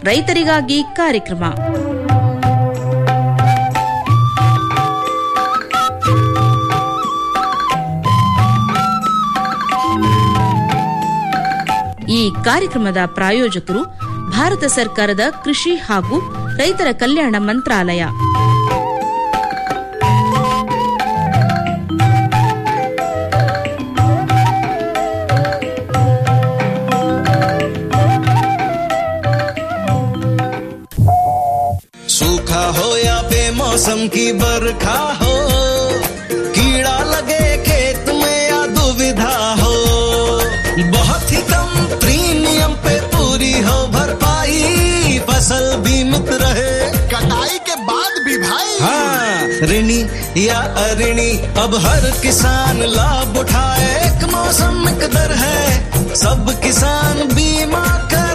ರೈತರಿಗಾಗಿ ಕಾರ್ಯಕ್ರಮ ಈ ಕಾರ್ಯಕ್ರಮದ ಪ್ರಾಯೋಜಕರು ಭಾರತ ಸರ್ಕಾರದ ಕೃಷಿ ಹಾಗೂ ರೈತರ ಕಲ್ಯಾಣ ಮಂತ್ರಾಲಯ सूखा हो या बेमौसम की बरखा हो कीड़ा लगे खेत में या दुविधा हो बहुत ही कम प्रीमियम पे पूरी हो भरपाई फसल बीमित रहे कटाई के बाद भी भाई हाँ ऋणी या अऋणी अब हर किसान लाभ उठाए एक मौसम एक दर है सब किसान बीमा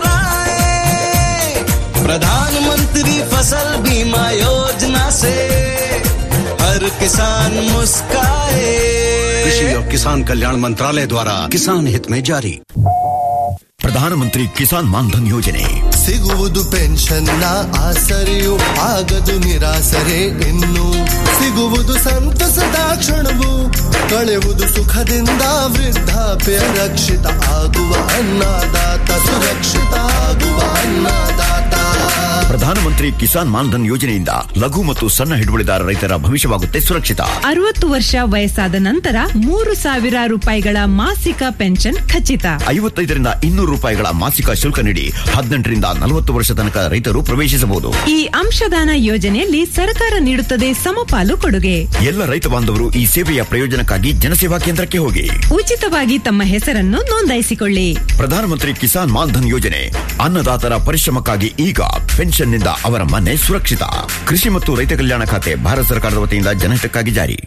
कराए प्रधानमंत्री फसल बीमा योजना से हर किसान मुस्काए कृषि और किसान कल्याण मंत्रालय द्वारा किसान हित में जारी ಪ್ರಧಾನಮಂತ್ರಿ ಕಿಸಾನ್ ಮಾನ್ಧನ್ ಯೋಜನೆ ಸಿಗುವುದು ಪೆನ್ಷನ್ನ ಆಸರೆಯು ಆಗದು ನಿರಾಸರೆ ಇನ್ನು ಸಿಗುವುದು ಸಂತಸದ ಕ್ಷಣವು ಕಳೆವುದು ಸುಖದಿಂದ ವೃದ್ಧಾಪ್ಯ ರಕ್ಷಿತ ಆಗುವ ಅನ್ನದಾತ ಸುರಕ್ಷಿತ ಆಗುವ ಅನ್ನದಾತ ಪ್ರಧಾನಮಂತ್ರಿ ಕಿಸಾನ್ ಮಾನ್ಧನ್ ಯೋಜನೆಯಿಂದ ಲಘು ಮತ್ತು ಸಣ್ಣ ಹಿಡುವಳಿದಾರ ರೈತರ ಭವಿಷ್ಯವಾಗುತ್ತೆ ಸುರಕ್ಷಿತ ಅರವತ್ತು ವರ್ಷ ವಯಸ್ಸಾದ ನಂತರ ಮೂರು ಸಾವಿರ ರೂಪಾಯಿಗಳ ಮಾಸಿಕ ಪೆನ್ಷನ್ ಖಚಿತ ಐವತ್ತೈದರಿಂದ ಇನ್ನೂರು ರೂಪಾಯಿಗಳ ಮಾಸಿಕ ಶುಲ್ಕ ನೀಡಿ ಹದಿನೆಂಟರಿಂದ ನಲವತ್ತು ವರ್ಷ ತನಕ ರೈತರು ಪ್ರವೇಶಿಸಬಹುದು ಈ ಅಂಶದಾನ ಯೋಜನೆಯಲ್ಲಿ ಸರ್ಕಾರ ನೀಡುತ್ತದೆ ಸಮಪಾಲು ಕೊಡುಗೆ ಎಲ್ಲ ರೈತ ಬಾಂಧವರು ಈ ಸೇವೆಯ ಪ್ರಯೋಜನಕ್ಕಾಗಿ ಜನಸೇವಾ ಕೇಂದ್ರಕ್ಕೆ ಹೋಗಿ ಉಚಿತವಾಗಿ ತಮ್ಮ ಹೆಸರನ್ನು ನೋಂದಾಯಿಸಿಕೊಳ್ಳಿ ಪ್ರಧಾನಮಂತ್ರಿ ಕಿಸಾನ್ ಮಾನ್ಧನ್ ಯೋಜನೆ ಅನ್ನದಾತರ ಪರಿಶ್ರಮಕ್ಕಾಗಿ ಈಗ ಪೆನ್ಷನ್ನಿಂದ ಅವರ ಮನೆ ಸುರಕ್ಷಿತ ಕೃಷಿ ಮತ್ತು ರೈತ ಕಲ್ಯಾಣ ಖಾತೆ ಭಾರತ ಸರ್ಕಾರದ ವತಿಯಿಂದ ಜನಹಿತಕ್ಕಾಗಿ ಜಾರಿ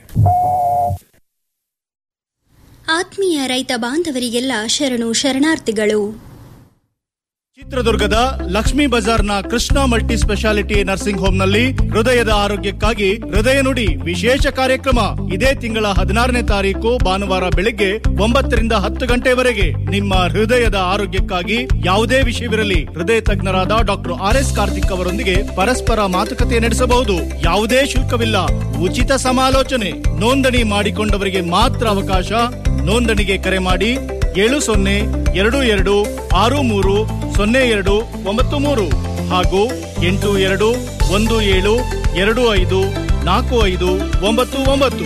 ಆತ್ಮೀಯ ರೈತ ಬಾಂಧವರಿಗೆಲ್ಲ ಶರಣು ಶರಣಾರ್ಥಿಗಳು ಚಿತ್ರದುರ್ಗದ ಲಕ್ಷ್ಮೀ ಬಜಾರ್ನ ಕೃಷ್ಣ ಮಲ್ಟಿ ಸ್ಪೆಷಾಲಿಟಿ ನರ್ಸಿಂಗ್ ಹೋಮ್ನಲ್ಲಿ ಹೃದಯದ ಆರೋಗ್ಯಕ್ಕಾಗಿ ಹೃದಯ ನುಡಿ ವಿಶೇಷ ಕಾರ್ಯಕ್ರಮ ಇದೇ ತಿಂಗಳ ಹದಿನಾರನೇ ತಾರೀಕು ಭಾನುವಾರ ಬೆಳಿಗ್ಗೆ ಒಂಬತ್ತರಿಂದ ಹತ್ತು ಗಂಟೆವರೆಗೆ ನಿಮ್ಮ ಹೃದಯದ ಆರೋಗ್ಯಕ್ಕಾಗಿ ಯಾವುದೇ ವಿಷಯವಿರಲಿ ಹೃದಯ ತಜ್ಞರಾದ ಡಾಕ್ಟರ್ ಆರ್ ಎಸ್ ಕಾರ್ತಿಕ್ ಅವರೊಂದಿಗೆ ಪರಸ್ಪರ ಮಾತುಕತೆ ನಡೆಸಬಹುದು ಯಾವುದೇ ಶುಲ್ಕವಿಲ್ಲ ಉಚಿತ ಸಮಾಲೋಚನೆ ನೋಂದಣಿ ಮಾಡಿಕೊಂಡವರಿಗೆ ಮಾತ್ರ ಅವಕಾಶ ನೋಂದಣಿಗೆ ಕರೆ ಮಾಡಿ ಏಳು ಸೊನ್ನೆ ಎರಡು ಎರಡು ಆರು ಮೂರು ಸೊನ್ನೆ ಎರಡು ಒಂಬತ್ತು ಮೂರು ಹಾಗೂ ಎಂಟು ಎರಡು ಒಂದು ಏಳು ಎರಡು ಐದು ನಾಲ್ಕು ಐದು ಒಂಬತ್ತು ಒಂಬತ್ತು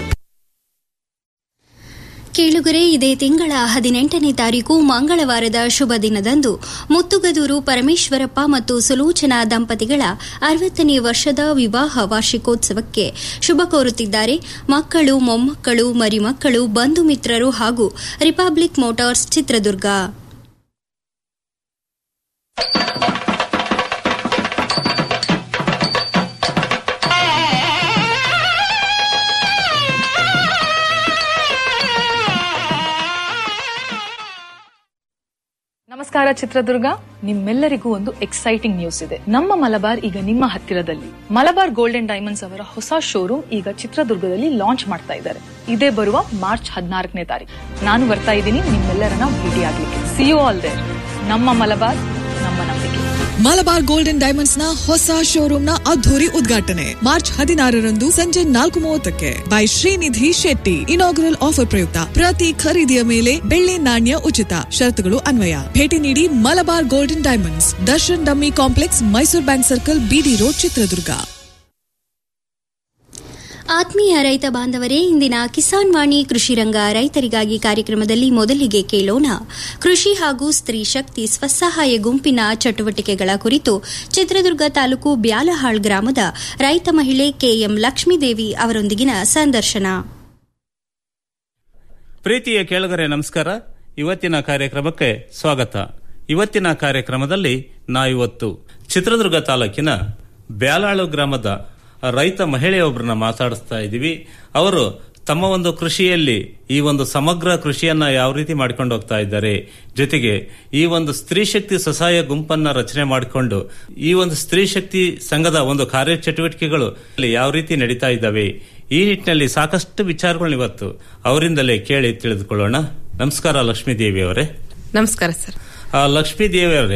ಕೇಳುಗರೆ ಇದೇ ತಿಂಗಳ ಹದಿನೆಂಟನೇ ತಾರೀಕು ಮಂಗಳವಾರದ ಶುಭ ದಿನದಂದು ಮುತ್ತುಗದೂರು ಪರಮೇಶ್ವರಪ್ಪ ಮತ್ತು ಸುಲೋಚನಾ ದಂಪತಿಗಳ ಅರವತ್ತನೇ ವರ್ಷದ ವಿವಾಹ ವಾರ್ಷಿಕೋತ್ಸವಕ್ಕೆ ಶುಭ ಕೋರುತ್ತಿದ್ದಾರೆ ಮಕ್ಕಳು ಮೊಮ್ಮಕ್ಕಳು ಮರಿಮಕ್ಕಳು ಬಂಧು ಮಿತ್ರರು ಹಾಗೂ ರಿಪಬ್ಲಿಕ್ ಮೋಟಾರ್ಸ್ ಚಿತ್ರದುರ್ಗ ನಮಸ್ಕಾರ ಚಿತ್ರದುರ್ಗ ನಿಮ್ಮೆಲ್ಲರಿಗೂ ಒಂದು ಎಕ್ಸೈಟಿಂಗ್ ನ್ಯೂಸ್ ಇದೆ ನಮ್ಮ ಮಲಬಾರ್ ಈಗ ನಿಮ್ಮ ಹತ್ತಿರದಲ್ಲಿ ಮಲಬಾರ್ ಗೋಲ್ಡನ್ ಡೈಮಂಡ್ಸ್ ಅವರ ಹೊಸ ಶೋರೂಮ್ ಈಗ ಚಿತ್ರದುರ್ಗದಲ್ಲಿ ಲಾಂಚ್ ಮಾಡ್ತಾ ಇದ್ದಾರೆ ಇದೇ ಬರುವ ಮಾರ್ಚ್ ಹದಿನಾಲ್ಕನೇ ತಾರೀಕು ನಾನು ಬರ್ತಾ ಇದ್ದೀನಿ ನಿಮ್ಮೆಲ್ಲರನ್ನ ಭೇಟಿ ಆಗ್ಲಿಕ್ಕೆ ಸಿ ಯು ಆಲ್ ದೇರ್ ನಮ್ಮ ಮಲಬಾರ್ ನಮ್ಮ ನಂಬಿಕೆ ಮಲಬಾರ್ ಗೋಲ್ಡನ್ ಡೈಮಂಡ್ಸ್ ನ ಹೊಸ ಶೋರೂಮ್ ನ ಅದ್ದೂರಿ ಉದ್ಘಾಟನೆ ಮಾರ್ಚ್ ಹದಿನಾರರಂದು ಸಂಜೆ ನಾಲ್ಕು ಮೂವತ್ತಕ್ಕೆ by Srinidhi Shetty inaugural offer ಪ್ರಯುಕ್ತ ಪ್ರತಿ ಖರೀದಿಯ ಮೇಲೆ ಬೆಳ್ಳಿ ನಾಣ್ಯ ಉಚಿತ ಷರತ್ತುಗಳು ಅನ್ವಯ ಭೇಟಿ ನೀಡಿ ಮಲಬಾರ್ ಗೋಲ್ಡನ್ ಡೈಮಂಡ್ಸ್ ದರ್ಶನ್ ಡಮ್ಮಿ complex Mysuru bank circle BD road Chitradurga ಆತ್ಮೀಯ ರೈತ ಬಾಂಧವರೇ ಇಂದಿನ ಕಿಸಾನ್ ವಾಣಿ ಕೃಷಿ ರಂಗ ರೈತರಿಗಾಗಿ ಕಾರ್ಯಕ್ರಮದಲ್ಲಿ ಮೊದಲಿಗೆ ಕೇಳೋಣ ಕೃಷಿ ಹಾಗೂ ಸ್ತ್ರೀ ಶಕ್ತಿ ಸ್ವಸಹಾಯ ಗುಂಪಿನ ಚಟುವಟಿಕೆಗಳ ಕುರಿತು ಚಿತ್ರದುರ್ಗ ತಾಲೂಕು ಬ್ಯಾಲಹಾಳ್ ಗ್ರಾಮದ ರೈತ ಮಹಿಳೆ ಕೆಎಂ ಲಕ್ಷ್ಮೀದೇವಿ ಅವರೊಂದಿಗಿನ ಸಂದರ್ಶನ ಪ್ರೀತಿಯ ಕೇಳುಗರೆ ನಮಸ್ಕಾರ ಇವತ್ತಿನ ಕಾರ್ಯಕ್ರಮಕ್ಕೆ ಸ್ವಾಗತ ಇವತ್ತಿನ ಕಾರ್ಯಕ್ರಮದಲ್ಲಿ ನಾವಿವತ್ತು ಚಿತ್ರದುರ್ಗ ತಾಲೂಕಿನ ಬ್ಯಾಲಾಳು ಗ್ರಾಮದ ರೈತ ಮಹಿಳೆಯೊಬ್ಬರನ್ನ ಮಾತಾಡಿಸ್ತಾ ಇದ್ದೀವಿ ಅವರು ತಮ್ಮ ಒಂದು ಕೃಷಿಯಲ್ಲಿ ಈ ಒಂದು ಸಮಗ್ರ ಕೃಷಿಯನ್ನ ಯಾವ ರೀತಿ ಮಾಡ್ಕೊಂಡು ಹೋಗ್ತಾ ಇದ್ದಾರೆ ಜೊತೆಗೆ ಈ ಒಂದು ಸ್ತ್ರೀ ಶಕ್ತಿ ಸ್ವಸಹಾಯ ಗುಂಪನ್ನ ರಚನೆ ಮಾಡಿಕೊಂಡು ಈ ಒಂದು ಸ್ತ್ರೀ ಶಕ್ತಿ ಸಂಘದ ಒಂದು ಕಾರ್ಯಚಟುವಟಿಕೆಗಳು ಅಲ್ಲಿ ಯಾವ ರೀತಿ ನಡೀತಾ ಇದ್ದಾವೆ ಈ ನಿಟ್ಟಿನಲ್ಲಿ ಸಾಕಷ್ಟು ವಿಚಾರಗಳನ್ನ ಇವತ್ತು ಅವರಿಂದಲೇ ಕೇಳಿ ತಿಳಿದುಕೊಳ್ಳೋಣ ನಮಸ್ಕಾರ ಲಕ್ಷ್ಮೀ ದೇವಿ ಅವರೇ ನಮಸ್ಕಾರ ಸರ್ ಆ, ಲಕ್ಷ್ಮೀ ದೇವಿ ಅವರೇ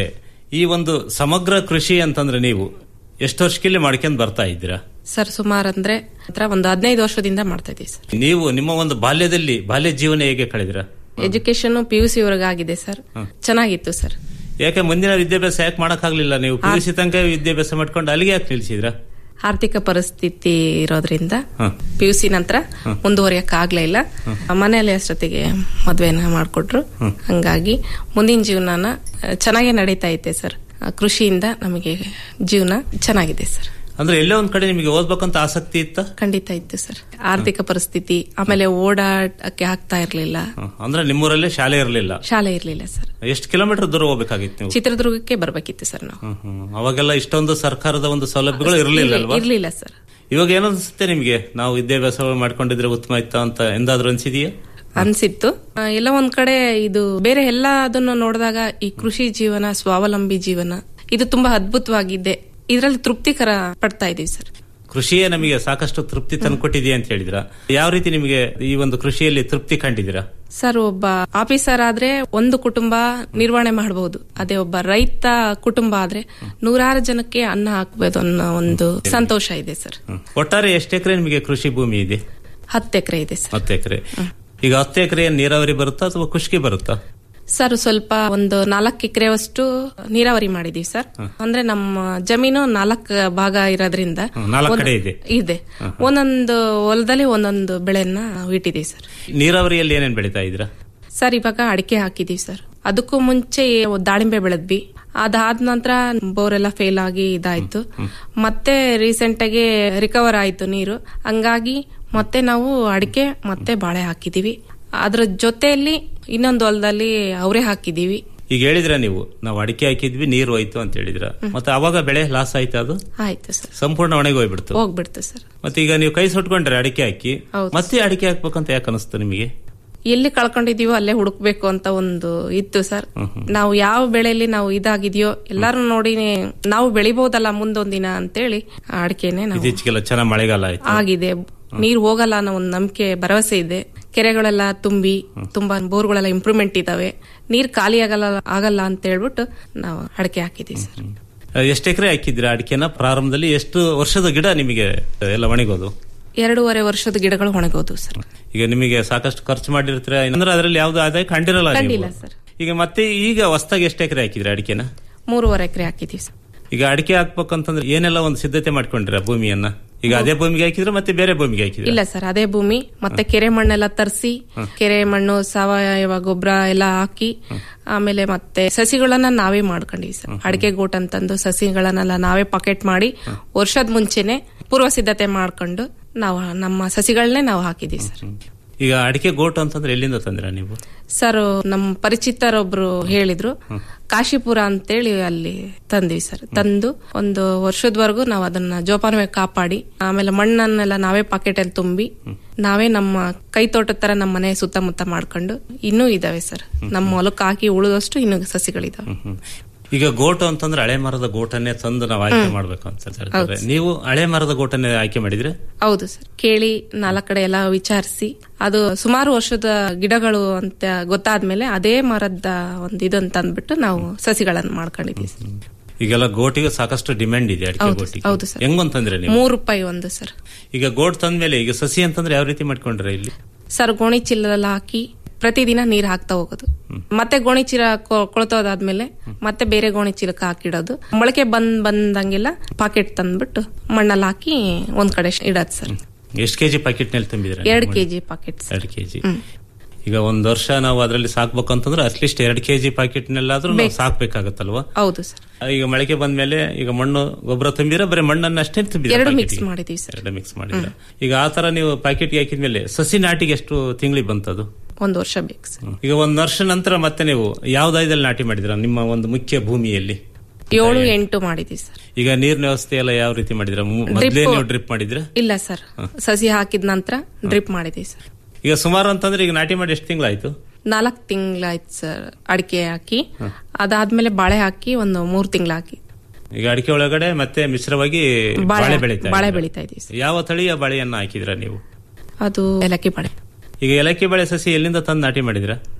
ಈ ಒಂದು ಸಮಗ್ರ ಕೃಷಿ ಅಂತಂದ್ರೆ ನೀವು ಎಷ್ಟು ವರ್ಷಕ್ಕಿಲ್ಲಿ ಮಾಡ್ಕೊಂಡ್ ಬರ್ತಾ ಇದ್ದೀರಾ ಸರ್ ಸುಮಾರು ಅಂದ್ರೆ ಹತ್ರ ಒಂದು ಹದಿನೈದು ವರ್ಷದಿಂದ ಮಾಡ್ತಾ ಇದೀವಿ ಸರ್ ನೀವು ನಿಮ್ಮ ಒಂದು ಬಾಲ್ಯದಲ್ಲಿ ಬಾಲ್ಯ ಜೀವನ ಹೇಗೆ ಕಳೆದಿರಾ ಎಜುಕೇಶನ್ ಪಿ ಯು ಸಿ ಆಗಿದೆ ಸರ್ ಚೆನ್ನಾಗಿತ್ತು ಸರ್ ಯಾಕೆ ಮುಂದಿನ ವಿದ್ಯಾಭ್ಯಾಸ ಯಾಕೆ ಮಾಡಕ್ಕಾಗ್ಲಿಲ್ಲ ನೀವು ಪಿ ಯು ಸಿ ತನಕ ವಿದ್ಯಾಭ್ಯಾಸ ಮಾಡ್ಕೊಂಡು ಅಲ್ಲಿಗೆ ಯಾಕೆ ನಿಲ್ಸಿದ್ರ ಆರ್ಥಿಕ ಪರಿಸ್ಥಿತಿ ಇರೋದ್ರಿಂದ ಹ. ಪಿ ಯು ಸಿ ನಂತರ ಮುಂದುವರಿಯಕ್ ಆಗ್ಲೇ ಇಲ್ಲ ಮನೆಯಲ್ಲಿ ಅಷ್ಟೊತ್ತಿಗೆ ಮದ್ವೆನ ಮಾಡ್ಕೊಟ್ರು ಹಂಗಾಗಿ ಮುಂದಿನ ಜೀವನನ ಆ, ಚೆನ್ನಾಗೇ ನಡೀತಾ ಐತೆ ಸರ್ ಆ, ಕೃಷಿಯಿಂದ ನಮಗೆ ಜೀವನ ಚೆನ್ನಾಗಿದೆ ಸರ್ ಅಂದ್ರೆ ಎಲ್ಲೋ ಒಂದ್ ಕಡೆ ನಿಮಗೆ ಓದ್ಬೇಕಂತ ಆಸಕ್ತಿ ಇತ್ತ ಖಂಡಿತ ಇತ್ತು ಸರ್ ಆರ್ಥಿಕ ಪರಿಸ್ಥಿತಿ ಆಮೇಲೆ ಓಡಾಟಕ್ಕೆ ಆಗ್ತಾ ಇರ್ಲಿಲ್ಲ ಅಂದ್ರೆ ನಿಮ್ಮೂರಲ್ಲೇ ಶಾಲೆ ಇರಲಿಲ್ಲ ಶಾಲೆ ಇರ್ಲಿಲ್ಲ ಸರ್ ಎಷ್ಟು ಕಿಲೋಮೀಟರ್ ದೂರ ಹೋಗ್ಬೇಕಾಗಿತ್ತು ನೀವು ಚಿತ್ರದುರ್ಗಕ್ಕೆ ಬರ್ಬೇಕಿತ್ತು ಸರ್ ನಾವು ಹ್ಮ್, ಹ್ಮ್. ಅವಾಗೆಲ್ಲ ಇಷ್ಟೊಂದು ಸರ್ಕಾರದ ಒಂದು ಸೌಲಭ್ಯಗಳು ಇರಲಿಲ್ಲ ಅಲ್ವಾ ಇರ್ಲಿಲ್ಲ ಸರ್ ಇವಾಗ ಏನೋ ಅನ್ಸುತ್ತೆ ನಿಮಗೆ ನಾವು ವಿದ್ಯಾಭ್ಯಾಸ ಮಾಡ್ಕೊಂಡಿದ್ರೆ ಉತ್ತಮ ಇತ್ತ ಅಂತ ಎಂದಾದ್ರೂ ಅನ್ಸಿದೆಯಾ ಅನ್ಸಿತ್ತು ಆ, ಎಲ್ಲ ಒಂದ್ ಕಡೆ ಇದು ಬೇರೆ ಎಲ್ಲ ಅದನ್ನು ನೋಡಿದಾಗ ಈ ಕೃಷಿ ಜೀವನ ಸ್ವಾವಲಂಬಿ ಜೀವನ ಇದು ತುಂಬಾ ಅದ್ಭುತವಾಗಿದೆ ಇದರಲ್ಲಿ ತೃಪ್ತಿಕರ ಪಡ್ತಾ ಇದೀವಿ ಸರ್ ಕೃಷಿಯೇ ನಮಗೆ ಸಾಕಷ್ಟು ತೃಪ್ತಿ ತಂದ್ಕೊಟ್ಟಿದೆಯಾ ಅಂತ ಹೇಳಿದ್ರ ಯಾವ ರೀತಿ ನಿಮಗೆ ಈ ಒಂದು ಕೃಷಿಯಲ್ಲಿ ತೃಪ್ತಿ ಕಂಡಿದ್ದೀರಾ ಸರ್ ಒಬ್ಬ ಆಫೀಸರ್ ಆದ್ರೆ ಒಂದು ಕುಟುಂಬ ನಿರ್ವಹಣೆ ಮಾಡಬಹುದು ಅದೇ ಒಬ್ಬ ರೈತ ಕುಟುಂಬ ಆದ್ರೆ ನೂರಾರು ಜನಕ್ಕೆ ಅನ್ನ ಹಾಕ್ಬೋದು ಅನ್ನೋ ಒಂದು ಸಂತೋಷ ಇದೆ ಸರ್ ಹ್ಮ್. ಒಟ್ಟಾರೆ ಎಷ್ಟು ಎಕರೆ ನಿಮಗೆ ಕೃಷಿ ಭೂಮಿ ಇದೆ ಹತ್ತು ಎಕರೆ ಇದೆ ಸರ್ ಹತ್ತು ಎಕರೆ ಈಗ ಹತ್ತು ಎಕರೆ ನೀರಾವರಿ ಬರುತ್ತಾ ಅಥವಾ ಖುಷ್ಕಿ ಬರುತ್ತಾ ಸರ್ ಸ್ವಲ್ಪ ಒಂದು ನಾಲ್ಕು ಎಕರೆವಷ್ಟು ನೀರಾವರಿ ಮಾಡಿದೀವಿ ಸರ್ ಅಂದ್ರೆ ನಮ್ಮ ಜಮೀನು ನಾಲ್ಕು ಭಾಗ ಇರೋದ್ರಿಂದ ಹ್ಮ್, ನಾಲ್ಕು ಒಂದ್- ಕಡೆ ಇದೆ. ಇದೆ ಒಂದೊಂದು ಹೊಲದಲ್ಲಿ ಒಂದೊಂದು ಬೆಳೆಯನ್ನ ನಾವು ಇಟ್ಟಿದೀವಿ ಸರ್ ನೀರಾವರಿಯಲ್ಲಿ ಏನೇನ್ ಬೆಳೀತಾ ಇದ್ದೀರಾ ಸರ್ ಇವಾಗ ಅಡಿಕೆ ಹಾಕಿದೀವಿ ಸರ್ ಅದಕ್ಕೂ ಮುಂಚೆ ದಾಳಿಂಬೆ ಬೆಳೆದ್ವಿ ಅದಾದ ನಂತರ ಬೋರ್ ಎಲ್ಲ ಫೇಲ್ ಆಗಿ ಇದಾಯ್ತು ಮತ್ತೆ ರೀಸೆಂಟ್ ಆಗಿ ರಿಕವರ್ ಆಯ್ತು ನೀರು ಹಂಗಾಗಿ ಮತ್ತೆ ನಾವು ಅಡಿಕೆ ಮತ್ತೆ ಬಾಳೆ ಹಾಕಿದೀವಿ ಅದ್ರ ಜೊತೆಯಲ್ಲಿ ಇನ್ನೊಂದು ಹೊಲದಲ್ಲಿ ಅವರೇ ಹಾಕಿದೀವಿ ಈಗ ಹೇಳಿದ್ರ ನೀವು ನಾವು ಅಡಿಕೆ ಹಾಕಿದ್ವಿ ನೀರು ಹೋಯ್ತು ಅಂತ ಹೇಳಿದ್ರ ಮತ್ತೆ ಅವಾಗ ಬೆಳೆ ಲಾಸ್ ಆಯ್ತು ಅದು ಆಯ್ತು ಸರ್ ಸಂಪೂರ್ಣ ಒಣಗಿ ಹೋಗ್ಬಿಡ್ತು ಹೋಗ್ಬಿಡ್ತು ಸರ್ ಮತ್ತೆ ಈಗ ನೀವು ಕೈ ಸುಟ್ಕೊಂಡ್ರೆ ಅಡಿಕೆ ಹಾಕಿ ಹೌದು. ಮತ್ತೆ ಅಡಿಕೆ ಹಾಕ್ಬೇಕಂತ ಯಾಕೆ ಅನಿಸ್ತು ನಿಮಗೆ ಎಲ್ಲಿ ಕಳ್ಕೊಂಡಿದೀವೋ ಅಲ್ಲೇ ಹುಡುಕ್ಬೇಕು ಅಂತ ಒಂದು ಇತ್ತು ಸರ್ ನಾವು ಯಾವ ಬೆಳೆಯಲ್ಲಿ ನಾವು ಇದಾಗಿದೆಯೋ ಎಲ್ಲಾರು ನೋಡಿ ನಾವು ಬೆಳಿಬಹುದಲ್ಲ ಮುಂದೊಂದಿನ ಅಂತೇಳಿ ಆ ಅಡಿಕೆನೆ ನಾವು ಇತ್ತೀಚೆಗೆಲ್ಲ ಚೆನ್ನಾಗಿ ಮಳೆಗಾಲ ಆಯ್ತು ಆಗಿದೆ ನೀರ್ ಹೋಗಲ್ಲ ಅನ್ನೋ ಒಂದು ನಂಬಿಕೆ ಭರವಸೆ ಇದೆ ಕೆರೆಗಳೆಲ್ಲ ತುಂಬಿ ತುಂಬಾ ಬೋರ್ಗಳೆಲ್ಲ ಇಂಪ್ರೂವ್ಮೆಂಟ್ ಇದಾವೆ ನೀರ್ ಖಾಲಿ ಆಗಲ್ಲ ಆಗಲ್ಲ ಅಂತ ಹೇಳ್ಬಿಟ್ಟು ನಾವು ಅಡಿಕೆ ಹಾಕಿದೀವಿ ಸರ್ ಎಷ್ಟು ಎಕರೆ ಹಾಕಿದ್ದೀರಾ ಅಡಿಕೆನ ಪ್ರಾರಂಭದಲ್ಲಿ ಎಷ್ಟು ವರ್ಷದ ಗಿಡ ನಿಮಗೆ ಎಲ್ಲ ಒಣಗೋದು ಎರಡೂವರೆ ವರ್ಷದ ಗಿಡಗಳು ಒಣಗೋದು ಸರ್ ಈಗ ನಿಮಗೆ ಸಾಕಷ್ಟು ಖರ್ಚು ಮಾಡಿರ್ತೀರ ಅಂದ್ರೆ ಅದರಲ್ಲಿ ಯಾವ್ದು ಆದಾಯ ಕಂಡಿರಲ್ಲ ನೀವು. ಕಂಡಿಲ್ಲ ಸರ್. ಈಗ ಮತ್ತೆ ಈಗ ಹೊಸದಾಗಿ ಎಷ್ಟು ಎಕರೆ ಹಾಕಿದ್ರೆ ಅಡಿಕೆನ ಮೂರುವರೆ ಎಕರೆ ಹಾಕಿದೀವಿ ಸರ್ ಈಗ ಅಡಿಕೆ ಹಾಕ್ಬೇಕಂತಂದ್ರೆ ಏನೆಲ್ಲ ಒಂದು ಸಿದ್ಧತೆ ಮಾಡ್ಕೊಂಡಿರ ಭೂಮಿಯನ್ನ ಈಗ ಅದೇ ಭೂಮಿಗೆ ಹಾಕಿದ್ರೆ ಮತ್ತೆ ಬೇರೆ ಭೂಮಿಗೆ ಹಾಕಿದ್ರೆ ಇಲ್ಲ ಸರ್ ಅದೇ ಭೂಮಿ ಮತ್ತೆ ಕೆರೆ ಮಣ್ಣೆಲ್ಲ ತರಿಸಿ ಕೆರೆ ಮಣ್ಣು ಸಾವಯವ ಗೊಬ್ಬರ ಎಲ್ಲ ಹಾಕಿ ಆಮೇಲೆ ಮತ್ತೆ ಸಸಿಗಳನ್ನ ನಾವೇ ಮಾಡ್ಕೊಂಡಿವಿ ಸರ್ ಅಡಿಕೆ ಗೋಟ್ ಅಂತಂದು ಸಸಿಗಳನ್ನೆಲ್ಲ ನಾವೇ ಪಾಕೆಟ್ ಮಾಡಿ ವರ್ಷದ ಮುಂಚೆನೆ ಪೂರ್ವ ಸಿದ್ಧತೆ ಮಾಡ್ಕೊಂಡು ನಾವು ನಮ್ಮ ಸಸಿಗಳನ್ನೇ ನಾವು ಹಾಕಿದೀವಿ ಸರ್ ಈಗ ಅಡಿಕೆ ಗೋಟು ಅಂತಂದ್ರೆ ಎಲ್ಲಿಂದ ತಂದಿರ ನೀವು ಸರ್ ನಮ್ಮ ಪರಿಚಿತರೊಬ್ರು ಹೇಳಿದ್ರು ಕಾಶಿಪುರ ಅಂತೇಳಿ ಅಲ್ಲಿ ತಂದ್ವಿ ಸರ್ ತಂದು ಒಂದು ವರ್ಷದವರೆಗೂ ನಾವು ಅದನ್ನ ಜೋಪಾನವಾಗಿ ಕಾಪಾಡಿ ಆಮೇಲೆ ಮಣ್ಣನ್ನೆಲ್ಲ ನಾವೇ ಪಾಕೆಟ್ ಅಲ್ಲಿ ತುಂಬಿ ನಾವೇ ನಮ್ಮ ಕೈ ತೋಟದ ತರ ನಮ್ಮ ಮನೆ ಸುತ್ತಮುತ್ತ ಮಾಡ್ಕೊಂಡು ಇನ್ನೂ ಇದಾವೆ ಸರ್ ನಮ್ಮ ಹೊಲಕ್ಕೆ ಹಾಕಿ ಉಳಿದಷ್ಟು ಇನ್ನೂ ಸಸಿಗಳಿದಾವೆ ಹ್ಮ್. ಈಗ ಗೋಟು ಅಂತಂದ್ರೆ ಹಳೆ ಮರದ ಗೋಟನ್ನೇ ತಂದು ನಾವು ಆಯ್ಕೆ ಮಾಡ್ಬೇಕು ಅಂತ ಹೇಳ್ತಾರೆ ನೀವು ಹಳೆ ಮರದ ಗೋಟನ್ನೇ ಆಯ್ಕೆ ಮಾಡಿದ್ರೆ ಹೌದು ಸರ್ ಕೇಳಿ ನಾಲ್ಕು ಕಡೆ ಎಲ್ಲ ವಿಚಾರಿಸಿ ಅದು ಸುಮಾರು ವರ್ಷದ ಗಿಡಗಳು ಅಂತ ಗೊತ್ತಾದ್ಮೇಲೆ ಅದೇ ಮರದ ಒಂದು ಇದು ಅಂತ ಅಂದ್ಬಿಟ್ಟು ನಾವು ಸಸಿಗಳನ್ನು ಮಾಡ್ಕೊಂಡಿದ್ದೀವಿ ಸರ್ ಈಗೆಲ್ಲ ಗೋಟಿಗೆ ಸಾಕಷ್ಟು ಡಿಮ್ಯಾಂಡ್ ಇದೆ ಅಡಿಕೆ ಹೌದು, ಗೋಟಿಗೆ ಹೌದು ಸರ್. ಹೆಂಗಂತಂದ್ರೆ ನೀವು ಮೂರು ರೂಪಾಯಿ ಒಂದು ಸರ್ ಈಗ ಗೋಟ್ ತಂದ್ಮೇಲೆ ಈಗ ಸಸಿ ಅಂತಂದ್ರೆ ಯಾವ ರೀತಿ ಮಾಡ್ಕೊಂಡ್ರೆ ಇಲ್ಲಿ ಸರ್ ಗೋಣಿ ಚೀಲದಲ್ಲಿ ಹಾಕಿ ಪ್ರತಿದಿನ ನೀರ್ ಹಾಕ್ತಾ ಹೋಗೋದು ಮತ್ತೆ ಗೋಣಿ ಚೀಲ ಕೊ- ಕೊಳ್ತೋದಾದ್ಮೇಲೆ ಮತ್ತೆ ಬೇರೆ ಗೋಣಿ ಚೀಲಕ್ಕೆ ಹಾಕಿಡೋದು ಮೊಳಕೆ ಬಂದ್ ಬಂದಂಗೆಲ್ಲ ಪಾಕೆಟ್ ತಂದ್ಬಿಟ್ಟು ಮಣ್ಣಲ್ಲಿ ಹಾಕಿ ಒಂದ್ ಕಡೆ ಇಡೋದು ಸರ್ ಎಷ್ಟು ಕೆಜಿ ಪ್ಯಾಕೆಟ್ ನಲ್ಲಿ ತುಂಬಿದ್ರೆ ಎರಡ್ ಕೆಜಿ ಪಾಕೆಟ್ ಎರಡು ಕೆಜಿ ಈಗ ಒಂದ್ ವರ್ಷ ನಾವು ಅದರಲ್ಲಿ ಸಾಕ್ಬೇಕು ಅಂತಂದ್ರೆ ಅಟ್ಲೀಸ್ಟ್ ಎರಡ್ ಕೆಜಿ ಪ್ಯಾಕೆಟ್ ನಲ್ಲಾದ್ರೂ ನಾವು ಸಾಕ್ಬೇಕಾಗತ್ತಲ್ವಾ ಹೌದು ಸರ್ ಈಗ ಮೊಳಕೆ ಬಂದ್ಮೇಲೆ ಈಗ ಮಣ್ಣು ಗೊಬ್ಬರ ತುಂಬಿರ ಬರೀ ಮಣ್ಣನ್ನ ಅಷ್ಟೇ ತುಂಬಿರ ಎರಡು mix ಮಾಡಿದೀವಿ ಸರ್. ಎರಡು ಮಿಕ್ಸ್ ಮಾಡಿದ್ರ ಈಗ ಆ ತರ ನೀವು ಪ್ಯಾಕೆಟ್ ಹಾಕಿದ್ಮೇಲೆ ಸಸಿ ನಾಟಿಗೆ ಎಷ್ಟು ತಿಂಗಳಿಗೆ ಬಂತದು ಒಂದ್ ವರ್ಷ ಬೇಕು ಸರ್ ಈಗ ಒಂದ್ ವರ್ಷ ನಂತರ ಮತ್ತೆ ನೀವು ಯಾವ್ದಾಯ್ದಲ್ಲಿ ನಾಟಿ ಮಾಡಿದ್ರ ನಿಮ್ಮ ಒಂದು ಮುಖ್ಯ ಭೂಮಿಯಲ್ಲಿ ಏಳು ಎಂಟು ಮಾಡಿದೀವಿ ಸರ್ ಈಗ ನೀರಿನ ವ್ಯವಸ್ಥೆ ಎಲ್ಲ ಯಾವ ರೀತಿ ಮಾಡಿದ್ರ ಮೊದ್ಲೇ ನೀವು ಡ್ರಿಪ್ ಮಾಡಿದ್ರ ಇಲ್ಲ ಸರ್ ಸಸಿ ಹಾಕಿದ ನಂತರ ಡ್ರಿಪ್ ಮಾಡಿದೀವಿ ಸರ್ ಈಗ ಸುಮಾರು ಅಂತಂದ್ರೆ ಈಗ ನಾಟಿ ಮಾಡಿ ಎಷ್ಟು ತಿಂಗಳಾಯ್ತು ನಾಲ್ಕು ತಿಂಗಳಾಯ್ತು ಸರ್ ಅಡಿಕೆ ಹಾಕಿ ಅದಾದ್ಮೇಲೆ ಬಾಳೆ ಹಾಕಿ ಒಂದು ಮೂರ್ ತಿಂಗಳು ಹಾಕಿ ಈಗ ಅಡಿಕೆ ಒಳಗಡೆ ಮತ್ತೆ ಮಿಶ್ರವಾಗಿ ಬಾಳೆ- ಬಾಳೆ ಬೆಳೀತಾ ಬಾಳೆ ಇದ್ದೀರಾ? ಬೆಳೀತಾ ಇದೀವಿ ಸರ್. ಯಾವ ತಳಿಯ ಬಾಳೆಯನ್ನ ಹಾಕಿದ್ರ ನೀವು ಅದು ಏಲಕ್ಕಿ ಬಾಳೆ ಈಗ ಏಲಕ್ಕಿ ಬಾಳೆ ಸಸಿ ಎಲ್ಲಿಂದ ತಂದು ನಾಟಿ ಮಾಡಿದ್ರ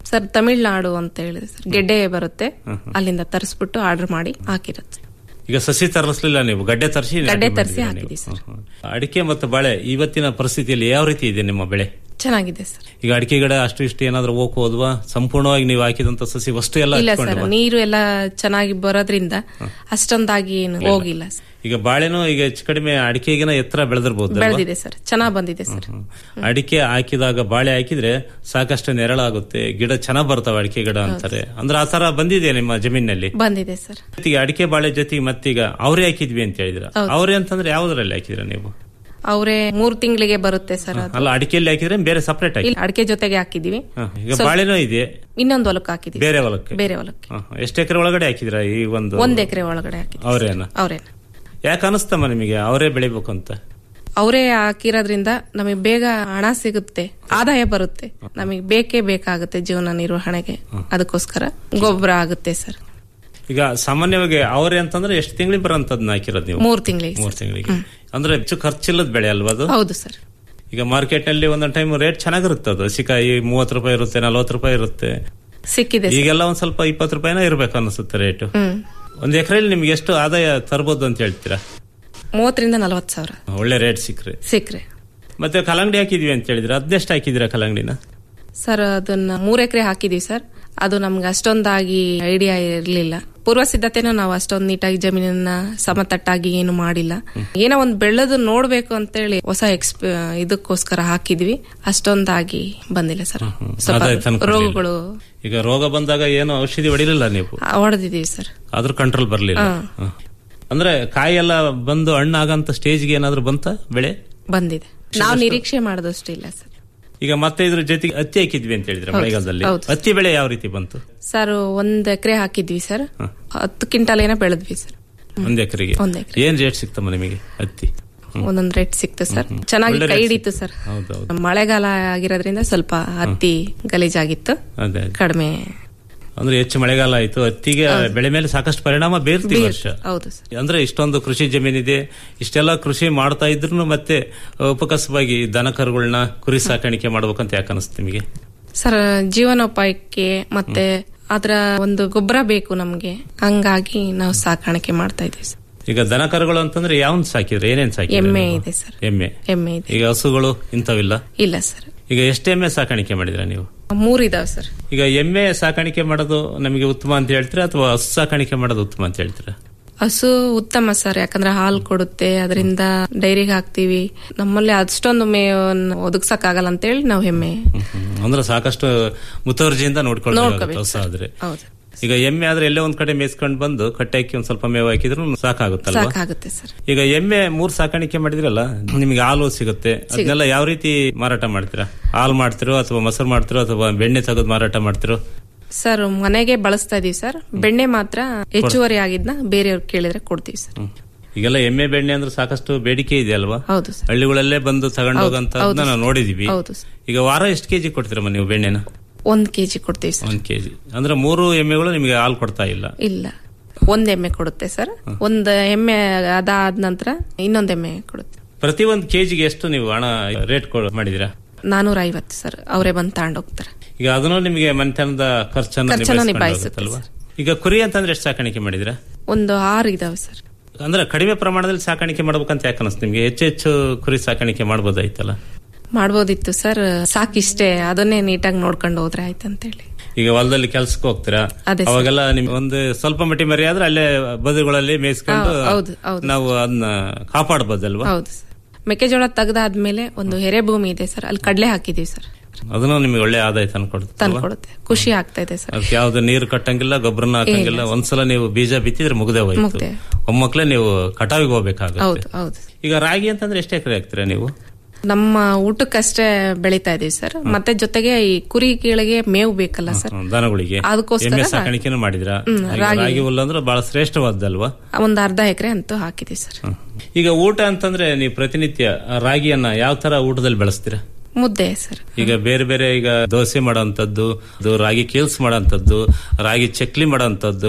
ಸರ್ ತಮಿಳ್ನಾಡು ಅಂತ ಹೇಳಿದೆ ಸರ್ ಗೆಡ್ಡೆ ಬರುತ್ತೆ ಅಲ್ಲಿಂದ ತರಿಸ್ಬಿಟ್ಟು ಆರ್ಡರ್ ಮಾಡಿ ಹಾಕಿರುತ್ತೆ ಈಗ ಸಸಿ ತರಿಸ್ಲಿಲ್ಲ ನೀವು ಗಡ್ಡೆ ತರಿಸಿ ಗಡ್ಡೆ ತರಿಸಿ ಹಾಕಿದೀವಿ ಸರ್ ಅಡಿಕೆ ಮತ್ತು ಬಾಳೆ ಇವತ್ತಿನ ಪರಿಸ್ಥಿತಿಯಲ್ಲಿ ಯಾವ ರೀತಿ ಇದೆ ನಿಮ್ಮ ಬೆಳೆ ಚೆನ್ನಾಗಿದೆ ಸರ್ ಈಗ ಅಡಿಕೆ ಗಿಡ ಅಷ್ಟು ಇಷ್ಟು ಏನಾದ್ರೂ ಹೋಗ್ ಹೋದ್ವಾ ಸಂಪೂರ್ಣವಾಗಿ ನೀವು ಹಾಕಿದಂತ ಸಸಿ ವಸ್ತು ಎಲ್ಲ ಇಲ್ಲ ಸರ್ ಹಚ್ಕೊಂಡ್ವಾ? ನೀರು ಎಲ್ಲ ಚೆನ್ನಾಗಿ ಬರೋದ್ರಿಂದ ಅಷ್ಟೊಂದಾಗಿ ಏನು ಹೋಗಿಲ್ಲ ಸರ್ ಈಗ ಬಾಳೆನೂ ಈಗ ಹೆಚ್ಚು ಕಡಿಮೆ ಅಡಿಕೆಗಿನ ಎತ್ತರ ಬೆಳೆದಿರ್ಬೋದು ಬೆಳೆದಿದೆ ಸರ್ ಚೆನ್ನಾಗ್ ಬಂದಿದೆ ಸರ್ ಅಡಿಕೆ ಹಾಕಿದಾಗ ಬಾಳೆ ಹಾಕಿದ್ರೆ ಸಾಕಷ್ಟು ನೆರಳಾಗುತ್ತೆ ಗಿಡ ಚೆನ್ನಾಗ್ ಬರ್ತಾವೆ ಅಡಿಕೆ ಗಿಡ ಅಂತಾರೆ ಅಂದ್ರೆ ಆ ತರ ಬಂದಿದೆ ನಿಮ್ಮ ಜಮೀನಲ್ಲಿ ಬಂದಿದೆ ಸರ್ ಜೊತೆಗೆ ಅಡಿಕೆ ಬಾಳೆ ಜೊತೆಗೆ ಮತ್ತೀಗ ಅವರೇ ಹಾಕಿದ್ವಿ ಅಂತ ಹೇಳಿದ್ರ ಹೌದು. ಅವರೇ ಅಂತಂದ್ರೆ ಯಾವ್ದ್ರಲ್ಲಿ ಹಾಕಿದ್ರ ನೀವು ಅವರೇ ಮೂರ್ ತಿಂಗಳಿಗೆ ಬರುತ್ತೆ ಸರ್ ಅದು ಅಲ್ಲ ಅಡಿಕೆಯಲ್ಲಿ ಹಾಕಿದ್ರೆ ಬೇರೆ ಸಪರೇಟ್ ಹಾಕಿ ಇಲ್ಲಿ ಅಡಿಕೆ ಜೊತೆಗೆ ಹಾಕಿದೀವಿ ಹ, ಈಗ ಸ್ವಲ್ಪ- ಬಾಳೆನೂ ಇದೆ ಇನ್ನೊಂದು ಹೊಲಕ್ಕೆ ಹಾಕಿದೀವಿ ಬೇರೆ ಹೊಲಕ್ಕೆ ಬೇರೆ ಹೊಲಕ್ಕೆ ಹ, ಹ. ಎಷ್ಟು ಎಕರೆ ಒಳಗಡೆ ಹಾಕಿದ್ರ ಈ ಒಂದು ಒಂದ್ ಎಕರೆ ಒಳಗಡೆ ಹಾಕಿದ್ವಿ ಅವರೇನ ಅವ್ರೇನ ಯಾಕೆ ಅನಿಸ್ತಮ್ಮ ನಿಮಗೆ ಅವರೇ ಬೆಳಿಬೇಕು ಅಂತ ಅವರೇ ಹಾಕಿರೋದ್ರಿಂದ ನಮಗೆ ಬೇಗ ಹಣ ಸಿಗುತ್ತೆ ಆದಾಯ ಬರುತ್ತೆ ನಮಗೆ ಬೇಕೇ ಬೇಕಾಗುತ್ತೆ ಜೀವನ ನಿರ್ವಹಣೆಗೆ ಅದಕ್ಕೋಸ್ಕರ ಗೊಬ್ಬರ ಆಗುತ್ತೆ ಸರ್ ಈಗ ಸಾಮಾನ್ಯವಾಗಿ ಅವರೇ ಅಂತಂದ್ರೆ ಎಷ್ಟು ತಿಂಗಳಿಗೆ ಬರೋಂಥದ್ನ ಹಾಕಿರೋದು ನೀವು ಮೂರ್ ತಿಂಗಳಿಗೆ ಮೂರ್ ತಿಂಗಳಿಗೆ ಅಂದ್ರೆ ಹೆಚ್ಚು ಖರ್ಚಿಲ್ಲದ ಬೆಳೆ ಅಲ್ವಾ ಅದು ಹೌದು ಸರ್ ಈಗ ಮಾರ್ಕೆಟ್ ನಲ್ಲಿ ಒಂದೊಂದು ಟೈಮ್ ರೇಟ್ ಚೆನ್ನಾಗಿರುತ್ತೆ ಅದು ಸಿಕಾಯಿ ಮೂವತ್ತು ರೂಪಾಯಿ ಇರುತ್ತೆ ನಲ್ವತ್ತು ರೂಪಾಯಿ ಇರುತ್ತೆ ಸಿಕ್ಕಿದೆ ಸರ್. ಈಗೆಲ್ಲ ಒಂದ್ ಸ್ವಲ್ಪ ಇಪ್ಪತ್ತು ರೂಪಾಯಿನ ಇರ್ಬೇಕು ಅನಿಸುತ್ತೆ ರೇಟ್ ಹ್ಮ್ ಒಂದ್ ಎಕರೆಯಲ್ಲಿ ನಿಮ್ಗೆ ಎಷ್ಟು ಆದಾಯ ತರ್ಬೋದು ಅಂತ ಹೇಳ್ತೀರಾ ಮೂವತ್ತರಿಂದ ನಲವತ್ತು ಸಾವಿರ ಒಳ್ಳೆ ರೇಟ್ ಸಿಕ್ಕ್ರೆ ಸಿಕ್ರೆ ಮತ್ತೆ ಕಲ್ಲಂಗಡಿ ಹಾಕಿದ್ವಿ ಅಂತ ಹೇಳಿದ್ರೆ ಅದನ್ನೆಷ್ಟು ಹಾಕಿದಿರಾ ಕಲ್ಲಂಗಡಿನ ಸರ್ ಅದನ್ನ ಮೂರ್ ಎಕರೆ ಹಾಕಿದೀವಿ ಸರ್ ಅದು ನಮ್ಗೆ ಅಷ್ಟೊಂದಾಗಿ ಐಡಿಯಾ ಇರಲಿಲ್ಲ ಪೂರ್ವ ಸಿದ್ಧತೆನೂ ನಾವು ಅಷ್ಟೊಂದ್ ನೀಟಾಗಿ ಜಮೀನನ್ನ ಸಮತಟ್ಟಾಗಿ ಏನು ಮಾಡಿಲ್ಲ ಏನೋ ಒಂದ್ ಬೆಳೆದು ನೋಡ್ಬೇಕು ಅಂತೇಳಿ ಹೊಸ ಎಕ್ಸ್ಪ ಇದಕ್ಕೋಸ್ಕರ ಹಾಕಿದ್ವಿ ಅಷ್ಟೊಂದಾಗಿ ಬಂದಿಲ್ಲ ಸರ್ ಸ್ವಲ್ಪ ಆದಾಯ ತಂದ್ಕೊಡ್ಲಿಲ್ಲ. ರೋಗಗಳು ಈಗ ರೋಗ ಬಂದಾಗ ಏನು ಔಷಧಿ ಹೊಡಿಲಿಲ್ಲ ನೀವು ಹೊಡೆದಿದೀವಿ ಸರ್ ಆದ್ರೂ ಕಂಟ್ರೋಲ್ ಬರ್ಲಿಲ್ಲ ಹಾ. ಹ. ಅಂದ್ರೆ ಕಾಯಿ ಎಲ್ಲ ಬಂದು ಹಣ್ಣಾಗಂತ ಸ್ಟೇಜ್ಗೆ ಏನಾದ್ರು ಬಂತ ಬೆಳೆ ಬಂದಿದೆ ನಾವು ನಿರೀಕ್ಷೆ ಮಾಡೋದಷ್ಟು ಇಲ್ಲ ಸರ್ ಈಗ ಮತ್ತೆ ಇದ್ರ ಜೊತೆಗೆ ಹತ್ತಿ ಹಾಕಿದ್ವಿ ಅಂತ ಹೇಳಿದ್ರೆ ಹೌದು, ಮಳೆಗಾಲದಲ್ಲಿ ಹೌದು. ಹತ್ತಿ ಬೆಳೆ ಯಾವ ರೀತಿ ಬಂತು ಸರ್ ಒಂದ್ ಎಕರೆ ಹಾಕಿದ್ವಿ ಸರ್ ಹತ್ತು ಕ್ವಿಂಟಾಲ್ ಏನೋ ಬೆಳೆದ್ವಿ ಸರ್ ಒಂದ್ ಎಕರೆಗೆ ಒಂದ್ ಎಕರೆ ಏನ್ ರೇಟ್ ಸಿಕ್ತಮ್ಮ ನಿಮಗೆ ಹತ್ತಿ ಒಂದೊಂದ್ ರೇಟ್ ಸಿಕ್ತು ಸರ್ ಚೆನ್ನಾಗಿ ಒಳ್ಳೆ ಕೈ rate ಹಿಡಿತು ಸರ್ ಹೌದೌದು ಮಳೆಗಾಲ ಆಗಿರೋದ್ರಿಂದ ಸ್ವಲ್ಪ ಹತ್ತಿ ಗಲೀಜಾಗಿತ್ತು ಅದೇ ಅದೇ. ಕಡಿಮೆ ಅಂದ್ರೆ ಹೆಚ್ಚು ಮಳೆಗಾಲ ಆಯ್ತು ಹತ್ತಿಗೆ ಬೆಳೆ ಮೇಲೆ ಸಾಕಷ್ಟು ಪರಿಣಾಮ ಬೀರ್ತಿ ಬೀರ್ತು. ವರ್ಷ ಹೌದು ಸರ್ ಅಂದ್ರೆ ಇಷ್ಟೊಂದು ಕೃಷಿ ಜಮೀನಿದೆ ಇಷ್ಟೆಲ್ಲ ಕೃಷಿ ಮಾಡ್ತಾ ಇದ್ರು ಮತ್ತೆ ಉಪಕಸವಾಗಿ ದನ ಕರುಗಳನ್ನ ಕುರಿ ಸಾಕಾಣಿಕೆ ಮಾಡ್ಬೇಕಂತ ಯಾಕೆ ಅನಿಸ್ತು ನಿಮಗೆ ಸರ್ ಜೀವನೋಪಾಯಕ್ಕೆ ಮತ್ತೆ ಅದರ ಒಂದು ಗೊಬ್ಬರ ಬೇಕು ನಮ್ಗೆ ಹಂಗಾಗಿ ನಾವು ಸಾಕಾಣಿಕೆ ಮಾಡ್ತಾ ಇದೀವಿ ಸರ್ ಈಗ ದನ ಕರುಗಳು ಅಂತಂದ್ರೆ ಯಾವನ್ ಸಾಕಿದ್ರೆ ಏನೇನ್ ಸಾಕಿದ್ರೆ ಎಮ್ಮೆ ನೀವು? ಇದೆ ಸರ್ ಎಮ್ಮೆ ಎಮ್ಮೆ ಇದೆ ಈಗ ಹಸುಗಳು ಇಂಥವಿಲ್ಲ ಇಲ್ಲ ಸರ್ ಈಗ ಎಷ್ಟು ಎಮ್ಮೆ ಸಾಕಾಣಿಕೆ ಮಾಡಿದ್ರ ನೀವು ಮೂರ್ ಇದಾವೆ ಸರ್ ಈಗ ಎಮ್ಮೆ ಸಾಕಾಣಿಕೆ ಮಾಡೋದು ನಮಗೆ ಉತ್ತಮ ಅಂತ ಹೇಳ್ತೀರಾ ಅಥವಾ ಹಸು ಸಾಕಾಣಿಕೆ ಮಾಡೋದು ಉತ್ತಮ ಅಂತ ಹೇಳ್ತೀರಾ ಹಸು ಉತ್ತಮ ಸರ್ ಯಾಕಂದ್ರೆ ಹಾಲು ಕೊಡುತ್ತೆ ಅದರಿಂದ ಡೈರಿಗೆ ಹಾಕ್ತಿವಿ ನಮ್ಮಲ್ಲಿ ಅಷ್ಟೊಂದು ಮೇವನ್ನು ಒದಗ್ಸಕ್ ಆಗಲ್ಲ ಅಂತೇಳಿ ನಾವು ಎಮ್ಮೆ ಹ್ಮ್. ಅಂದ್ರೆ ಸಾಕಷ್ಟು ಮುತುವರ್ಜಿಯಿಂದ ನೋಡ್ಕೊಳ್ಬೇಕು ನೋಡ್ಕೋಬೇಕು ಹಸು ಆದ್ರೆ ಹೌದು ಈಗ ಎಮ್ಮೆ ಆದ್ರೆ ಎಲ್ಲೇ ಒಂದ್ ಕಡೆ ಮೇಯ್ಸ್ಕೊಂಡ್ ಬಂದು ಕಟ್ಟೆ ಹಾಕಿ ಒಂದ್ ಸ್ವಲ್ಪ ಮೇವು ಹಾಕಿದ್ರು ಸಾಕಾಗುತ್ತಲ್ವಾ ಸಾಕಾಗುತ್ತೆ ಸರ್ ಈಗ ಎಮ್ಮೆ ಮೂರ್ ಸಾಕಾಣಿಕೆ ಮಾಡಿದ್ರಲ್ಲ ನಿಮ್ಗೆ ಹಾಲು ಸಿಗುತ್ತೆ ಅದನ್ನೆಲ್ಲ ಯಾವ ರೀತಿ ಮಾರಾಟ ಮಾಡ್ತೀರಾ ಹಾಲು ಮಾಡ್ತಿರೋ ಅಥವಾ ಮೊಸರು ಮಾಡ್ತಿರೋ ಅಥವಾ ಬೆಣ್ಣೆ ತೆಗೆದು ಮಾರಾಟ ಮಾಡ್ತಿರೋ ಸರ್ ಮನೆಗೆ ಬಳಸ್ತಾ ಇದೀವಿ ಸರ್ ಬೆಣ್ಣೆ ಮಾತ್ರ ಹೆಚ್ಚುವರಿ ಆಗಿದ್ನ ಬೇರೆಯವ್ರು ಕೇಳಿದ್ರೆ ಕೊಡ್ತೀವಿ ಸರ್ ಈಗೆಲ್ಲ ಎಮ್ಮೆ ಬೆಣ್ಣೆ ಅಂದ್ರೆ ಸಾಕಷ್ಟು ಬೇಡಿಕೆ ಇದೆ ಅಲ್ವಾ ಹೌದು ಸರ್ ಹಳ್ಳಿಗಳಲ್ಲೇ ಬಂದು ತಗೊಂಡು ಹೌದು, ಹೋಗಂತ ಹೌದು ನಾವು ನೋಡಿದೀವಿ ಹೌದು ಸರ್. ಈಗ ವಾರ ಎಷ್ಟು ಕೆಜಿ ಕೊಡ್ತೀರಮ್ಮ ನೀವು ಬೆಣ್ಣೆನ ಒಂದ್ ಕೆಜಿ ಕೊಡ್ತೀವಿ ಸರ್ ಒಂದ್ ಕೆಜಿ ಅಂದ್ರೆ ಮೂರು ಎಮ್ಮೆಗಳು ನಿಮಗೆ ಹಾಲು ಕೊಡ್ತಾ ಇಲ್ಲ ಇಲ್ಲ ಒಂದ್ ಎಮ್ಮೆ ಕೊಡುತ್ತೆ ಸರ್ ಒಂದ್ ಎಮ್ಮೆ ಅದಾದ ನಂತರ ಇನ್ನೊಂದ್ ಎಮ್ಮೆ ಕೊಡುತ್ತೆ ಪ್ರತಿ ಒಂದ್ ಕೆಜಿಗೆ ಎಷ್ಟು ನೀವು ಹಣ ರೇಟ್ ಮಾಡಿದೀರಾ ನಾನೂರ ಐವತ್ತು ಸರ್ ಅವರೇ ಬಂದು ತಗೊಂಡ್ ಹೋಗ್ತಾರೆ ಈಗ ಅದನ್ನು ನಿಮಗೆ ಮನೆತನದ ಖರ್ಚನ್ನು ಖರ್ಚನ್ನ ನಿಭಾಯಿಸ್ಕೊಂಡು ನಿಭಾಯಿಸುತ್ತೆ ಹೋಗುತ್ತಲ್ವಾ? ಈಗ ಕುರಿ ಅಂತಂದ್ರೆ ಎಷ್ಟು ಸಾಕಾಣಿಕೆ ಮಾಡಿದಿರಾ ಒಂದು ಆರು ಇದಾವೆ ಸರ್ ಅಂದ್ರೆ ಕಡಿಮೆ ಪ್ರಮಾಣದಲ್ಲಿ ಸಾಕಾಣಿಕೆ ಮಾಡ್ಬೇಕಂತ ಯಾಕೆ ಅನಿಸ್ತು ನಿಮ್ಗೆ ಹೆಚ್ಚು ಹೆಚ್ಚು ಕುರಿ ಸಾಕಾಣಿಕೆ ಮಾಡ್ಬೋದಾಯ್ತಲ್ಲ ಮಾಡ್ಬೋದಿತ್ತು ಸರ್ ಸಾಕಿಷ್ಟೇ ಅದನ್ನೇ ನೀಟಾಗಿ ನೋಡ್ಕೊಂಡು ಹೋದ್ರೆ ಆಯ್ತು ಅಂತೇಳಿ ಈಗ ಹೊಲದಲ್ಲಿ ಕೆಲ್ಸಕ್ಕೆ ಹೋಗ್ತೀರಾ ಅದೇ ಸರ್. ಅವಾಗೆಲ್ಲ ನಿಮ್ಗೆ ಒಂದು ಸ್ವಲ್ಪ ಮಟ್ಟಿ ಮರಿ ಆದ್ರೆ ಅಲ್ಲೇ ಬದುಗಳಲ್ಲಿ ಮೇಯಿಸ್ಕೊಂಡು ಹೌದು, ಹೌದು, ಹೌದು. ನಾವು ಅದನ್ನ ಕಾಪಾಡಬಹುದಲ್ವಾ ಹೌದು ಸರ್ ಮೆಕ್ಕೆಜೋಳ ತೆಗ್ದಾದ್ಮೇಲೆ ಒಂದು ಎರೆ ಭೂಮಿ ಇದೆ ಸರ್ ಅಲ್ಲಿ ಕಡಲೆ ಹಾಕಿದೀವಿ ಸರ್ ಅದನ್ನು ನಿಮ್ಗೆ ಒಳ್ಳೆ ಆದಾಯ ತಂದ್ಕೊಡುತ್ತೆ ತಂದ್ಕೊಡುತ್ತೆ ಖುಷಿ ಆಗ್ತಾ ಇದೆ ಸರ್ ಅದಕ್ಕೆ ಯಾವ್ದು ನೀರು ಕಟ್ಟಂಗಿಲ್ಲ ಗೊಬ್ಬರನ ಹಾಕಂಗಿಲ್ಲ ಒಂದ್ಸಲ ನೀವು ಬೀಜ ಬಿತ್ತಿದ್ರೆ ಮುಗ್ದೆ ಹೋಯ್ತು ಮುಗ್ದೆ. ಒಮ್ಮಕ್ಲೆ ನೀವು ಕಟಾವಿಗೆ ಹೋಗ್ಬೇಕಾಗುತ್ತೆ ಹೌದು ಹೌದು ಈಗ ರಾಗಿ ಅಂತಂದ್ರೆ ಎಷ್ಟು ಎಕರೆ ಹಾಕ್ತೀರಾ ನೀವು ನಮ್ಮ ಊಟಕ್ಕಷ್ಟೇ ಬೆಳಿತಾ ಇದೀವಿ ಸರ್ ಮತ್ತೆ ಜೊತೆಗೆ ಈ ಕುರಿಗಳಿಗೆ ಮೇವು ಬೇಕಲ್ಲ ಸರ್ ಹ್ಮ್, ದನಗಳಿಗೆ ಅದಕ್ಕೋಸ್ಕರ ಎಮ್ಮೆ ಸಾಕಾಣಿಕೆನೂ ಮಾಡಿದ್ರ ಹ್ಮ್, ರಾಗಿ. ರಾಗಿ ಹುಲ್ಲು ಅಂದ್ರೆ ಬಹಳ ಶ್ರೇಷ್ಠವಾದ್ದಲ್ವಾ ಒಂದ್ ಅರ್ಧ ಎಕರೆ ಅಂತೂ ಹಾಕಿದೀವಿ ಸರ್ ಈಗ ಊಟ ಅಂತಂದ್ರೆ ನೀವು ಪ್ರತಿನಿತ್ಯ ರಾಗಿಯನ್ನ ಯಾವ ತರ ಊಟದಲ್ಲಿ ಬಳಸ್ತೀರಾ ಮುದ್ದೆ ಸರ್ ಈಗ ಬೇರೆ ಬೇರೆ ಈಗ ದೋಸೆ ಮಾಡೋಂಥದ್ದು ಅದು ರಾಗಿ ಕೇಲ್ಸ್ ಮಾಡೋಂಥದ್ದು ರಾಗಿ ಚಕ್ಲಿ ಮಾಡೋಂಥದ್ದು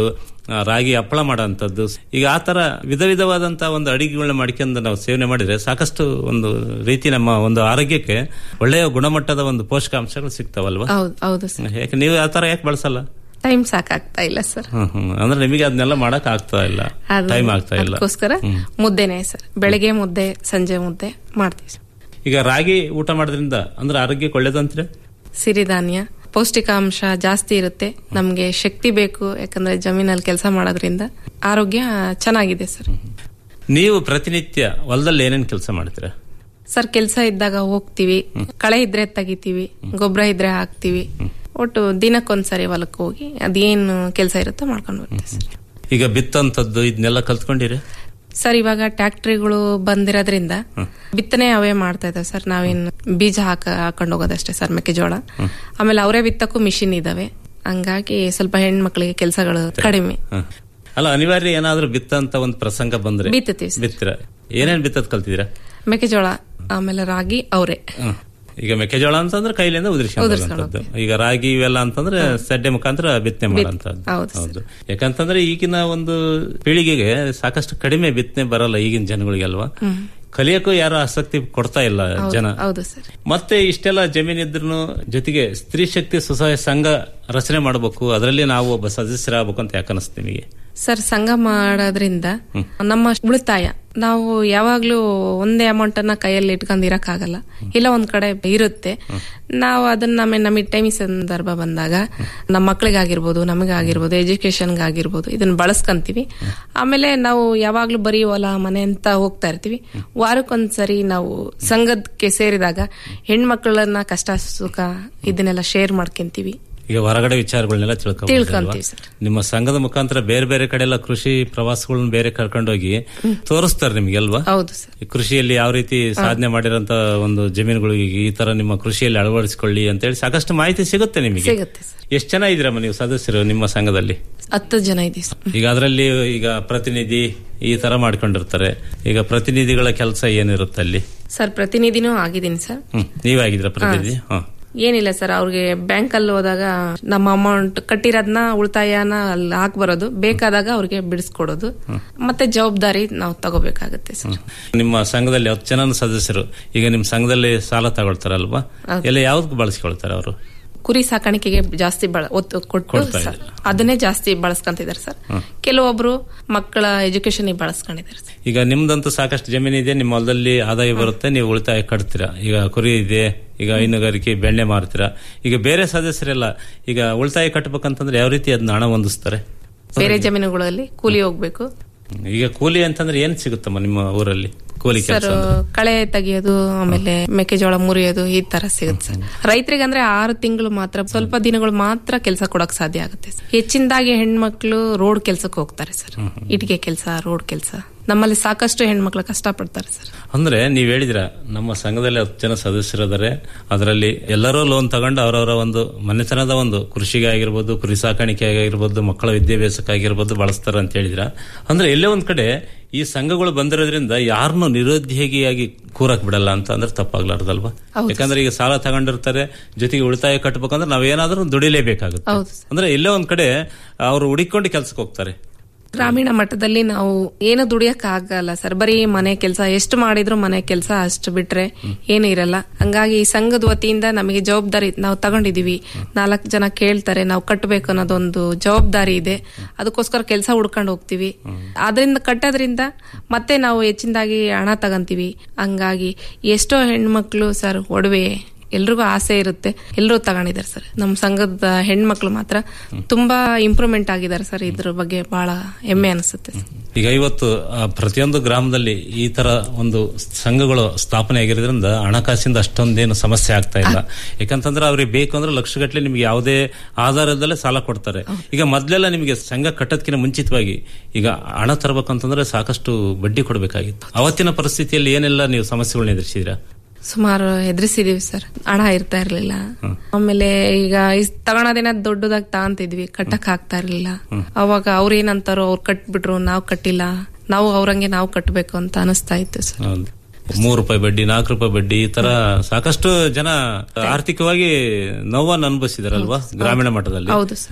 ಆ, ರಾಗಿ ಹಪ್ಪಳ ಮಾಡೋಂಥದ್ದು ಈಗ ಆ ತರ ವಿಧ ವಿಧವಾದಂತಹ ಒಂದು ಅಡಿಗೆಗಳನ್ನ ಮಾಡ್ಕೊಂಡು ನಾವು ಸೇವನೆ ಮಾಡಿದ್ರೆ ಸಾಕಷ್ಟು ಒಂದು ರೀತಿ ನಮ್ಮ ಒಂದು ಆರೋಗ್ಯಕ್ಕೆ ಒಳ್ಳೆಯ ಗುಣಮಟ್ಟದ ಒಂದು ಪೋಷಕಾಂಶಗಳು ಸಿಗ್ತಾವಲ್ವಾ ಹೌದು ಹೌದು ಸರ್ ಯಾಕೆ ನೀವು ಆ ತರ ಯಾಕೆ ಬಳಸಲ್ಲ ಟೈಮ್ ಸಾಕಾಗ್ತಾ ಇಲ್ಲ ಸರ್ ಹ್ಮ್ ಹ್ಮ್ ಅಂದ್ರೆ ನಿಮಗೆ ಅದನ್ನೆಲ್ಲ ಮಾಡಕ್ ಆಗ್ತಾ ಇಲ್ಲ ಅದು- ಟೈಮ್ ಆಗ್ತಾ ಇಲ್ಲ ಅದಕ್ಕೋಸ್ಕರ ಹ್ಮ್. ಮುದ್ದೆನೆ ಸರ್ ಬೆಳಗ್ಗೆ ಮುದ್ದೆ ಸಂಜೆ ಮುದ್ದೆ ಮಾಡ್ತೀವಿ ಸರ್. ಈಗ ರಾಗಿ ಊಟ ಮಾಡೋದ್ರಿಂದ ಅಂದ್ರೆ ಆರೋಗ್ಯಕ್ಕೆ ಒಳ್ಳೇದಂದ್ರೆ ಸಿರಿಧಾನ್ಯ ಪೌಷ್ಟಿಕಾಂಶ ಜಾಸ್ತಿ ಇರುತ್ತೆ ನಮ್ಗೆ ಶಕ್ತಿ ಬೇಕು ಯಾಕಂದ್ರೆ ಜಮೀನಲ್ಲಿ ಕೆಲಸ ಮಾಡೋದ್ರಿಂದ ಆರೋಗ್ಯ ಚೆನ್ನಾಗಿದೆ ಸರ್ ನೀವು ಪ್ರತಿನಿತ್ಯ ಹೊಲದಲ್ಲಿ ಏನೇನ್ ಕೆಲಸ ಮಾಡ್ತೀರಾ ಸರ್ ಕೆಲಸ ಇದ್ದಾಗ ಹೋಗ್ತೀವಿ ಕಳೆ ಇದ್ರೆ ತೆಗಿತೀವಿ ಗೊಬ್ಬರ ಇದ್ರೆ ಹಾಕ್ತಿವಿ ಒಟ್ಟು ದಿನಕ್ಕೊಂದ್ಸರಿ ಹೊಲಕ್ಕೆ ಹೋಗಿ ಅದೇನು ಕೆಲಸ ಇರುತ್ತೋ ಮಾಡ್ಕೊಂಡು ಬರ್ತೀವಿ ಸರ್. ಈಗ ಬಿತ್ತಂತದ್ದು ಇದನ್ನೆಲ್ಲ ಕಲ್ತ್ಕೊಂಡಿರಿ ಸರ್ ಇವಾಗ ಟ್ಯಾಕ್ಟ್ರಿಗಳು ಬಂದಿರೋದ್ರಿಂದ ಬಿತ್ತನೆ ಅವೇ ಮಾಡ್ತಾ ಇದಾವೆ ಸರ್ ನಾವೇನು ಬೀಜ ಹಾಕ ಹಾಕೊಂಡು ಹೋಗೋದಷ್ಟೇ ಸರ್ ಮೆಕ್ಕೆಜೋಳ ಆಮೇಲೆ ಅವರೇ ಬಿತ್ತಕ್ಕೂ ಮಿಷಿನ್ ಇದಾವೆ ಹಂಗಾಗಿ ಸ್ವಲ್ಪ ಹೆಣ್ಮಕ್ಳಿಗೆ ಕೆಲಸಗಳು ಕಡಿಮೆ ಹ. ಅಲ್ಲ ಅನಿವಾರ್ಯ ಏನಾದ್ರೂ ಬಿತ್ತಂತ ಒಂದು ಪ್ರಸಂಗ ಬಂದ್ರೆ ಬಿತ್ತುತ್ತೀವಿ ಸರ್. ಬಿತ್ತೀರ ಏನೇನ್ ಬಿತ್ತದ್ ಕಲ್ತಿದ್ದೀರಾ ಮೆಕ್ಕೆಜೋಳ ಆಮೇಲೆ ರಾಗಿ ಅವರೇ ಹ. ಈಗ ಮೆಕ್ಕೆಜೋಳ ಅಂತಂದ್ರೆ ಕೈಲಿಂದ ಉದುರಿಸ್ಕೊಂಡು ಉದುರಿಸ್ಕೊಂಡದ್ದು ಈಗ ರಾಗಿ ಇವೆಲ್ಲ ಅಂತಂದ್ರೆ ಸಡ್ಡೆ ಮುಖಾಂತರ ಬಿತ್ತನೆ ಮಾಡೋಂಥದ್ದು ಹೌದು ಹೌದು ಯಾಕಂತಂದ್ರೆ ಈಗಿನ ಒಂದು ಪೀಳಿಗೆಗೆ ಸಾಕಷ್ಟು ಕಡಿಮೆ ಬಿತ್ತನೆ ಬರಲ್ಲ ಈಗಿನ ಜನಗಳಿಗೆ ಅಲ್ವಾ ಹ್ಮ್. ಕಲಿಯಕ್ಕೂ ಯಾರು ಆಸಕ್ತಿ ಕೊಡ್ತಾ ಇಲ್ಲ ಹೌದು- ಜನ ಹೌದು ಸರ್ ಮತ್ತೆ ಇಷ್ಟೆಲ್ಲ ಜಮೀನ್ ಇದ್ರು ಜೊತೆಗೆ ಸ್ತ್ರೀ ಶಕ್ತಿ ಸ್ವಸಹಾಯ ಸಂಘ ರಚನೆ ಮಾಡಬೇಕು ಅದರಲ್ಲಿ ನಾವು ಒಬ್ಬ ಸದಸ್ಯರಾಗಬೇಕು ಅಂತ ಯಾಕೆ ಅನಿಸ್ತು ನಿಮಗೆ ಸರ್ ಸಂಘ ಮಾಡೋದ್ರಿಂದ ನಮ್ಮ ಉಳಿತಾಯ ನಾವು ಯಾವಾಗ್ಲೂ ಒಂದೇ ಅಮೌಂಟ್ ಅನ್ನ ಕೈಯಲ್ಲಿ ಇಟ್ಕೊಂಡು ಇರಕ್ಕಾಗಲ್ಲ ಇಲ್ಲ ಒಂದ್ ಕಡೆ ಇರುತ್ತೆ ನಾವು ಅದನ್ನ ನಮಗೆ ನಮಗೆ ಟೈಮ್ ಸಂದರ್ಭ ಬಂದಾಗ ನಮ್ಮ ಮಕ್ಳಿಗಾಗಿರ್ಬೋದು ನಮಗಾಗಿರ್ಬೋದು ಎಜುಕೇಶನ್ಗಾಗಿರ್ಬೋದು ಇದನ್ನ ಬಳಸ್ಕೊಂತೀವಿ ಆಮೇಲೆ ನಾವು ಯಾವಾಗ್ಲೂ ಬರೀ ಹೊಲ ಮನೆ ಅಂತ ಹೋಗ್ತಾ ಇರ್ತೀವಿ ವಾರಕ್ಕೊಂದ್ಸರಿ ನಾವು ಸಂಘಕ್ಕೆ ಸೇರಿದಾಗ ಹೆಣ್ಮಕ್ಳನ್ನ ಕಷ್ಟ ಸುಖ ಇದನ್ನೆಲ್ಲ ಶೇರ್ ಮಾಡ್ಕೊಂತೀವಿ ಈಗ ಹೊರಗಡೆ ವಿಚಾರಗಳನ್ನೆಲ್ಲ ತಿಳ್ಕೊಬೋದು ತಿಳ್ಕೊಂತೀವಿ ಅಲ್ವಾ? ನಿಮ್ಮ ಸಂಘದ ಮುಖಾಂತರ ಬೇರೆ ಬೇರೆ ಕಡೆ ಎಲ್ಲ ಕೃಷಿ ಪ್ರವಾಸಗಳನ್ನ ಬೇರೆ ಕರ್ಕೊಂಡೋಗಿ ತೋರಿಸ್ತಾರೆ ನಿಮ್ಗೆ ಅಲ್ವಾ ಹೌದು ಸರ್ ಈ ಕೃಷಿಯಲ್ಲಿ ಯಾವ ರೀತಿ ಸಾಧನೆ ಮಾಡಿರೋಂತ ಒಂದು ಜಮೀನುಗಳು ಈಗ ಈ ತರ ನಿಮ್ಮ ಕೃಷಿಯಲ್ಲಿ ಅಳವಡಿಸಿಕೊಳ್ಳಿ ಅಂತ ಹೇಳಿ ಸಾಕಷ್ಟು ಮಾಹಿತಿ ಸಿಗುತ್ತೆ ನಿಮಗೆ ಸಿಗುತ್ತೆ ಎಷ್ಟು ಜನ ಇದ್ದೀರಮ್ಮ ನೀವು ಸದಸ್ಯರು ನಿಮ್ಮ ಸಂಘದಲ್ಲಿ ಹತ್ತು ಜನ ಇದೀವಿ ಸರ್ ಈಗ ಅದರಲ್ಲಿ ಈಗ ಪ್ರತಿನಿಧಿ ಈ ತರ ಮಾಡ್ಕೊಂಡಿರ್ತಾರೆ ಈಗ ಪ್ರತಿನಿಧಿಗಳ ಕೆಲಸ ಏನಿರುತ್ತೆ ಅಲ್ಲಿ ಸರ್ ಪ್ರತಿನಿಧಿನೂ ಆಗಿದ್ದೀನಿ ಸರ್ ಹ್ಮ್ ನೀವಾಗಿದ್ರ ಪ್ರತಿನಿಧಿ ಹಾ ಏನಿಲ್ಲ ಸರ್ ಅವ್ರಿಗೆ ಬ್ಯಾಂಕ್ ಅಲ್ಲಿ ಹೋದಾಗ ನಮ್ಮ ಅಮೌಂಟ್ ಕಟ್ಟಿರೋದನ್ನ ಉಳಿತಾಯನ ಅಲ್ಲಿ ಹಾಕ್ ಬರೋದು ಬೇಕಾದಾಗ ಅವ್ರಿಗೆ ಬಿಡಿಸ್ಕೊಡೋದು ಮತ್ತೆ ಜವಾಬ್ದಾರಿ ನಾವು ತಗೋಬೇಕಾಗತ್ತೆ ಸರ್ ನಿಮ್ಮ ಸಂಘದಲ್ಲಿ ಹತ್ತು ಜನ ಸದಸ್ಯರು ಈಗ ನಿಮ್ಮ ಸಂಘದಲ್ಲಿ ಸಾಲ ತಗೊಳ್ತಾರಲ್ವಾ ಹೌದು. ಎಲ್ಲ ಯಾವ್ದಕ್ಕೆ ಬಳಸ್ಕೊಳ್ತಾರೆ ಅವರು ಕುರಿ ಸಾಕಾಣಿಕೆಗೆ ಜಾಸ್ತಿ ಬಳ ಒತ್ತು ಕೊಟ್ಟು ಕೊಡ್ತಾ ಸರ್ ಅದನ್ನೇ ಜಾಸ್ತಿ ಬಳಸ್ಕೊಂತಿದ್ದಾರೆ ಸರ್ ಕೆಲವೊಬ್ರು ಮಕ್ಕಳ ಎಜುಕೇಶನ್ ಬಳಸ್ಕೊಂಡಿದ್ದಾರೆ ಸರ್ ಈಗ ನಿಮ್ದಂತೂ ಸಾಕಷ್ಟು ಜಮೀನಿದೆ ನಿಮ್ಮ ಹೊಲದಲ್ಲಿ ಆದಾಯ ಬರುತ್ತೆ ನೀವು ಉಳಿತಾಯ ಕಟ್ತೀರಾ ಈಗ ಕುರಿ ಇದೆ ಈಗ ಹೈನುಗಾರಿಕೆ ಬೆಣ್ಣೆ ಮಾರ್ತೀರಾ ಈಗ ಬೇರೆ ಸದಸ್ಯರೆಲ್ಲ ಈಗ ಉಳಿತಾಯ ಕಟ್ಟಬೇಕಂತಂದ್ರೆ ಯಾವ ರೀತಿ ಅದನ್ನ ಹಣ ಹೊಂದಿಸ್ತಾರೆ ಬೇರೆ ಜಮೀನುಗಳಲ್ಲಿ ಕೂಲಿ ಹೋಗ್ಬೇಕು ಈಗ ಕೂಲಿ ಅಂತಂದ್ರೆ ಏನ್ ಸಿಗುತ್ತಮ್ಮ ನಿಮ್ಮ ಊರಲ್ಲಿ ಕೂಲಿ ಸರ್ ಕೆಲಸ ಕಳೆ ತೆಗಿಯೋದು ಆಮೇಲೆ ಮೆಕ್ಕೆಜೋಳ ಮುರಿಯೋದು ಈ ತರ ಸಿಗುತ್ತೆ ಸರ್ ರೈತರಿಗಂದ್ರೆ ಆರು ತಿಂಗಳು ಮಾತ್ರ ಸ್ವಲ್ಪ ದಿನಗಳು ಮಾತ್ರ ಕೆಲಸ ಕೊಡಕ್ ಸಾಧ್ಯ ಆಗುತ್ತೆ ಸರ್. ಹೆಚ್ಚಿನದಾಗಿ ಹೆಣ್ಮಕ್ಳು ರೋಡ್ ಕೆಲ್ಸಕ್ಕೆ ಹೋಗ್ತಾರೆ ಸರ್ ಇಟಿಗೆ ಕೆಲಸ ರೋಡ್ ಕೆಲಸ ನಮ್ಮಲ್ಲಿ ಸಾಕಷ್ಟು ಹೆಣ್ಮಕ್ಳು ಕಷ್ಟಪಡ್ತಾರೆ ಸರ್ ಅಂದ್ರೆ ನೀವ್ ಹೇಳಿದ್ರ ನಮ್ಮ ಸಂಘದಲ್ಲಿ ಹತ್ತು ಜನ ಸದಸ್ಯರಿದ್ದಾರೆ ಅದರಲ್ಲಿ ಎಲ್ಲರೂ ಲೋನ್ ತಗೊಂಡು ಅವರವರ ಒಂದು ಮನೆತನದ ಒಂದು ಕೃಷಿಗೆ ಆಗಿರ್ಬೋದು ಕುರಿ ಸಾಕಾಣಿಕೆ ಆಗಿರ್ಬೋದು ಮಕ್ಕಳ ವಿದ್ಯಾಭ್ಯಾಸಕ್ಕಾಗಿರ್ಬೋದು ಬಳಸ್ತಾರ ಅಂತ ಹೇಳಿದ್ರ ಅಂದ್ರೆ ಎಲ್ಲೇ ಒಂದ್ ಕಡೆ ಈ ಸಂಘಗಳು ಬಂದಿರೋದ್ರಿಂದ ಯಾರನ್ನು ನಿರುದ್ಯೋಗಿಯಾಗಿ ಕೂರಕ್ ಬಿಡಲ್ಲ ಅಂತ ಅಂದ್ರೆ ತಪ್ಪಾಗ್ಲಾರ್ದಲ್ವಾ ಹೌದು ಯಾಕಂದ್ರೆ ಈಗ ಸಾಲ ತಗೊಂಡಿರ್ತಾರೆ ಜೊತೆಗೆ ಉಳಿತಾಯ ಕಟ್ಟಬೇಕಂದ್ರೆ ನಾವೇನಾದ್ರೂ ದುಡಿಲೇಬೇಕಾಗುತ್ತೆ ಹೌದು ಅಂದ್ರೆ ಎಲ್ಲೇ ಒಂದ್ ಕಡೆ ಅವರು ಹುಡಿಕೊಂಡು ಕೆಲ್ಸಕ್ಕೆ ಹೋಗ್ತಾರೆ ಗ್ರಾಮೀಣ ಮಟ್ಟದಲ್ಲಿ ನಾವು ಏನು ದುಡಿಯಕ್ ಆಗಲ್ಲ ಸರ್ ಬರೀ ಮನೆ ಕೆಲಸ ಎಷ್ಟು ಮಾಡಿದ್ರು ಮನೆ ಕೆಲಸ ಅಷ್ಟು ಬಿಟ್ರೆ ಏನು ಇರಲ್ಲ ಹಂಗಾಗಿ ಈ ಸಂಘದ ವತಿಯಿಂದ ನಮಗೆ ಜವಾಬ್ದಾರಿ ನಾವು ತಗೊಂಡಿದೀವಿ ನಾಲ್ಕು ಜನ ಕೇಳ್ತಾರೆ ನಾವು ಕಟ್ಟಬೇಕು ಅನ್ನೋದೊಂದು ಜವಾಬ್ದಾರಿ ಇದೆ ಅದಕ್ಕೋಸ್ಕರ ಕೆಲಸ ಹುಡ್ಕೊಂಡು ಹೋಗ್ತೀವಿ ಅದರಿಂದ ಕಟ್ಟೋದ್ರಿಂದ ಮತ್ತೆ ನಾವು ಹೆಚ್ಚಿನದಾಗಿ ಹಣ ತಗಂತೀವಿ ಹಂಗಾಗಿ ಎಷ್ಟೋ ಹೆಣ್ಮಕ್ಳು ಸರ್ ಒಡವೆ ಎಲ್ರಿಗೂ ಆಸೆ ಇರುತ್ತೆ ಎಲ್ಲರೂ ತಗೊಂಡಿದ್ದಾರೆ ಸರ್ ನಮ್ಮ ಸಂಘದ ಹೆಣ್ಮಕ್ಳು ಮಾತ್ರ ತುಂಬಾ ಇಂಪ್ರೂವ್ಮೆಂಟ್ ಆಗಿದ್ದಾರೆ ಸರ್ ಇದ್ರ ಬಗ್ಗೆ ಬಹಳ ಹೆಮ್ಮೆ ಅನಿಸುತ್ತೆ ಸರ್. ಈಗ ಇವತ್ತು ಆ, ಪ್ರತಿಯೊಂದು ಗ್ರಾಮದಲ್ಲಿ ಈ ತರ ಒಂದು ಸಂಘಗಳು ಸ್ಥಾಪನೆ ಆಗಿರೋದ್ರಿಂದ ಹಣಕಾಸಿಂದ ಅಷ್ಟೊಂದೇನು ಸಮಸ್ಯೆ ಆಗ್ತಾ ಇಲ್ಲ ಯಾಕಂತಂದ್ರೆ ಅವ್ರಿಗೆ ಬೇಕು ಅಂದ್ರೆ ಲಕ್ಷಗಟ್ಟಲೆ ನಿಮ್ಗೆ ಯಾವುದೇ ಆಧಾರದಲ್ಲೇ ಸಾಲ ಕೊಡ್ತಾರೆ ಈಗ ಮೊದ್ಲೆಲ್ಲ ನಿಮಗೆ ಸಂಘ ಕಟ್ಟೋದಕ್ಕಿಂತ ಮುಂಚಿತವಾಗಿ ಈಗ ಹಣ ತರಬೇಕಂತಂದ್ರೆ ಸಾಕಷ್ಟು ಬಡ್ಡಿ ಕೊಡಬೇಕಾಗಿತ್ತು ಅವತ್ತಿನ ಪರಿಸ್ಥಿತಿಯಲ್ಲಿ ಏನೆಲ್ಲ ನೀವು ಸಮಸ್ಯೆಗಳನ್ನ ಎದುರಿಸಿದ್ರ ಸುಮಾರು ಎದುರಿಸಿದೀವಿ ಸರ್ ಹಣ ಇರ್ತಾ ಇರ್ಲಿಲ್ಲ ಆಮೇಲೆ ಈಗ ಇಸ್- ತಗೊಳೋದೇನ ದೊಡ್ಡದಾಗಿ ತಗೊಂತಿದ್ವಿ ಕಟ್ಟಕ್ ಆಗ್ತಾ ಇರ್ಲಿಲ್ಲ ಅವಾಗ ಅವ್ರ ಏನಂತಾರೋ ಅವ್ರು ಕಟ್ಬಿಟ್ರು ನಾವು ಕಟ್ಟಿಲ್ಲ ನಾವು ಅವ್ರಂಗೆ ನಾವು ಕಟ್ಟಬೇಕು ಅಂತ ಅನಿಸ್ತಾ ಇತ್ತು ಸರ್ ಹೌದು. ಮೂರು ರೂಪಾಯಿ ಬಡ್ಡಿ ನಾಲ್ಕು ರೂಪಾಯಿ ಬಡ್ಡಿ ಈ ತರ ಸಾಕಷ್ಟು ಜನ ಆರ್ಥಿಕವಾಗಿ ನೋವನ್ನು ಅನುಭವಿಸಿದಾರಲ್ವಾ ಗ್ರಾಮೀಣ ಮಟ್ಟದಲ್ಲಿ ಹೌದು ಸರ್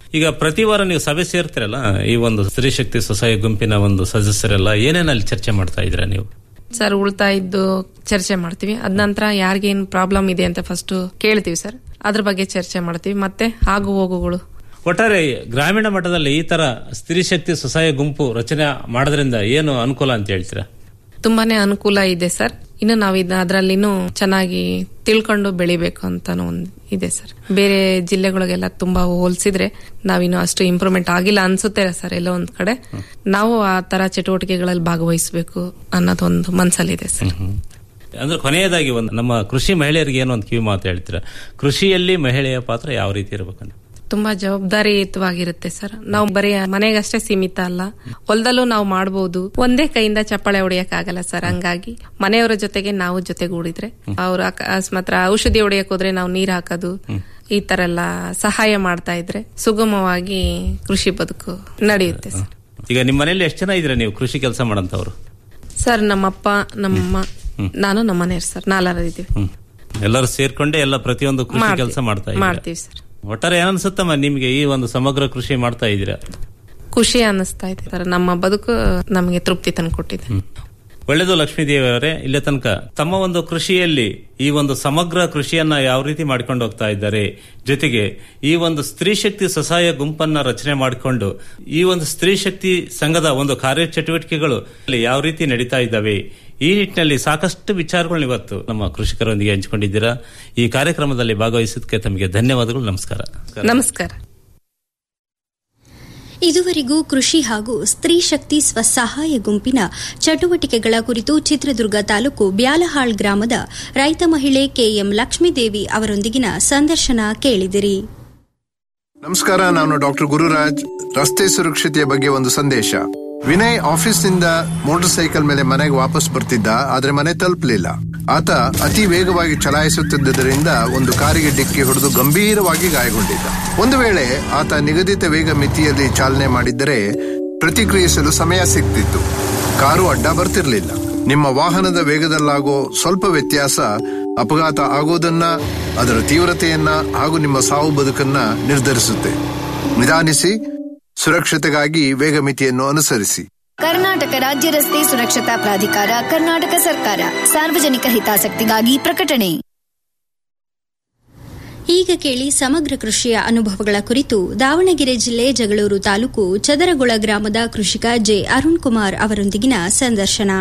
ಈಗ ಪ್ರತಿ ವಾರ ನೀವು ಸಭೆ ಸೇರ್ತಿರಲ್ಲ ಈ ಒಂದು ಸ್ತ್ರೀ ಶಕ್ತಿ ಸ್ವಸಹಾಯ ಗುಂಪಿನ ಒಂದು ಸದಸ್ಯರೆಲ್ಲ ಏನೇನಲ್ಲಿ ಚರ್ಚೆ ಮಾಡ್ತಾ ಇದ್ದೀರಾ ನೀವು ಸರ್ ಉಳಿತಾಯದ್ದು ಚರ್ಚೆ ಮಾಡ್ತೀವಿ ಅದ ನಂತರ ಯಾರಿಗೇನ್ ಪ್ರಾಬ್ಲಮ್ ಇದೆ ಅಂತ ಫಸ್ಟ್ ಕೇಳ್ತೀವಿ ಸರ್ ಅದ್ರ ಬಗ್ಗೆ ಚರ್ಚೆ ಮಾಡ್ತೀವಿ ಮತ್ತೆ ಆಗು ಹೋಗುಗಳು ಒಟ್ಟಾರೆ ಗ್ರಾಮೀಣ ಮಟ್ಟದಲ್ಲಿ ಈ ತರ ಸ್ತ್ರೀ ಶಕ್ತಿ ಸ್ವಸಹಾಯ ಗುಂಪು ರಚನೆ ಮಾಡೋದ್ರಿಂದ ಏನು ಅನುಕೂಲ ಅಂತ ಹೇಳ್ತೀರಾ ತುಂಬಾನೇ ಅನುಕೂಲ ಇದೆ ಸರ್ ಇನ್ನು ನಾವು ಇದ ಅದ್ರಲ್ಲಿ ಇನ್ನೂ ಚೆನ್ನಾಗಿ ತಿಳ್ಕೊಂಡು ಬೆಳಿಬೇಕು ಅಂತಾನು ಒಂದ್ ಇದೆ ಸರ್ ಬೇರೆ ಜಿಲ್ಲೆಗಳಿಗೆಲ್ಲ ತುಂಬಾ ಹೋಲಿಸಿದ್ರೆ ನಾವಿನ್ನು ಅಷ್ಟು ಇಂಪ್ರೂವ್ಮೆಂಟ್ ಆಗಿಲ್ಲ ಅನ್ಸುತ್ತೆ ಸರ್ ಎಲ್ಲೋ ಒಂದ್ ಕಡೆ ನಾವು ಆ ತರ ಚಟುವಟಿಕೆಗಳಲ್ಲಿ ಭಾಗವಹಿಸಬೇಕು ಅನ್ನೋದೊಂದು ಮನ್ಸಲ್ಲಿದೆ ಸರ್ ಅಂದ್ರೆ ಕೊನೆಯದಾಗಿ ಒಂದು ನಮ್ಮ ಕೃಷಿ ಮಹಿಳೆಯರಿಗೆ ಏನು ಒಂದು ಕಿವಿ ಮಾತು ಹೇಳ್ತೀರಾ ಕೃಷಿಯಲ್ಲಿ ಮಹಿಳೆಯ ಪಾತ್ರ ಯಾವ ರೀತಿ ಇರಬೇಕಂತ ತುಂಬಾ ಜವಾಬ್ದಾರಿಯುತವಾಗಿರುತ್ತೆ ಸರ್ ನಾವು ಬರೀ ಮನೆಗಷ್ಟೇ ಸೀಮಿತ ಅಲ್ಲ ಹೊಲದಲ್ಲೂ ನಾವು ಮಾಡಬಹುದು ಒಂದೇ ಕೈಯಿಂದ ಚಪ್ಪಾಳೆ ಹೊಡೆಯಕ್ ಆಗಲ್ಲ ಸರ್ ಹಂಗಾಗಿ ಮನೆಯವರ ಜೊತೆಗೆ ನಾವು ಜೊತೆಗೂಡಿದ್ರೆ ಅವ್ರ ಅಕಸ್ಮಾತ್ ಔಷಧಿ ಹೊಡೆಯಕ್ ಹೋದ್ರೆ ನಾವು ನೀರ್ ಹಾಕೋದು ಈ ತರ ಎಲ್ಲ ಸಹಾಯ ಮಾಡ್ತಾ ಇದ್ರೆ ಸುಗಮವಾಗಿ ಕೃಷಿ ಬದುಕು ನಡೆಯುತ್ತೆ ಸರ್ ಈಗ ನಿಮ್ಮ ಮನೇಲಿ ಎಷ್ಟು ಜನ ಇದ್ದೀರಾ ನೀವು ಕೃಷಿ ಕೆಲಸ ಮಾಡಂತವ್ರು ಸರ್ ನಮ್ಮಪ್ಪ ನಮ್ಮಮ್ಮ ನಾನು ನಮ್ಮ ಮನೆಯವ್ರು ಸರ್ ನಾಲ್ವರು ಇದೀವಿ ಎಲ್ಲರೂ ಸೇರ್ಕೊಂಡೆ ಎಲ್ಲ ಪ್ರತಿಯೊಂದು ಕೃಷಿ ಮಾಡ್ತೀವಿ. ಕೆಲಸ ಮಾಡ್ತಾ ಇದ್ದೀರಾ ಮಾಡ್ತೀವಿ ಸರ್ ಒಟ್ಟಾರೆ ಏನನ್ಸುತ್ತಮ್ಮ ನಿಮ್ಗೆ ಈ ಒಂದು ಸಮಗ್ರ ಕೃಷಿ ಮಾಡ್ತಾ ಇದ್ದೀರಾ ಖುಷಿ ಅನ್ನಿಸ್ತಾ ಇದೆ ಸರ್ ನಮ್ಮ ಬದುಕು ನಮಗೆ ತೃಪ್ತಿ ತಂದು ಕೊಟ್ಟಿದೆ ಒಳ್ಳೆಯದು ಲಕ್ಷ್ಮೀದೇವಿ ಅವರೇ ಇಲ್ಲೇ ತನಕ ತಮ್ಮ ಒಂದು ಕೃಷಿಯಲ್ಲಿ ಈ ಒಂದು ಸಮಗ್ರ ಕೃಷಿಯನ್ನ ಯಾವ ರೀತಿ ಮಾಡ್ಕೊಂಡು ಹೋಗ್ತಾ ಇದ್ದಾರೆ ಜೊತೆಗೆ ಈ ಒಂದು ಸ್ತ್ರೀ ಶಕ್ತಿ ಸ್ವಸಹಾಯ ಗುಂಪನ್ನ ರಚನೆ ಮಾಡಿಕೊಂಡು ಈ ಒಂದು ಸ್ತ್ರೀ ಶಕ್ತಿ ಸಂಘದ ಒಂದು ಕಾರ್ಯ ಚಟುವಟಿಕೆಗಳು ಅಲ್ಲಿ ಯಾವ ರೀತಿ ನಡೀತಾ ಇದ್ದಾವೆ ಈ ನಿಟ್ಟಿನಲ್ಲಿ ಸಾಕಷ್ಟು ವಿಚಾರಗಳನ್ನ ಇವತ್ತು ನಮ್ಮ ಕೃಷಿಕರೊಂದಿಗೆ ಹಂಚಿಕೊಂಡಿದ್ದೀರಾ ಈ ಕಾರ್ಯಕ್ರಮದಲ್ಲಿ ಭಾಗವಹಿಸಿದ್ದಕ್ಕೆ ತಮಗೆ ಧನ್ಯವಾದಗಳು ನಮಸ್ಕಾರ ನಮಸ್ಕಾರ ಇದುವರೆಗೂ ಕೃಷಿ ಹಾಗೂ ಸ್ತ್ರೀ ಶಕ್ತಿ ಸ್ವಸಹಾಯ ಗುಂಪಿನ ಚಟುವಟಿಕೆಗಳ ಕುರಿತು ಚಿತ್ರದುರ್ಗ ತಾಲೂಕು ಬ್ಯಾಲಹಾಳ್ ಗ್ರಾಮದ ರೈತ ಮಹಿಳೆ ಕೆಎಂ ಲಕ್ಷ್ಮೀದೇವಿ ಅವರೊಂದಿಗಿನ ಸಂದರ್ಶನ ಕೇಳಿದಿರಿ ನಮಸ್ಕಾರ ನಾನು ಡಾಕ್ಟರ್ ಗುರುರಾಜ್ ರಸ್ತೆ ಸುರಕ್ಷತೆಯ ಬಗ್ಗೆ ಒಂದು ಸಂದೇಶ ವಿನಯ್ ಆಫೀಸ್ನಿಂದ ಮೋಟಾರ್ ಸೈಕಲ್ ಮೇಲೆ ಮನೆಗೆ ವಾಪಸ್ ಬರ್ತಿದ್ದ ಆದ್ರೆ ಮನೆ ತಲುಪಲಿಲ್ಲ ಆತ ಅತಿ ವೇಗವಾಗಿ ಚಲಾಯಿಸುತ್ತಿದ್ದರಿಂದ ಒಂದು ಕಾರಿಗೆ ಡಿಕ್ಕಿ ಹೊಡೆದು ಗಂಭೀರವಾಗಿ ಗಾಯಗೊಂಡಿದ್ದ ಒಂದು ವೇಳೆ ಆತ ನಿಗದಿತ ವೇಗ ಮಿತಿಯಲ್ಲಿ ಚಾಲನೆ ಮಾಡಿದ್ದರೆ ಪ್ರತಿಕ್ರಿಯಿಸಲು ಸಮಯ ಸಿಗ್ತಿತ್ತು ಕಾರು ಅಡ್ಡ ಬರ್ತಿರ್ಲಿಲ್ಲ ನಿಮ್ಮ ವಾಹನದ ವೇಗದಲ್ಲಾಗೋ ಸ್ವಲ್ಪ ವ್ಯತ್ಯಾಸ ಅಪಘಾತ ಆಗೋದನ್ನ ಅದರ ತೀವ್ರತೆಯನ್ನ ಹಾಗೂ ನಿಮ್ಮ ಸಾವು ಬದುಕನ್ನ ನಿರ್ಧರಿಸುತ್ತೆ ನಿಧಾನಿಸಿ ಸುರಕ್ಷತೆಗಾಗಿ ವೇಗ ಮಿತಿಯನ್ನು ಅನುಸರಿಸಿ ಕರ್ನಾಟಕ ರಾಜ್ಯ ರಸ್ತೆ ಸುರಕ್ಷತಾ ಪ್ರಾಧಿಕಾರ ಕರ್ನಾಟಕ ಸರ್ಕಾರ ಸಾರ್ವಜನಿಕ ಹಿತಾಸಕ್ತಿಗಾಗಿ ಪ್ರಕಟಣೆ ಈಗ ಕೇಳಿ ಸಮಗ್ರ ಕೃಷಿಯ ಅನುಭವಗಳ ಕುರಿತು ದಾವಣಗೆರೆ ಜಿಲ್ಲೆ ಜಗಳೂರು ತಾಲೂಕು ಚದರಗೊಳ ಗ್ರಾಮದ ಕೃಷಿಕ ಜೆ ಅರುಣ್ ಕುಮಾರ್ ಅವರೊಂದಿಗಿನ ಸಂದರ್ಶನ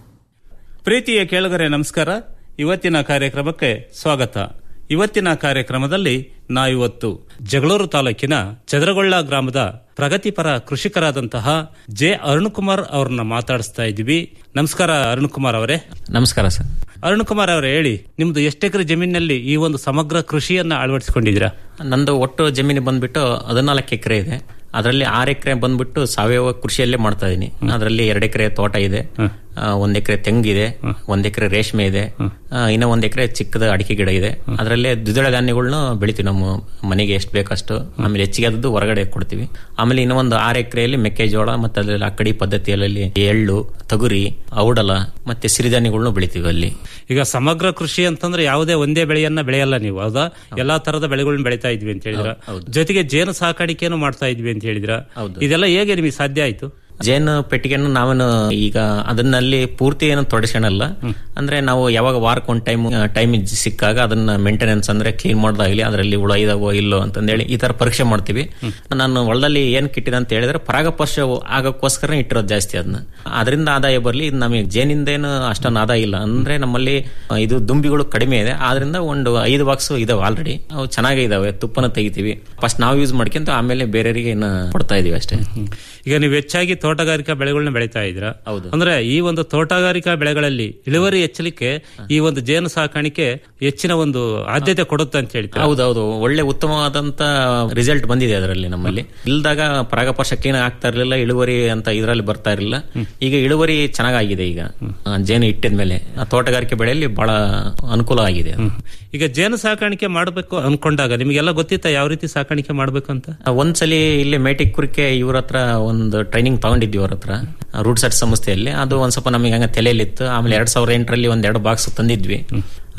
ಪ್ರೀತಿಯ ಕೇಳುಗರೆ ನಮಸ್ಕಾರ ಇವತ್ತಿನ ಕಾರ್ಯಕ್ರಮಕ್ಕೆ ಸ್ವಾಗತ ಇವತ್ತಿನ ಕಾರ್ಯಕ್ರಮದಲ್ಲಿ ನಾವಿವತ್ತು ಜಗಳೂರು ತಾಲೂಕಿನ ಚದರಗೊಳ್ಳ ಗ್ರಾಮದ ಪ್ರಗತಿಪರ ಕೃಷಿಕರಾದಂತಹ ಜೆ ಅರುಣ್ ಕುಮಾರ್ ಅವ್ರನ್ನ ಮಾತಾಡಿಸ್ತಾ ಇದ್ದೀವಿ ನಮಸ್ಕಾರ ಅರುಣ್ ಕುಮಾರ್ ಅವರೇ ನಮಸ್ಕಾರ ಸರ್ ಅರುಣ್ ಕುಮಾರ್ ಅವರೇ ಹೇಳಿ ನಿಮ್ದು ಎಷ್ಟು ಎಕರೆ ಜಮೀನಿನಲ್ಲಿ ಈ ಒಂದು ಸಮಗ್ರ ಕೃಷಿಯನ್ನ ಅಳವಡಿಸಿಕೊಂಡಿದ್ದೀರಾ ನಂದು ಒಟ್ಟು ಜಮೀನು ಬಂದ್ಬಿಟ್ಟು ಹದಿನಾಲ್ಕು ಎಕರೆ ಇದೆ ಅದರಲ್ಲಿ ಆರು ಎಕರೆ ಬಂದ್ಬಿಟ್ಟು ಸಾವಯವ ಕೃಷಿಯಲ್ಲೇ ಮಾಡ್ತಾ ಇದೀನಿ ಅದರಲ್ಲಿ ಎರಡು ಎಕರೆ ತೋಟ ಇದೆ ಆ, ಒಂದ್ ಎಕರೆ ತೆಂಗಿದೆ ಒಂದ್ ಎಕರೆ ರೇಷ್ಮೆ ಇದೆ ಆ, ಇನ್ನ ಒಂದ್ ಎಕರೆ ಚಿಕ್ಕದ ಅಡಿಕೆ ಗಿಡ ಇದೆ ಅದರಲ್ಲೇ ದ್ವಿದಳ ಧಾನ್ಯಗಳನ್ನ ಬೆಳಿತೀವಿ ನಮ್ಮ ಮನೆಗೆ ಎಷ್ಟು ಬೇಕಷ್ಟು ಆಮೇಲೆ ಹೆಚ್ಚಿಗೆ ಆದದ್ದು ಹೊರಗಡೆ ಕೊಡ್ತೀವಿ ಆಮೇಲೆ ಇನ್ನ ಒಂದು ಆರು ಎಕರೆಯಲ್ಲಿ ಮೆಕ್ಕೆಜೋಳ ಮತ್ತೆ ಅದ್ರಲ್ಲಿ ಅಕ್ಕಡಿ ಪದ್ಧತಿಯಲ್ಲಿ ಎಳ್ಳು ತೊಗರಿ ಔಡಲ ಮತ್ತೆ ಸಿರಿಧಾನ್ಯಗಳನ್ನ ಬೆಳಿತೀವಿ ಅಲ್ಲಿ ಈಗ ಸಮಗ್ರ ಕೃಷಿ ಅಂತಂದ್ರೆ ಯಾವುದೇ ಒಂದೇ ಬೆಳೆಯನ್ನ ಬೆಳೆಯಲ್ಲ ನೀವು ಹೌದಾ ಎಲ್ಲಾ ತರದ ಬೆಳೆಗಳನ್ನ ಬೆಳಿತಾ ಇದ್ವಿ ಅಂತ ಹೇಳಿದ್ರ ಜೊತೆಗೆ ಜೇನು ಸಾಕಾಣಿಕೆಯನ್ನು ಮಾಡ್ತಾ ಇದ್ವಿ ಅಂತ ಹೇಳಿದ್ರ ಇದೆಲ್ಲ ಹೇಗೆ ನಿಮಗೆ ಸಾಧ್ಯ ಆಯ್ತು ಜೇನು ಪೆಟ್ಟಿಗೆಯನ್ನು ನಾವೇನು ಈಗ ಅದನ್ನಲ್ಲಿ ಪೂರ್ತಿ ಏನು ತೊಡಸ್ಕೊಳಲ್ಲ ಅಂದ್ರೆ ನಾವು ಯಾವಾಗ ವಾರಕ್ಕೆ ಒಂದು ಟೈಮ್ ಟೈಮ್ ಸಿಕ್ಕಾಗ ಅದನ್ನ ಮೇಂಟೆನೆನ್ಸ್ ಅಂದ್ರೆ ಕ್ಲೀನ್ ಮಾಡೋದಾಗ್ಲಿ ಅದರಲ್ಲಿ ಹುಳ ಇದಾವೋ ಇಲ್ಲೋ ಅಂತಂದೇಳಿ ಈ ತರ ಪರೀಕ್ಷೆ ಮಾಡ್ತೀವಿ ನಾನು ಹೊಲದಲ್ಲಿ ಏನ್ ಕಿಟ್ಟಿದೆ ಅಂತ ಹೇಳಿದ್ರೆ ಪರಾಗಸ್ಪರ್ಶ ಆಗಕ್ಕೋಸ್ಕರ ಇಟ್ಟಿರೋದು ಜಾಸ್ತಿ ಅದನ್ನ ಅದರಿಂದ ಆದಾಯ ಬರ್ಲಿ ಇದು ನಮಗೆ ಜೇನಿಂದ ಏನು ಅಷ್ಟೊಂದು ಆದಾಯ ಇಲ್ಲ ಅಂದ್ರೆ ನಮ್ಮಲ್ಲಿ ಆ, ಇದು ದುಂಬಿಗಳು ಕಡಿಮೆ ಇದೆ ಆದ್ರಿಂದ ಒಂದು ಐದು ಬಾಕ್ಸ್ ಇದಾವೆ ಆಲ್ರೆಡಿ ಅವು ಚೆನ್ನಾಗೇ ಇದಾವೆ ತುಪ್ಪನ ತೆಗಿತೀವಿ ಫಸ್ಟ್ ನಾವು ಯೂಸ್ ಮಾಡ್ಕೊಂತ ಆಮೇಲೆ ಬೇರೆಯವರಿಗೆ ಇನ್ನು ಕೊಡ್ತಾ ಇದೀವಿ ಅಷ್ಟೇ ಈಗ ನೀವು ಹೆಚ್ಚಾಗಿ ತೋಟಗಾರಿಕಾ ಬೆಳೆಗಳನ್ನ ಬೆಳೀತಾ ಇದ್ದೀರಾ ಅಂದ್ರೆ ಈ ಒಂದು ತೋಟಗಾರಿಕಾ ಬೆಳೆಗಳಲ್ಲಿ ಇಳುವರಿ ಹೆಚ್ಚಲಿಕ್ಕೆ ಈ ಒಂದು ಜೇನು ಸಾಕಾಣಿಕೆ ಹೆಚ್ಚಿನ ಒಂದು ಆದ್ಯತೆ ಕೊಡುತ್ತೆ ಅಂತ ಹೇಳ್ತೀರಾ ಹೌದೌದು ಒಳ್ಳೆ ಉತ್ತಮವಾದಂತ ರಿಸಲ್ಟ್ ಬಂದಿದೆ ಅದರಲ್ಲಿ ನಮ್ಮಲ್ಲಿ ಇಲ್ದಾಗ ಪರಾಗಸ್ಪರ್ಶಕ್ಕೆ ಏನು ಆಗ್ತಾ ಇರಲಿಲ್ಲ ಇಳುವರಿ ಅಂತ ಇದರಲ್ಲಿ ಬರ್ತಾ ಇರಲಿಲ್ಲ ಈಗ ಇಳುವರಿ ಚೆನ್ನಾಗಿದೆ ಈಗ ಆ, ಜೇನು ಇಟ್ಟಿದ ಮೇಲೆ ತೋಟಗಾರಿಕೆ ಬೆಳೆಯಲ್ಲಿ ಬಹಳ ಅನುಕೂಲ ಆಗಿದೆ ಅದು. ಈಗ ಜೇನು ಸಾಕಾಣಿಕೆ ಮಾಡಬೇಕು ಅನ್ಕೊಂಡಾಗ ನಿಮಗೆಲ್ಲ ಗೊತ್ತಿತ್ತ ಯಾವ ರೀತಿ ಸಾಕಾಣಿಕೆ ಮಾಡ್ಬೇಕು ಅಂತ ಒಂದ್ಸಲಿ ಇಲ್ಲಿ ಮೇಟಿಕ್ ಕುರಿಕೆ ಇವ್ರ ಹತ್ರ ಒಂದು ಟ್ರೈನಿಂಗ್ ತಗೊಂಡಿದ್ವಿ ಅವ್ರ ಹತ್ರ ರೂಟ್ ಸೆಟ್ ಸಂಸ್ಥೆಯಲ್ಲಿ ಅದು ಒಂದ್ ಸ್ವಲ್ಪ ನಮಗೆ ಹಂಗ ತಲೆಯಲ್ಲಿತ್ತು ಆಮೇಲೆ ಎರಡ್ ಸಾವಿರದ ಎಂಟರಲ್ಲಿ ಒಂದ್ ಎರಡು ಬಾಕ್ಸ್ ತಂದಿದ್ವಿ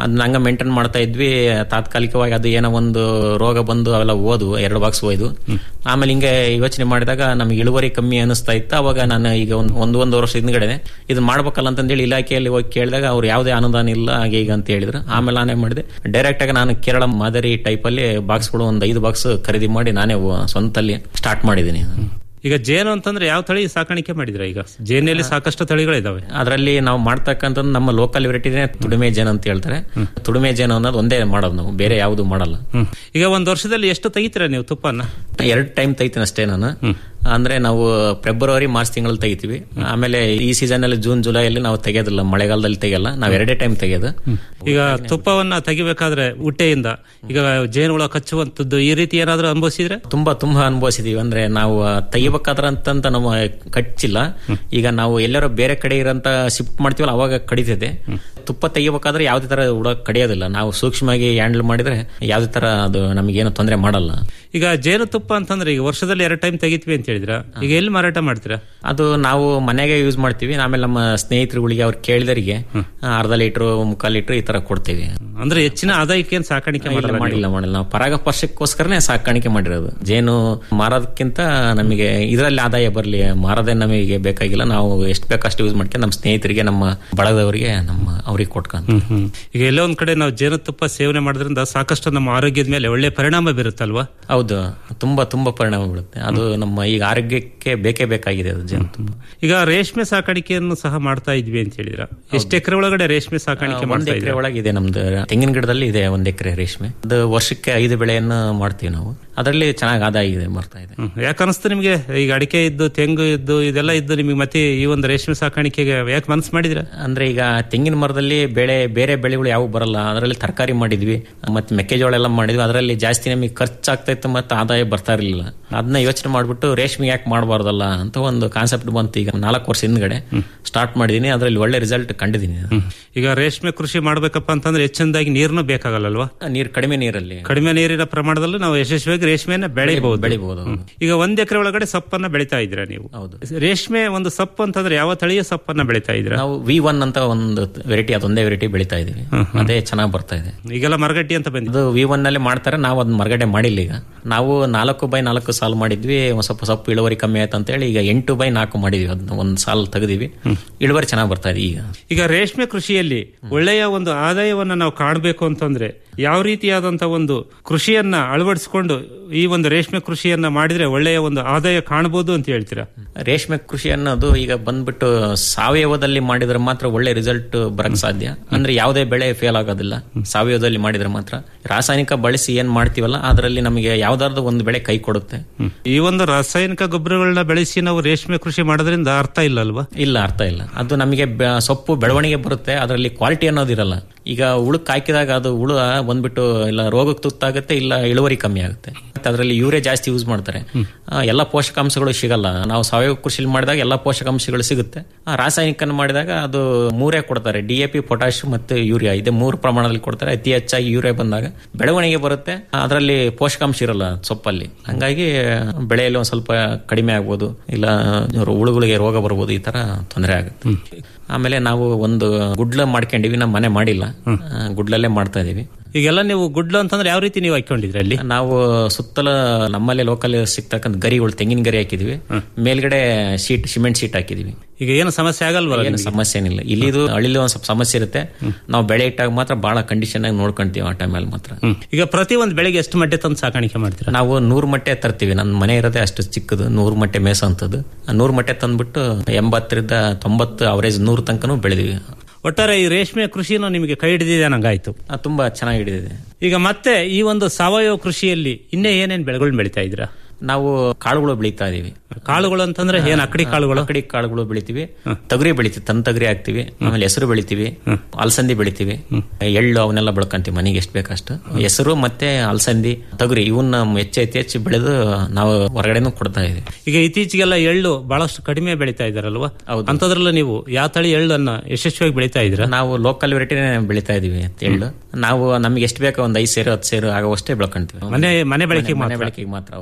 ಅದನ್ನ ಹಂಗ ಮೇಂಟೈನ್ ಮಾಡ್ತಾ ಇದ್ವಿ ತಾತ್ಕಾಲಿಕವಾಗಿ ಅದು ಏನೋ ಒಂದು ರೋಗ ಬಂದು ಅವೆಲ್ಲ ಓದ್ವು ಎರಡು ಬಾಕ್ಸ್ ಹೋಯ್ದು ಆಮೇಲೆ ಹಿಂಗೆ ಯೋಚನೆ ಮಾಡಿದಾಗ ನಮ್ಗೆ ಇಳುವರಿ ಕಮ್ಮಿ ಅನಿಸ್ತಾ ಇತ್ತು ಅವಾಗ ನಾನು ಈಗ ಒಂದು ಒಂದು ಒಂದು ವರ್ಷ ಹಿಂದ್ಗಡೆ ಇದು ಮಾಡ್ಬೇಕಲ್ಲ ಅಂತಂದೇಳಿ ಇಲಾಖೆಯಲ್ಲಿ ಹೋಗಿ ಕೇಳಿದಾಗ ಅವ್ರು ಯಾವುದೇ ಅನುದಾನ ಇಲ್ಲ ಹಾಗೆ ಈಗ ಅಂತ ಹೇಳಿದ್ರು ಆಮೇಲೆ ನಾನೇ ಮಾಡಿದೆ ಡೈರೆಕ್ಟ್ ಆಗಿ ನಾನು ಕೇರಳ ಮಾದರಿ ಟೈಪ್ ಅಲ್ಲಿ ಬಾಕ್ಸ್ಗಳು ಒಂದು ಐದು ಬಾಕ್ಸ್ ಖರೀದಿ ಮಾಡಿ ನಾನೇ ಸ್ವಂತಲ್ಲಿ ಸ್ಟಾರ್ಟ್ ಮಾಡಿದ್ದೀನಿ ಈಗ ಜೇನು ಅಂತಂದ್ರೆ ಯಾವ ತಳಿ ಸಾಕಾಣಿಕೆ ಮಾಡಿದ್ರ ಈಗ ಜೇನಲ್ಲಿ ಸಾಕಷ್ಟು ತಳಿಗಳಿದಾವೆ ಅದರಲ್ಲಿ ನಾವು ಮಾಡ್ತಕ್ಕಂಥದ್ದು ನಮ್ಮ ಲೋಕಲ್ ವೆರೈಟಿನೇ ತುಡಿಮೆ ಜೇನು ಅಂತ ಹೇಳ್ತಾರೆ ತುಡಿಮೆ ಜೇನು ಅನ್ನೋದು ಒಂದೇ ಮಾಡೋದು ನಾವು ಬೇರೆ ಯಾವುದು ಮಾಡಲ್ಲ ಈಗ ಒಂದ್ ವರ್ಷದಲ್ಲಿ ಎಷ್ಟು ತೆಗಿತೀರಾ ನೀವು ತುಪ್ಪನ ಎರಡು ಟೈಮ್ ತೆಗಿತೀನಿ ಅಷ್ಟೇ ನಾನು ಅಂದ್ರೆ ನಾವು ಫೆಬ್ರವರಿ ಮಾರ್ಚ್ ತಿಂಗಳಲ್ಲಿ ತೆಗಿತೀವಿ ಆಮೇಲೆ ಈ ಸೀಸನ್ ಅಲ್ಲಿ ಜೂನ್ ಜುಲೈ ಅಲ್ಲಿ ನಾವು ತೆಗೆಯೋದಿಲ್ಲ ಮಳೆಗಾಲದಲ್ಲಿ ತೆಗೆಯಲ್ಲ ನಾವು ಎರಡೇ ಟೈಮ್ ತೆಗೆಯೋದು ಈಗ ತುಪ್ಪವನ್ನ ತೆಗಿಬೇಕಾದ್ರೆ ಉಟ್ಟೆಯಿಂದ ಈಗ ಜೇನುಹುಳ ಕಚ್ಚುವಂತದ್ದು ಈ ರೀತಿ ಏನಾದ್ರೂ ಅನುಭವಿಸಿದ್ರೆ ತುಂಬಾ ತುಂಬಾ ಅನುಭವಿಸಿದೀವಿ ಅಂದ್ರೆ ನಾವು ತೆಗಿಬೇಕಾದ್ರ ಅಂತಂತ ನಮ್ಮ ಕಚ್ಚಿಲ್ಲ ಈಗ ನಾವು ಎಲ್ಲರೂ ಬೇರೆ ಕಡೆ ಇರಂತ ಶಿಫ್ಟ್ ಮಾಡ್ತೀವಲ್ಲ ಅವಾಗ ಕಡಿತದೆ ತುಪ್ಪ ತೆಗಿಬೇಕಾದ್ರೆ ಯಾವ್ದೇ ತರ ಹುಳ ಕಡಿಯೋದಿಲ್ಲ ನಾವು ಸೂಕ್ಷ್ಮವಾಗಿ ಹ್ಯಾಂಡಲ್ ಮಾಡಿದ್ರೆ ಯಾವ್ದೇ ತರ ಅದು ನಮಗೇನು ತೊಂದರೆ ಮಾಡಲ್ಲ ಈಗ ಜೇನು ತುಪ್ಪ ಅಂತಂದ್ರೆ ಈಗ ವರ್ಷದಲ್ಲಿ ಎರಡು ಟೈಮ್ ತೆಗಿತೀವಿ ಅಂತ ಹೇಳಿದ್ರ ಈಗ ಎಲ್ಲಿ ಮಾರಾಟ ಮಾಡ್ತೀರಾ ಅದು ನಾವು ಮನೆಗೆ ಯೂಸ್ ಮಾಡ್ತೀವಿ ಆಮೇಲೆ ನಮ್ಮ ಸ್ನೇಹಿತರುಗಳಿಗೆ ಅವ್ರು ಕೇಳಿದರಿಗೆ ಅರ್ಧ ಲೀಟರ್ ಮುಕ್ಕಾಲ್ ಲೀಟರ್ ಈ ತರ ಕೊಡ್ತೀವಿ ಅಂದ್ರೆ ಹೆಚ್ಚಿನ ಆದಾಯಕ್ಕೆ ಏನ್ ಸಾಕಾಣಿಕೆ ಇಲ್ಲ, ಮಾಡಲ್ಲ ಮಾಡಿಲ್ಲ ಮಾಡಿಲ್ಲ ನಾವು ಪರಾಗಸ್ಪರ್ಶಕ್ಕೋಸ್ಕರನೇ ಸಾಕಾಣಿಕೆ ಮಾಡಿರೋದು ಜೇನು ಮಾರೋದಕ್ಕಿಂತ ನಮಗೆ ಇದರಲ್ಲಿ ಆದಾಯ ಬರಲಿ ಮಾರೋದೇ ನಮಗೆ ಬೇಕಾಗಿಲ್ಲ ನಾವು ಎಷ್ಟು ಬೇಕಷ್ಟು ಯೂಸ್ ಮಾಡ್ಕೊಂಡು ನಮ್ಮ ಸ್ನೇಹಿತರಿಗೆ ನಮ್ಮ ಬಳಗದವರಿಗೆ ನಮ್ಮ ಅವ್ರಿಗೆ ಕೊಟ್ಕೊಂತ ಈಗ ಎಲ್ಲೋ ಒಂದ್ ಕಡೆ ನಾವು ಜೇನುತುಪ್ಪ ಸೇವನೆ ಮಾಡೋದ್ರಿಂದ ಸಾಕಷ್ಟು ನಮ್ಮ ಆರೋಗ್ಯದ ಮೇಲೆ ಒಳ್ಳೆ ಪರಿಣಾಮ ಬೀರುತ್ತಲ್ವಾ ಹೌದು ತುಂಬಾ ತುಂಬಾ ಪರಿಣಾಮ ಬೀಳುತ್ತೆ ಅದು ನಮ್ಮ ಈಗ ಆರೋಗ್ಯಕ್ಕೆ ಬೇಕೇ ಬೇಕಾಗಿದೆ ಅದು ಜೇನುತುಪ್ಪ ಈಗ ರೇಷ್ಮೆ ಸಾಕಾಣಿಕೆಯನ್ನು ಸಹ ಮಾಡ್ತಾ ಇದ್ವಿ ಅಂತ ಹೇಳಿದ್ರ ಎಷ್ಟು ಎಕರೆ ಒಳಗಡೆ ರೇಷ್ಮೆ ಸಾಕಾಣಿಕೆ ಒಂದ್ ಮಾಡ್ತಾ ಎಕರೆ ಇದ್ರೆ ಒಳಗಿದೆ ನಮ್ದು ತೆಂಗಿನ ಗಿಡದಲ್ಲಿ ಇದೆ ಒಂದ್ ಎಕರೆ ರೇಷ್ಮೆ ಅದು ವರ್ಷಕ್ಕೆ ಐದು ಬೆಳೆಯನ್ನು ಮಾಡ್ತೀವಿ ನಾವು ಅದರಲ್ಲಿ ಚೆನ್ನಾಗಿ ಆದಾಯ ಇದೆ ಬರ್ತಾ ಇದೆ ಯಾಕೆ ಅನಿಸ್ತು ನಿಮ್ಗೆ ಈಗ ಅಡಿಕೆ ಇದ್ದು ತೆಂಗು ಇದ್ದು ಇದೆಲ್ಲ ಇದ್ದು ನಿಮಗೆ ಮತ್ತೆ ಈ ಒಂದು ರೇಷ್ಮೆ ಸಾಕಾಣಿಕೆಗೆ ಯಾಕೆ ಮನಸ್ಸು ಮಾಡಿದ್ರ ಅಂದ್ರೆ ಈಗ ತೆಂಗಿನ ಮರದಲ್ಲಿ ಬೆಳೆ ಬೇರೆ ಬೆಳೆಗಳು ಯಾವ ಬರಲ್ಲ ಅದರಲ್ಲಿ ತರಕಾರಿ ಮಾಡಿದ್ವಿ ಮತ್ತೆ ಮೆಕ್ಕೆಜೋಳ ಎಲ್ಲ ಮಾಡಿದ್ವಿ ಅದರಲ್ಲಿ ಜಾಸ್ತಿ ನಮಗೆ ಖರ್ಚಾಗ್ತಾ ಇತ್ತು ಮತ್ತೆ ಆದಾಯ ಬರ್ತಾ ಇರಲಿಲ್ಲ ಅದನ್ನ ಯೋಚನೆ ಮಾಡ್ಬಿಟ್ಟು ರೇಷ್ಮೆ ಯಾಕೆ ಮಾಡಬಾರ್ದಲ್ಲ ಅಂತ ಒಂದು ಕಾನ್ಸೆಪ್ಟ್ ಬಂತು ಈಗ ನಾಲ್ಕು ವರ್ಷ ಹಿಂದ್ಗಡೆ ಸ್ಟಾರ್ಟ್ ಮಾಡಿದೀನಿ ಅದರಲ್ಲಿ ಒಳ್ಳೆ ರಿಸಲ್ಟ್ ಕಂಡಿದ್ದೀನಿ ಈಗ ರೇಷ್ಮೆ ಕೃಷಿ ಮಾಡ್ಬೇಕಪ್ಪ ಅಂತಂದ್ರೆ ಹೆಚ್ಚಿನದಾಗಿ ನೀರ್ನು ಬೇಕಾಗಲ್ಲಲ್ವಾ ನೀರ್ ಕಡಿಮೆ ನೀರಲ್ಲಿ ಕಡಿಮೆ ನೀರಿನ ಪ್ರಮಾಣದಲ್ಲೂ ನಾವು ಯಶಸ್ವಿಯಾಗಿ ರೇಷ್ಮೆಯನ್ನ ಬೆಳಿಬಹುದು ಬೆಳಿಬಹುದು ಈಗ ಒಂದ್ ಎಕರೆ ಒಳಗಡೆ ಸಪ್ಪನ್ನ ಬೆಳಿತಾ ಇದ್ರ ನೀವು ರೇಷ್ಮೆ ಒಂದು ಸೊಪ್ಪು ಅಂತಂದ್ರೆ ಯಾವ ತಳಿಯ ಸೊಪ್ಪನ್ನ ಬೆಳಿತಾ ಇದ್ರ ನಾವು ವಿ ಒನ್ ಅಂತ ಒಂದು ವೆರೈಟಿ ಅದೊಂದೇ ವೆರೈಟಿ ಬೆಳಿತಾ ಇದೀವಿ ಅದೇ ಚೆನ್ನಾಗಿ ಬರ್ತಾ ಇದೆ ಈಗೆಲ್ಲ ಮರಗಟ್ಟಿ ಅಂತ ಬಂದಿದೆ ಅದು ವಿ ಒನ್ ನಲ್ಲಿ ಮಾಡ್ತಾರೆ ನಾವು ಅದನ್ನ ಮರಗಡೆ ಮಾಡಿಲ್ಲ ಈಗ ನಾವು ನಾಲ್ಕು ಬೈ ನಾಲ್ಕು ಸಾಲು ಮಾಡಿದ್ವಿ ಒಂದ್ ಸ್ವಲ್ಪ ಸ್ವಲ್ಪ ಇಳುವರಿ ಕಮ್ಮಿ ಆಯ್ತು ಅಂತ ಹೇಳಿ ಈಗ ಎಂಟು ಬೈ ನಾಲ್ಕು ಮಾಡಿದ್ವಿ ಅದನ್ನ ಒಂದ್ ಸಾಲು ತೆಗೆದಿವಿ ಇಳುವರಿ ಚೆನ್ನಾಗಿ ಬರ್ತಾ ಇದೆ ಈಗ ಈಗ ರೇಷ್ಮೆ ಕೃಷಿಯಲ್ಲಿ ಒಳ್ಳೆಯ ಒಂದು ಆದಾಯವನ್ನ ನಾವು ಕಾಣಬೇಕು ಅಂತಂದ್ರೆ ಯಾವ ರೀತಿಯಾದಂತ ಒಂದು ಕೃಷಿಯನ್ನ ಅಳವಡಿಸಿಕೊಂಡು ಈ ಒಂದು ರೇಷ್ಮೆ ಕೃಷಿಯನ್ನ ಮಾಡಿದ್ರೆ ಒಳ್ಳೆಯ ಒಂದು ಆದಾಯ ಕಾಣಬಹುದು ಅಂತ ಹೇಳ್ತೀರಾ ರೇಷ್ಮೆ ಕೃಷಿ ಅನ್ನೋದು ಈಗ ಬಂದ್ಬಿಟ್ಟು ಸಾವಯವದಲ್ಲಿ ಮಾಡಿದ್ರೆ ಮಾತ್ರ ಒಳ್ಳೆ ರಿಸಲ್ಟ್ ಬರಕ್ ಸಾಧ್ಯ ಅಂದ್ರೆ ಯಾವುದೇ ಬೆಳೆ ಫೇಲ್ ಆಗೋದಿಲ್ಲ ಸಾವಯವದಲ್ಲಿ ಮಾಡಿದ್ರೆ ಮಾತ್ರ ರಾಸಾಯನಿಕ ಬಳಸಿ ಏನ್ ಮಾಡ್ತೀವಲ್ಲ ಅದರಲ್ಲಿ ನಮಗೆ ಯಾವ್ದಾದ್ರು ಒಂದು ಬೆಳೆ ಕೈ ಕೊಡುತ್ತೆ ಈ ಒಂದು ರಾಸಾಯನಿಕ ಗೊಬ್ಬರಗಳನ್ನ ಬೆಳೆಸಿ ನಾವು ರೇಷ್ಮೆ ಕೃಷಿ ಮಾಡೋದ್ರಿಂದ ಅರ್ಥ ಇಲ್ಲ ಅಲ್ವಾ ಇಲ್ಲ ಅರ್ಥ ಇಲ್ಲ ಅದು ನಮಗೆ ಬೆ- ಸೊಪ್ಪು ಬೆಳವಣಿಗೆ ಬರುತ್ತೆ ಅದರಲ್ಲಿ ಕ್ವಾಲಿಟಿ ಅನ್ನೋದಿರಲ್ಲ ಈಗ ಉಳುಕ್ ಹಾಕಿದಾಗ ಅದು ಹುಳು ಬಂದ್ಬಿಟ್ಟು ಇಲ್ಲ ರೋಗಕ್ಕೆ ತುತ್ತಾಗುತ್ತೆ ಇಲ್ಲ ಇಳುವರಿ ಕಮ್ಮಿ ಆಗುತ್ತೆ ಮತ್ತೆ ಅದರಲ್ಲಿ ಯೂರಿಯಾ ಜಾಸ್ತಿ ಯೂಸ್ ಮಾಡ್ತಾರೆ ಆ, ಎಲ್ಲ ಪೋಷಕಾಂಶಗಳು ಸಿಗಲ್ಲ ನಾವು ಸಾವಯವ ಕೃಷಿ ಮಾಡಿದಾಗ ಎಲ್ಲ ಪೋಷಕಾಂಶಗಳು ಸಿಗುತ್ತೆ ಆ, ರಾಸಾಯನಿಕನ ಮಾಡಿದಾಗ ಅದು ಮೂರೇ ಕೊಡ್ತಾರೆ ಡಿ ಎ ಪಿ ಪೊಟ್ಯಾಶ್ ಮತ್ತು ಯೂರಿಯಾ ಇದೆ ಮೂರು ಪ್ರಮಾಣದಲ್ಲಿ ಕೊಡ್ತಾರೆ ಅತಿ ಹೆಚ್ಚಾಗಿ ಯೂರಿಯಾ ಬಂದಾಗ ಬೆಳವಣಿಗೆ ಬರುತ್ತೆ ಅದರಲ್ಲಿ ಪೋಷಕಾಂಶ ಇರಲ್ಲ ಸೊಪ್ಪಲ್ಲಿ ಹಂಗಾಗಿ ಬೆಳೆಯಲ್ಲಿ ಒಂದ್ ಸ್ವಲ್ಪ ಕಡಿಮೆ ಆಗ್ಬೋದು ಇಲ್ಲ ಹುಳುಗಳಿಗೆ ರೋಗ ಬರ್ಬೋದು ಈ ತರ ತೊಂದರೆ ಆಗುತ್ತೆ ಆಮೇಲೆ ನಾವು ಒಂದು ಗುಡ್ಲ ಮಾಡ್ಕೊಂಡಿವಿ ನಮ್ಮ ಮನೆ ಮಾಡಿಲ್ಲ ಆ, ಗುಡ್ಲಲ್ಲೇ ಮಾಡ್ತಾ ಇದೀವಿ ಈಗೆಲ್ಲ ನೀವು ಗುಡ್ಲು ಅಂತಂದ್ರೆ ಯಾವ ರೀತಿ ನೀವು ಹಾಕೊಂಡಿದ್ರಿ ಅಲ್ಲಿ ನಾವು ಸುತ್ತಲ ನಮ್ಮಲ್ಲೇ ಲೋಕಲ್ ಸಿಗ್ತಕ್ಕಂಥ ಗರಿಗಳು ತೆಂಗಿನ ಗರಿ ಹಾಕಿದ್ವಿ ಮೇಲ್ಗಡೆ ಶೀಟ್ ಸಿಮೆಂಟ್ ಶೀಟ್ ಹಾಕಿದ್ವಿ ಈಗ ಏನು ಸಮಸ್ಯೆ ಆಗಲ್ವಲ್ಲ ಏನು ನಿಮ್ಗೆ? ಸಮಸ್ಯೆ ಏನಿಲ್ಲ ಇಲ್ಲಿದು ಹಳ್ಳಿಲಿ ಒಂದ್ ಸ್ವಲ್ಪ ಸಮಸ್ಯೆ ಇರುತ್ತೆ ನಾವು ಬೆಳೆ ಇಟ್ಟಾಗ ಮಾತ್ರ ಬಹಳ ಕಂಡೀಷನ್ ಆಗಿ ನೋಡ್ಕೊಂತೀವಿ ಆ ಟೈಮಲ್ಲಿ ಮಾತ್ರ ಈಗ ಪ್ರತಿ ಒಂದು ಬೆಳೆಗೆ ಎಷ್ಟು ಮಟ್ಟೆ ತಂದು ಸಾಕಾಣಿಕೆ ಮಾಡ್ತೀರಾ ನಾವು ನೂರು ಮಟ್ಟೆ ತರ್ತೀವಿ ನನ್ನ ಮನೆ ಇರೋದೇ ಅಷ್ಟು ಚಿಕ್ಕದು ನೂರು ಮಟ್ಟೆ ಮೇಸ ಅಂತದ್ದು ಆ ನೂರು ಮಟ್ಟೆ ತಂದ್ಬಿಟ್ಟು ಎಂಬತ್ತರಿಂದ ತೊಂಬತ್ತು ಅವರೇಜ್ ನೂರು ತನಕನೂ ಬೆಳೆದಿವಿ ಒಟ್ಟಾರೆ ಈ ರೇಷ್ಮೆ ಕೃಷಿನೂ ನಿಮಗೆ ಕೈ ಹಿಡಿದಿದೆ ನಂಗಾಯ್ತು ತುಂಬಾ ಚೆನ್ನಾಗಿ ಹಿಡಿದಿದೆ ಈಗ ಮತ್ತೆ ಈ ಒಂದು ಸಾವಯವ ಕೃಷಿಯಲ್ಲಿ ಇನ್ನೇ ಏನೇನ್ ಬೆಳೆಗಳನ್ನ ಬೆಳಿತಾ ಇದ್ದೀರಾ ನಾವು ಕಾಳುಗಳು ಬೆಳೀತಾ ಇದೀವಿ ಕಾಳುಗಳು ಅಂತಂದ್ರೆ ಏನ್ ಅಕ್ಕಡಿ ಕಾಳುಗಳು ಅಕ್ಕಡಿ ಕಾಳುಗಳು ಬೆಳಿತೀವಿ ತೊಗರಿ ಬೆಳಿತೀವಿ ತನ್ ತೊಗರಿ ಹಾಕ್ತಿವಿ ಆಮೇಲೆ ಹೆಸರು ಬೆಳಿತೀವಿ ಅಲಸಂದಿ ಬೆಳಿತೀವಿ ಎಳ್ಳು ಅವನ್ನೆಲ್ಲ ಬೆಳ್ಕೊಂತೀವಿ ಮನೆಗೆ ಎಷ್ಟು ಬೇಕಷ್ಟು ಹೆಸರು ಮತ್ತೆ ಅಲಸಂದಿ ತೊಗರಿ ಇವನ್ನ ಹೆಚ್ಚು ಹೆಚ್ಚು ಹೆಚ್ಚು ಬೆಳೆದು ನಾವು ಹೊರಗಡೆನೂ ಕೊಡ್ತಾ ಇದೀವಿ ಈಗ ಇತ್ತೀಚೆಗೆಲ್ಲ ಎಳ್ಳು ಬಹಳಷ್ಟು ಕಡಿಮೆ ಬೆಳಿತಾ ಇದಾರಲ್ವಾ ಅಂತದ್ರಲ್ಲೂ ನೀವು ಯಾವ ತಳಿ ಎಳ್ಳನ್ನ ಯಶಸ್ವಿಯಾಗಿ ಬೆಳಿತಾ ಇದ್ದೀರಾ ನಾವು ಲೋಕಲ್ ವೆರೈಟಿನೇ ಬೆಳಿತಾ ಇದೀವಿ ಎಳ್ಳು ನಾವು ನಮ್ಗೆ ಎಷ್ಟು ಬೇಕೋ ಒಂದ್ ಐದು ಸೇರು ಹತ್ತು ಸೇರು ಆಗುವಷ್ಟೇ ಬೆಳ್ಕೊಂತೀವಿ ಮನೆ ಮನೆ ಬಳಕೆಗೆ ಮನೆ ಮಾತ್ರ ಬಳಕೆಗೆ ಮಾತ್ರ ಹೌದು ಯಾಕೆ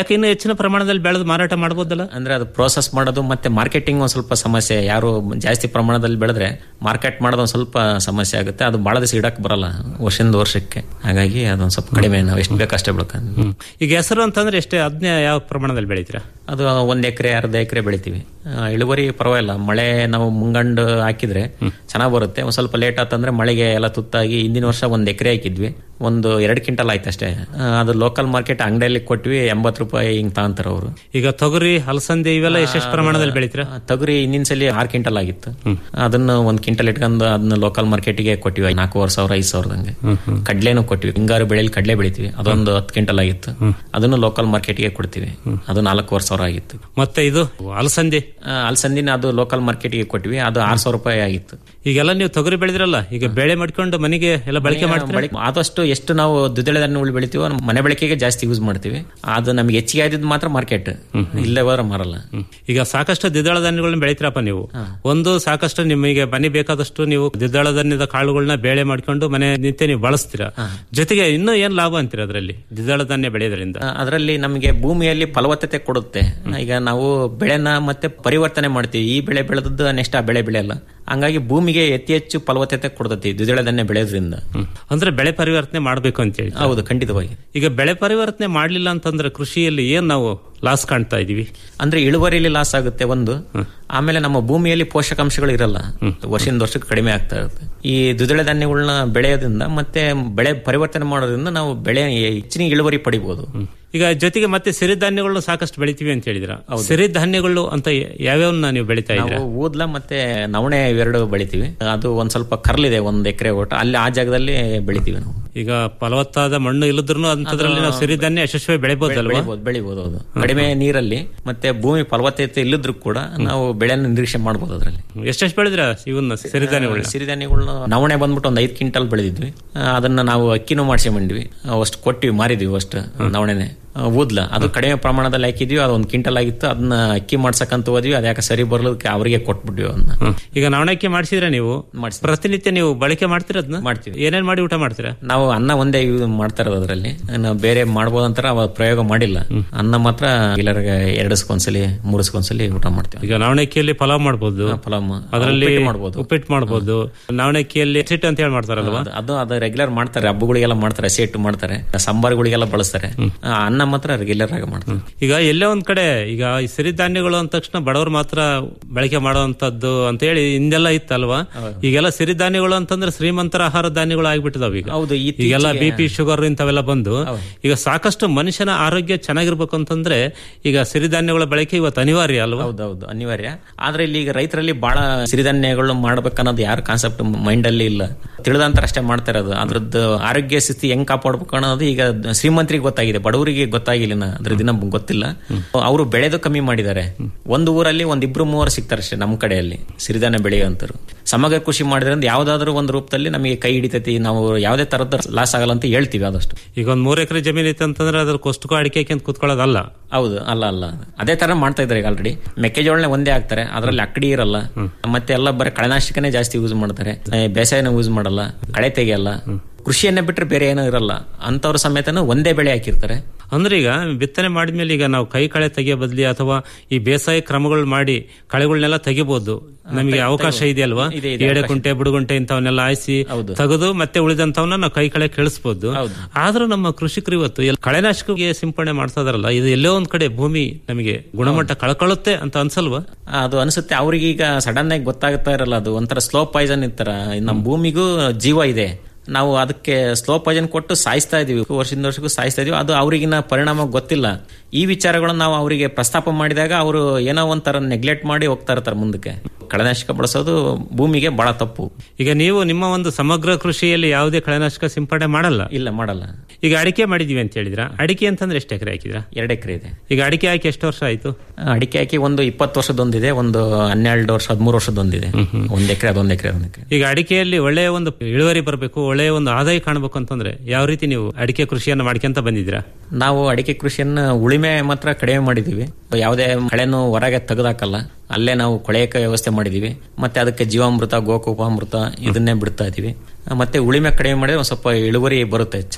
ಯಾಕೆ ಇನ್ನು ಹೆಚ್ಚಿನ ಪ್ರಮಾಣದಲ್ಲಿ ಬೆಳೆದು ಮಾರಾಟ ಮಾಡ್ಬೋದಲ್ಲ ಅಂದ್ರೆ ಅದು ಪ್ರೋಸೆಸ್ ಮಾಡೋದು ಮತ್ತೆ ಮಾರ್ಕೆಟಿಂಗ್ ಒಂದ್ ಸ್ವಲ್ಪ ಸಮಸ್ಯೆ ಯಾರು ಜಾಸ್ತಿ ಪ್ರಮಾಣದಲ್ಲಿ ಬೆಳೆದ್ರೆ ಮಾರ್ಕೆಟ್ ಮಾಡೋದು ಒಂದ್ ಸ್ವಲ್ಪ ಸಮಸ್ಯೆ ಆಗುತ್ತೆ ಅದು ಬಹಳ ದಿವಸ ಇಡಕ್ ಬರಲ್ಲ ವರ್ಷದಿಂದ ವರ್ಷಕ್ಕೆ ಹಾಗಾಗಿ ಅದೊಂದ್ ಸ್ವಲ್ಪ ಕಡಿಮೆ ನಾವು ಎಷ್ಟು ಬೇಕು ಅಷ್ಟೇ ಬೆಳ್ಕೊಂಡು ಈಗ ಹೆಸರು ಅಂತಂದ್ರೆ ಎಷ್ಟೇ ಅದನ್ನೇ ಯಾವ ಪ್ರಮಾಣದಲ್ಲಿ ಬೆಳಿತೀರಾ ಅದು ಒಂದ್ ಎಕರೆ ಅರ್ಧ ಎಕರೆ ಬೆಳಿತೀವಿ ಆ, ಇಳುವರಿ ಪರವಾಗಿಲ್ಲ ಮಳೆ ನಾವು ಮುಂಗಂಡು ಹಾಕಿದ್ರೆ ಚೆನ್ನಾಗ್ ಬರುತ್ತೆ ಒಂದ್ ಸ್ವಲ್ಪ ಲೇಟ್ ಆತಂದ್ರೆ ಮಳೆಗೆ ಎಲ್ಲ ತುತ್ತಾಗಿ ಹಿಂದಿನ ವರ್ಷ ಒಂದ್ ಎಕರೆ ಹಾಕಿದ್ವಿ ಒಂದು ಎರಡು ಕ್ವಿಂಟಲ್ ಆಯ್ತು ಅಷ್ಟೇ ಆ, ಅದು ಲೋಕಲ್ ಮಾರ್ಕೆಟ್ ಅಂಗಡಿಯಲ್ಲಿ ಕೊಟ್ವಿ ಎಂಬತ್ತು ರೂಪಾಯಿ ಹಿಂಗ್ ತಗೊಂತಾರ ಅವರು ಈಗ ತೊಗರಿ ಹಲಸಂದೆ ಇವೆಲ್ಲ ಎಷ್ಟೆಷ್ಟು ಪ್ರಮಾಣದಲ್ಲಿ ಬೆಳಿತೀರಾ ತೊಗರಿ ಹಿಂದಿನ ಸಲ ಆರು ಕ್ವಿಂಟಲ್ ಆಗಿತ್ತು ಅದನ್ನ ಒಂದ್ ಕ್ವಿಂಟಲ್ ಇಟ್ಕೊಂಡು ಅದನ್ನ ಲೋಕಲ್ ಮಾರ್ಕೆಟ್ಗೆ ಕೊಟ್ಟಿವಿ ನಾಲ್ಕೂವರೆ ಸಾವಿರ ಐದು ಸಾವಿರದಂಗೆ ಕಡ್ಲೆನೂ ಕೊಟ್ಟಿವಿ ಹಿಂಗಾರು ಬೆಳೆಯಲ್ಲಿ ಕಡ್ಲೆ ಬೆಳಿತೀವಿ ಅದೊಂದು ಹತ್ತು ಕ್ವಿಂಟಲ್ ಆಗಿತ್ತು ಅದನ್ನು ಲೋಕಲ್ ಮಾರ್ಕೆಟ್ಗೆ ಕೊಡ್ತೀವಿ ಅದು ನಾಲ್ಕೂವರೆ ಸಾವಿರ ಆಗಿತ್ತು ಮತ್ತೆ ಇದು ಅಲಸಂದಿ ಅಲಸಂದಿನ ಅದು ಲೋಕಲ್ ಮಾರ್ಕೆಟ್ಗೆ ಕೊಟ್ವಿ ಅದು ಆರು ಸಾವಿರ ರೂಪಾಯಿ ಆಗಿತ್ತು ಈಗೆಲ್ಲ ನೀವು ತೊಗರಿ ಬೆಳೆದಿರಲ್ಲ ಈಗ ಬೆಳೆ ಮಾಡ್ಕೊಂಡು ಮನೆಗೆ ಎಲ್ಲ ಬಳಕೆ ಮಾಡ್ತೀರಾ ಬಳಕೆ- ಆದಷ್ಟು ಎಷ್ಟು ನಾವು ದ್ವಿದಳ ಧಾನ್ಯಗಳು ಬೆಳಿತೀವೋ ನಮ್ಮ ಮನೆ ಬಳಕೆಗೆ ಜಾಸ್ತಿ ಯೂಸ್ ಮಾಡ್ತೀವಿ ಅದು ನಮ್ಗೆ ಹೆಚ್ಚಿಗೆ ಆದಿದ್ದು ಮಾತ್ರ ಮಾರ್ಕೆಟ್ ಇಲ್ಲೇ ಹೋದ್ರೆ ಮಾರಲ್ಲ ಈಗ ಸಾಕಷ್ಟು ದ್ವಿದಳ ಧಾನ್ಯಗಳನ್ನ ಬೆಳಿತೀರಪ್ಪ ನೀವು ಒಂದು ಸಾಕಷ್ಟು ನಿಮಗೆ ಮನೆ ಬೇಕಾದಷ್ಟು ನೀವು ದ್ವಿದಳ ಧಾನ್ಯದ ಕಾಳುಗಳನ್ನ ಬೇಳೆ ಮಾಡ್ಕೊಂಡು ಮನೆ ನಿತ್ಯ ನೀವು ಬಳಸ್ತೀರಾ ಜೊತೆಗೆ ಇನ್ನೂ ಏನ್ ಲಾಭ ಅಂತೀರಾ ಅದರಲ್ಲಿ ದ್ವಿದಳ ಧಾನ್ಯ ಬೆಳೆಯೋದ್ರಿಂದ ಅದರಲ್ಲಿ ನಮಗೆ ಭೂಮಿಯಲ್ಲಿ ಫಲವತ್ತತೆ ಕೊಡುತ್ತೆ ಈಗ ನಾವು ಬೆಳೆನ ಮತ್ತೆ ಪರಿವರ್ತನೆ ಮಾಡ್ತೀವಿ ಈ ಬೆಳೆ ಬೆಳೆದದ್ದು ನೆಕ್ಸ್ಟ್ ಆ ಬೆಳೆ ಬೆಳೆಯಲ್ಲ ಹಂಗಾಗಿ ಭೂಮಿಗೆ ಅತಿ ಹೆಚ್ಚು ಫಲವತ್ತತೆ ಕೊಡ್ತೈತಿ ದ್ವಿದಳ ಧಾನ್ಯ ಬೆಳೆಯೋದ್ರಿಂದ ಅಂದ್ರೆ ಬೆಳೆ ಪರಿವರ್ತನೆ ಮಾಡ್ಬೇಕು ಅಂತ ಹೇಳಿ ಹೌದು ಖಂಡಿತವಾಗಿ ಈಗ ಬೆಳೆ ಪರಿವರ್ತನೆ ಮಾಡ್ಲಿಲ್ಲ ಅಂತಂದ್ರೆ ಕೃಷಿಯಲ್ಲಿ ಏನ್ ನಾವು ಲಾಸ್ ಕಾಣ್ತಾ ಇದೀವಿ ಅಂದ್ರೆ ಇಳುವರಿಯಲ್ಲಿ ಲಾಸ್ ಆಗುತ್ತೆ ಒಂದು ಆಮೇಲೆ ನಮ್ಮ ಭೂಮಿಯಲ್ಲಿ ಪೋಷಕಾಂಶಗಳು ಇರಲ್ಲ ವರ್ಷದಿಂದ ವರ್ಷಕ್ಕೆ ಕಡಿಮೆ ಆಗ್ತಾ ಇರುತ್ತೆ ಈ ದ್ವಿದಳ ಧಾನ್ಯಗಳನ್ನ ಬೆಳೆಯೋದ್ರಿಂದ ಮತ್ತೆ ಬೆಳೆ ಪರಿವರ್ತನೆ ಮಾಡೋದ್ರಿಂದ ನಾವು ಬೆಳೆ ಹೆಚ್ಚಿನ ಇಳುವರಿ ಪಡಿಬಹುದು ಈಗ ಜೊತೆಗೆ ಮತ್ತೆ ಸಿರಿಧಾನ್ಯಗಳನ್ನು ಸಾಕಷ್ಟು ಬೆಳಿತೀವಿ ಅಂತ ಹೇಳಿದ್ರ ಸಿರಿಧಾನ್ಯಗಳು ಅಂತ ಯಾವ್ಯಾವನ್ನ ನೀವು ಬೆಳಿತಾ ಇದ್ದೀರಾ ನಾವು ಊದ್ಲ ಮತ್ತೆ ನವಣೆ ಇವೆರಡು ಬೆಳಿತೀವಿ ಅದು ಒಂದ್ ಸ್ವಲ್ಪ ಕರ್ಲಿದೆ ಒಂದ್ ಎಕರೆ ಓಟ ಅಲ್ಲಿ ಆ ಜಾಗದಲ್ಲಿ ಬೆಳಿತೀವಿ ನಾವು ಈಗ ಫಲವತ್ತಾದ ಮಣ್ಣು ಇಲ್ಲದ್ರೂ ಅಂತದ್ರಲ್ಲಿ ನಾವು ಸಿರಿಧಾನ್ಯ ಯಶಸ್ವಿ ಬೆಳಿಬಹುದಲ್ವಾ ಬೆಳಿಬಹುದು ಬೆಳಿಬಹುದು ಹೌದು ಕಡಿಮೆ ನೀರಲ್ಲಿ ಮತ್ತೆ ಭೂಮಿ ಫಲವತ್ತತೆ ಇಲ್ಲದ್ರೂ ಕೂಡ ನಾವು ಬೆಳೆಯನ್ನು ನಿರೀಕ್ಷೆ ಮಾಡಬಹುದು ಅದರಲ್ಲಿ ಎಷ್ಟೆಷ್ಟು ಬೆಳೆದ್ರ ಇವನ್ನ ಸಿರಿಧಾನ್ಯಗಳು ಸಿರಿಧಾನ್ಯಗಳನ್ನ ನವಣೆ ಬಂದ್ಬಿಟ್ಟು ಒಂದು ಐದು ಕ್ವಿಂಟಲ್ ಬೆಳೆದಿದ್ವಿ ಆ, ಅದನ್ನ ನಾವು ಅಕ್ಕಿನೂ ಮಾಡ್ಸ್ಕೊಂಡ್ಬಂದ್ವಿ ಅಷ್ಟು ಕೊಟ್ಟಿವಿ ಮಾರಿದ್ವಿ ಅಷ್ಟು ನವಣೆನೆ ಆ, ಊದ್ಲ ಅದು ಕಡಿಮೆ ಪ್ರಮಾಣದಲ್ಲಿ ಹಾಕಿದ್ವಿ ಅದು ಒಂದು ಕ್ವಿಂಟಲ್ ಆಗಿತ್ತು ಅದನ್ನ ಅಕ್ಕಿ ಮಾಡ್ಸಕ್ಕಂತ ಹೋದ್ವಿ ಅದ್ಯಾಕೆ ಸರಿ ಬರ್ಲದಕ್ಕೆ ಅವರಿಗೆ ಕೊಟ್ಬಿಟ್ವಿ ಅದನ್ನ ಈಗ ನವಣಕ್ಕೆ ಮಾಡಿಸಿದ್ರೆ ನೀವು ಪ್ರತಿನಿತ್ಯ ನೀವು ಬಳಕೆ ಮಾಡ್ತೀರಾ ಅದನ್ನ ಮಾಡ್ತೀವಿ ಏನೇನ್ ಮಾಡಿ ಊಟ ಮಾಡ್ತೀರಾ ನಾವು ಅನ್ನ ಒಂದೇ ಯೂಸ್ ಮಾಡ್ತಾ ಇರೋದು ಅದರಲ್ಲಿ ನಾವು ಬೇರೆ ಮಾಡ್ಬೋದಂತಾರ ಅವ ಪ್ರಯೋಗ ಮಾಡಿಲ್ಲ ಅನ್ನ ಮಾತ್ರ ಎಲ್ಲರಿಗೆ ಎರಡಸ್ಕೊಂದ್ಸಲಿ ಮೂರಸ್ಕೊಂದ್ಸಲಿ ಊಟ ಮಾಡ್ತೀವಿ ಈಗ ನವಣಕ್ಕಿಯಲ್ಲಿ ಪಲಾವ್ ಮಾಡ್ಬೋದು ಪಲಾವ್ ಅದರಲ್ಲಿ ಉಪ್ಪಿಟ್ಟು ಮಾಡ್ಬೋದು. ಉಪ್ಪಿಟ್ಟು ಮಾಡ್ಬೋದು ನವಣಕ್ಕಿಯಲ್ಲಿ ಸಿಟ್ ಅಂತ ಹೇಳಿ ಮಾಡ್ತಾರಲ್ವಾ ಅದು- ಅದು ಅದು ರೆಗ್ಯುಲರ್ ಮಾಡ್ತಾರೆ ಹಬ್ಬಗಳಿಗೆಲ್ಲ ಮಾಡ್ತಾರೆ ಸೇಟ್ ಮಾಡ್ತಾರೆ ಸಾಂಬಾರ್ಗಳಿಗೆಲ್ಲ ಬಳಸ್ತಾರೆ ಆ, ಅನ್ನ ಮಾತ್ರ ರೆಗ್ಯುಲರ್ ಆಗಿ ಮಾಡ್ತಾರೆ ಈಗ ಎಲ್ಲೇ ಒಂದ್ ಕಡೆ ಈಗ ಈ ಸಿರಿಧಾನ್ಯಗಳು ಅಂದ ತಕ್ಷಣ ಬಡವರು ಮಾತ್ರ ಬಳಕೆ ಮಾಡುವಂತದ್ದು ಅಂತ ಹೇಳಿ ಹಿಂದೆಲ್ಲ ಇತ್ತಲ್ವಾ ಈಗೆಲ್ಲ ಸಿರಿಧಾನ್ಯಗಳು ಅಂತಂದ್ರೆ ಶ್ರೀಮಂತರ ಆಹಾರ ಧಾನ್ಯಗಳು ಆಗ್ಬಿಟ್ಟಿದಾವ ಈಗ ಹೌದು ಈಗೆಲ್ಲ ಬಿ ಪಿ ಶುಗರ್ ಇಂಥವೆಲ್ಲ ಬಂದು ಈಗ ಸಾಕಷ್ಟು ಮನುಷ್ಯನ ಆರೋಗ್ಯ ಚೆನ್ನಾಗಿರ್ಬೇಕು ಅಂತಂದ್ರೆ ಈಗ ಸಿರಿಧಾನ್ಯಗಳ ಬಳಕೆ ಇವತ್ತು ಅನಿವಾರ್ಯ ಅಲ್ವಾ ಹೌದೌದು ಅನಿವಾರ್ಯ ಆದ್ರೆ ಇಲ್ಲಿ ಈಗ ರೈತರಲ್ಲಿ ಬಹಳ ಸಿರಿಧಾನ್ಯಗಳು ಮಾಡ್ಬೇಕನ್ನೋದು ಯಾರು ಕಾನ್ಸೆಪ್ಟ್ ಮೈಂಡ್ ಅಲ್ಲಿ ಇಲ್ಲ ತಿಳಿದಂತರ ಅಷ್ಟೇ ಮಾಡ್ತಾ ಇರೋದು ಅದ್ರದ್ದು ಆರೋಗ್ಯ ಸ್ಥಿತಿ ಹೆಂಗ್ ಕಾಪಾಡ್ಬೇಕು ಅನ್ನೋದು ಈಗ ಶ್ರೀಮಂತರಿಗೆ ಗೊತ್ತಾಗಿದೆ ಬಡವರಿಗೆ ಗೊತ್ತಾಗಿಲ್ಲ ಇನ್ನ ಅದ್ರ ದಿನ ಗೊತ್ತಿಲ್ಲ ಅವರು ಬೆಳೆದು ಕಮ್ಮಿ ಮಾಡಿದ್ದಾರೆ ಒಂದು ಊರಲ್ಲಿ ಒಂದ್ ಇಬ್ರು ಮೂವರು ಸಿಗ್ತಾರೆ ಅಷ್ಟೇ ನಮ್ಮ ಕಡೆಯಲ್ಲಿ ಸಿರಿಧಾನ್ಯ ಬೆಳೆಯುವಂತರು ಸಮಗ್ರ ಕೃಷಿ ಮಾಡಿದ್ರಿಂದ ಯಾವ್ದಾದ್ರು ಒಂದು ರೂಪದಲ್ಲಿ ನಮಗೆ ಕೈ ಹಿಡಿತೈತಿ ನಾವು ಯಾವುದೇ ತರದ ಲಾಸ್ ಆಗಲ್ಲ ಅಂತ ಹೇಳ್ತೀವಿ ಆದಷ್ಟು ಈಗ ಒಂದ್ ಮೂರ್ ಎಕರೆ ಜಮೀನ್ ಇತ್ತು ಅಂತಂದ್ರೆ ಅದ್ರ ಕೊಷ್ಟಕ್ಕೂ ಅಡಿಕೆ ಅಂತ ಕುತ್ಕೊಳ್ಳೋದಲ್ಲ ಹೌದು ಅಲ್ಲ ಅಲ್ಲ ಅದೇ ತರ ಮಾಡ್ತಾ ಇದ್ದಾರೆ ಈಗ ಆಲ್ರೆಡಿ ಮೆಕ್ಕೆಜೋಳನೆ ಒಂದೇ ಹಾಕ್ತಾರೆ ಅದ್ರಲ್ಲಿ ಅಕ್ಕಡಿ ಇರಲ್ಲ ಮತ್ತೆ ಎಲ್ಲ ಬರೀ ಕಳೆನಾಶಕನೇ ಜಾಸ್ತಿ ಯೂಸ್ ಮಾಡ್ತಾರೆ ಏ, ಬೇಸಾಯನ ಯೂಸ್ ಮಾಡಲ್ಲ ಕಳೆ ತೆಗೆಯಲ್ಲ ಕೃಷಿಯನ್ನೇ ಬಿಟ್ರೆ ಬೇರೆ ಏನೂ ಇರಲ್ಲ ಅಂತವ್ರ ಸಮೇತನು ಒಂದೇ ಬೆಳೆ ಹಾಕಿರ್ತಾರೆ ಅಂದ್ರೆ ಈಗ ಬಿತ್ತನೆ ಮಾಡಿದ್ಮೇಲೆ ಈಗ ನಾವು ಕೈ ಕಳೆ ತೆಗಿಯೋ ಬದ್ಲಿ ಅಥವಾ ಈ ಬೇಸಾಯ ಕ್ರಮಗಳು ಮಾಡಿ ಕಳೆಗಳನ್ನೆಲ್ಲ ತೆಗಿಬಹುದು ನಮಗೆ ಅವಕಾಶ ಇದೆಯಲ್ವಾ ಇದೆ, ಇದೆ, ಎಡೆ ಅವಕಾಶ. ಕುಂಟೆ ಬುಡುಗುಂಟೆ ಇಂಥವನ್ನೆಲ್ಲ ಆಯಿಸಿ ತೆಗೆದು ಮತ್ತೆ ಉಳಿದಂತವನ್ನ ನಾವು ಕೈ ಕಳೆ ಕೇಳಿಸಬಹುದು ಆದ್ರೂ ನಮ್ಮ ಕೃಷಿಕರು ಇವತ್ತು ಎಲ್- ಕಳೆನಾಶಕಕ್ಕೆ ಸಿಂಪಡಣೆ ಮಾಡ್ತಾ ಇದಾರಲ್ಲ ಇದು ಎಲ್ಲೋ ಒಂದ್ ಕಡೆ ಭೂಮಿ ನಮಗೆ ಗುಣಮಟ್ಟ ಕಳ್ಕೊಳ್ಳುತ್ತೆ ಅಂತ ಅನ್ಸಲ್ವಾ ಅದು ಅನ್ಸುತ್ತೆ ಅವ್ರಿಗೆ ಈಗ ಸಡನ್ ಆಗಿ ಗೊತ್ತಾಗ್ತಾ ಇರಲ್ಲ ಅದು ಒಂಥರ ಸ್ಲೋ ಪಾಯ್ಸನ್ ಇರ್ತಾರ ನಮ್ಮ ಭೂಮಿಗೂ ಜೀವ ಇದೆ ನಾವು ಅದಕ್ಕೆ ಸ್ಲೋ ಪಾಯ್ಸನ್ ಕೊಟ್ಟು ಸಾಯಿಸ್ತಾ ಇದೀವಿ ವರ್ಷದಿಂದ ವರ್ಷಕ್ಕೂ ಸಾಯಿಸ್ತಾ ಇದೀವಿ ಅದು ಅವ್ರಿಗಿನ ಪರಿಣಾಮ ಗೊತ್ತಿಲ್ಲ ಈ ವಿಚಾರಗಳನ್ನ ನಾವು ಅವರಿಗೆ ಪ್ರಸ್ತಾಪ ಮಾಡಿದಾಗ ಅವರು ಏನೋ ಒಂಥರ ನೆಗ್ಲೆಕ್ಟ್ ಮಾಡಿ ಹೋಗ್ತಾ ಇರ್ತಾರೆ ಮುಂದಕ್ಕೆ ಕಳೆನಾಶಕ ಬಳಸೋದು ಭೂಮಿಗೆ ಬಹಳ ತಪ್ಪು ಈಗ ನೀವು ನಿಮ್ಮ ಒಂದು ಸಮಗ್ರ ಕೃಷಿಯಲ್ಲಿ ಯಾವುದೇ ಕಳೆನಾಶಕ ಸಿಂಪಡಣೆ ಮಾಡಲ್ಲ ಇಲ್ಲ ಮಾಡಲ್ಲ ಈಗ ಅಡಿಕೆ ಮಾಡಿದೀವಿ ಅಂತ ಹೇಳಿದ್ರ ಅಡಿಕೆ ಅಂತಂದ್ರೆ ಎಷ್ಟು ಎಕರೆ ಹಾಕಿದ್ರ ಎರಡು ಎಕರೆ ಇದೆ ಈಗ ಅಡಿಕೆ ಹಾಕಿ ಎಷ್ಟು ವರ್ಷ ಆಯ್ತು ಅಡಿಕೆ ಹಾಕಿ ಒಂದು ಇಪ್ಪತ್ತು ವರ್ಷದೊಂದಿದೆ ಒಂದು ಹನ್ನೆರಡು ವರ್ಷ ಹದಿಮೂರು ವರ್ಷದೊಂದಿದೆ ಒಂದ್ ಎಕರೆ ಅದೊಂದ್ ಎಕರೆ ಅದೊಂದ್ ಎಕರೆ ಈಗ ಅಡಿಕೆಯಲ್ಲಿ ಒಳ್ಳೆಯ ಒಂದು ಇಳುವರಿ ಬರಬೇಕು ಒಳ್ಳೆಯ ಒಂದು ಆದಾಯ ಕಾಣಬೇಕು ಅಂತಂದ್ರೆ ಯಾವ ರೀತಿ ನೀವು ಅಡಿಕೆ ಕೃಷಿಯನ್ನ ಮಾಡ್ಕೊಂತ ಬಂದಿದ್ದೀರಾ ನಾವು ಅಡಿಕೆ ಕೃಷಿಯನ್ನ ಉಳಿಮೆ ಮಾತ್ರ ಕಡಿಮೆ ಮಾಡಿದೀವಿ ಯಾವುದೇ ಕಳೆನು ಹೊರಗೆ ತೆಗೆದಾಕಲ್ಲ ಅಲ್ಲೇ ನಾವು ಕೊಳೆಯಕ ವ್ಯವಸ್ಥೆ ಮಾಡಿದೀವಿ ಮತ್ತೆ ಅದಕ್ಕೆ ಜೀವಾಮೃತ ಗೋಕುಪಾಮೃತ ಇದನ್ನೇ ಬಿಡ್ತಾ ಇದೀವಿ ಮತ್ತೆ ಉಳಿಮೆ ಕಡಿಮೆ ಮಾಡಿದ್ರೆ ಒಂದ್ ಸ್ವಲ್ಪ ಇಳುವರಿ ಬರುತ್ತೆ ಚೆನ್ನಾಗಿ ಬರುತ್ತೆ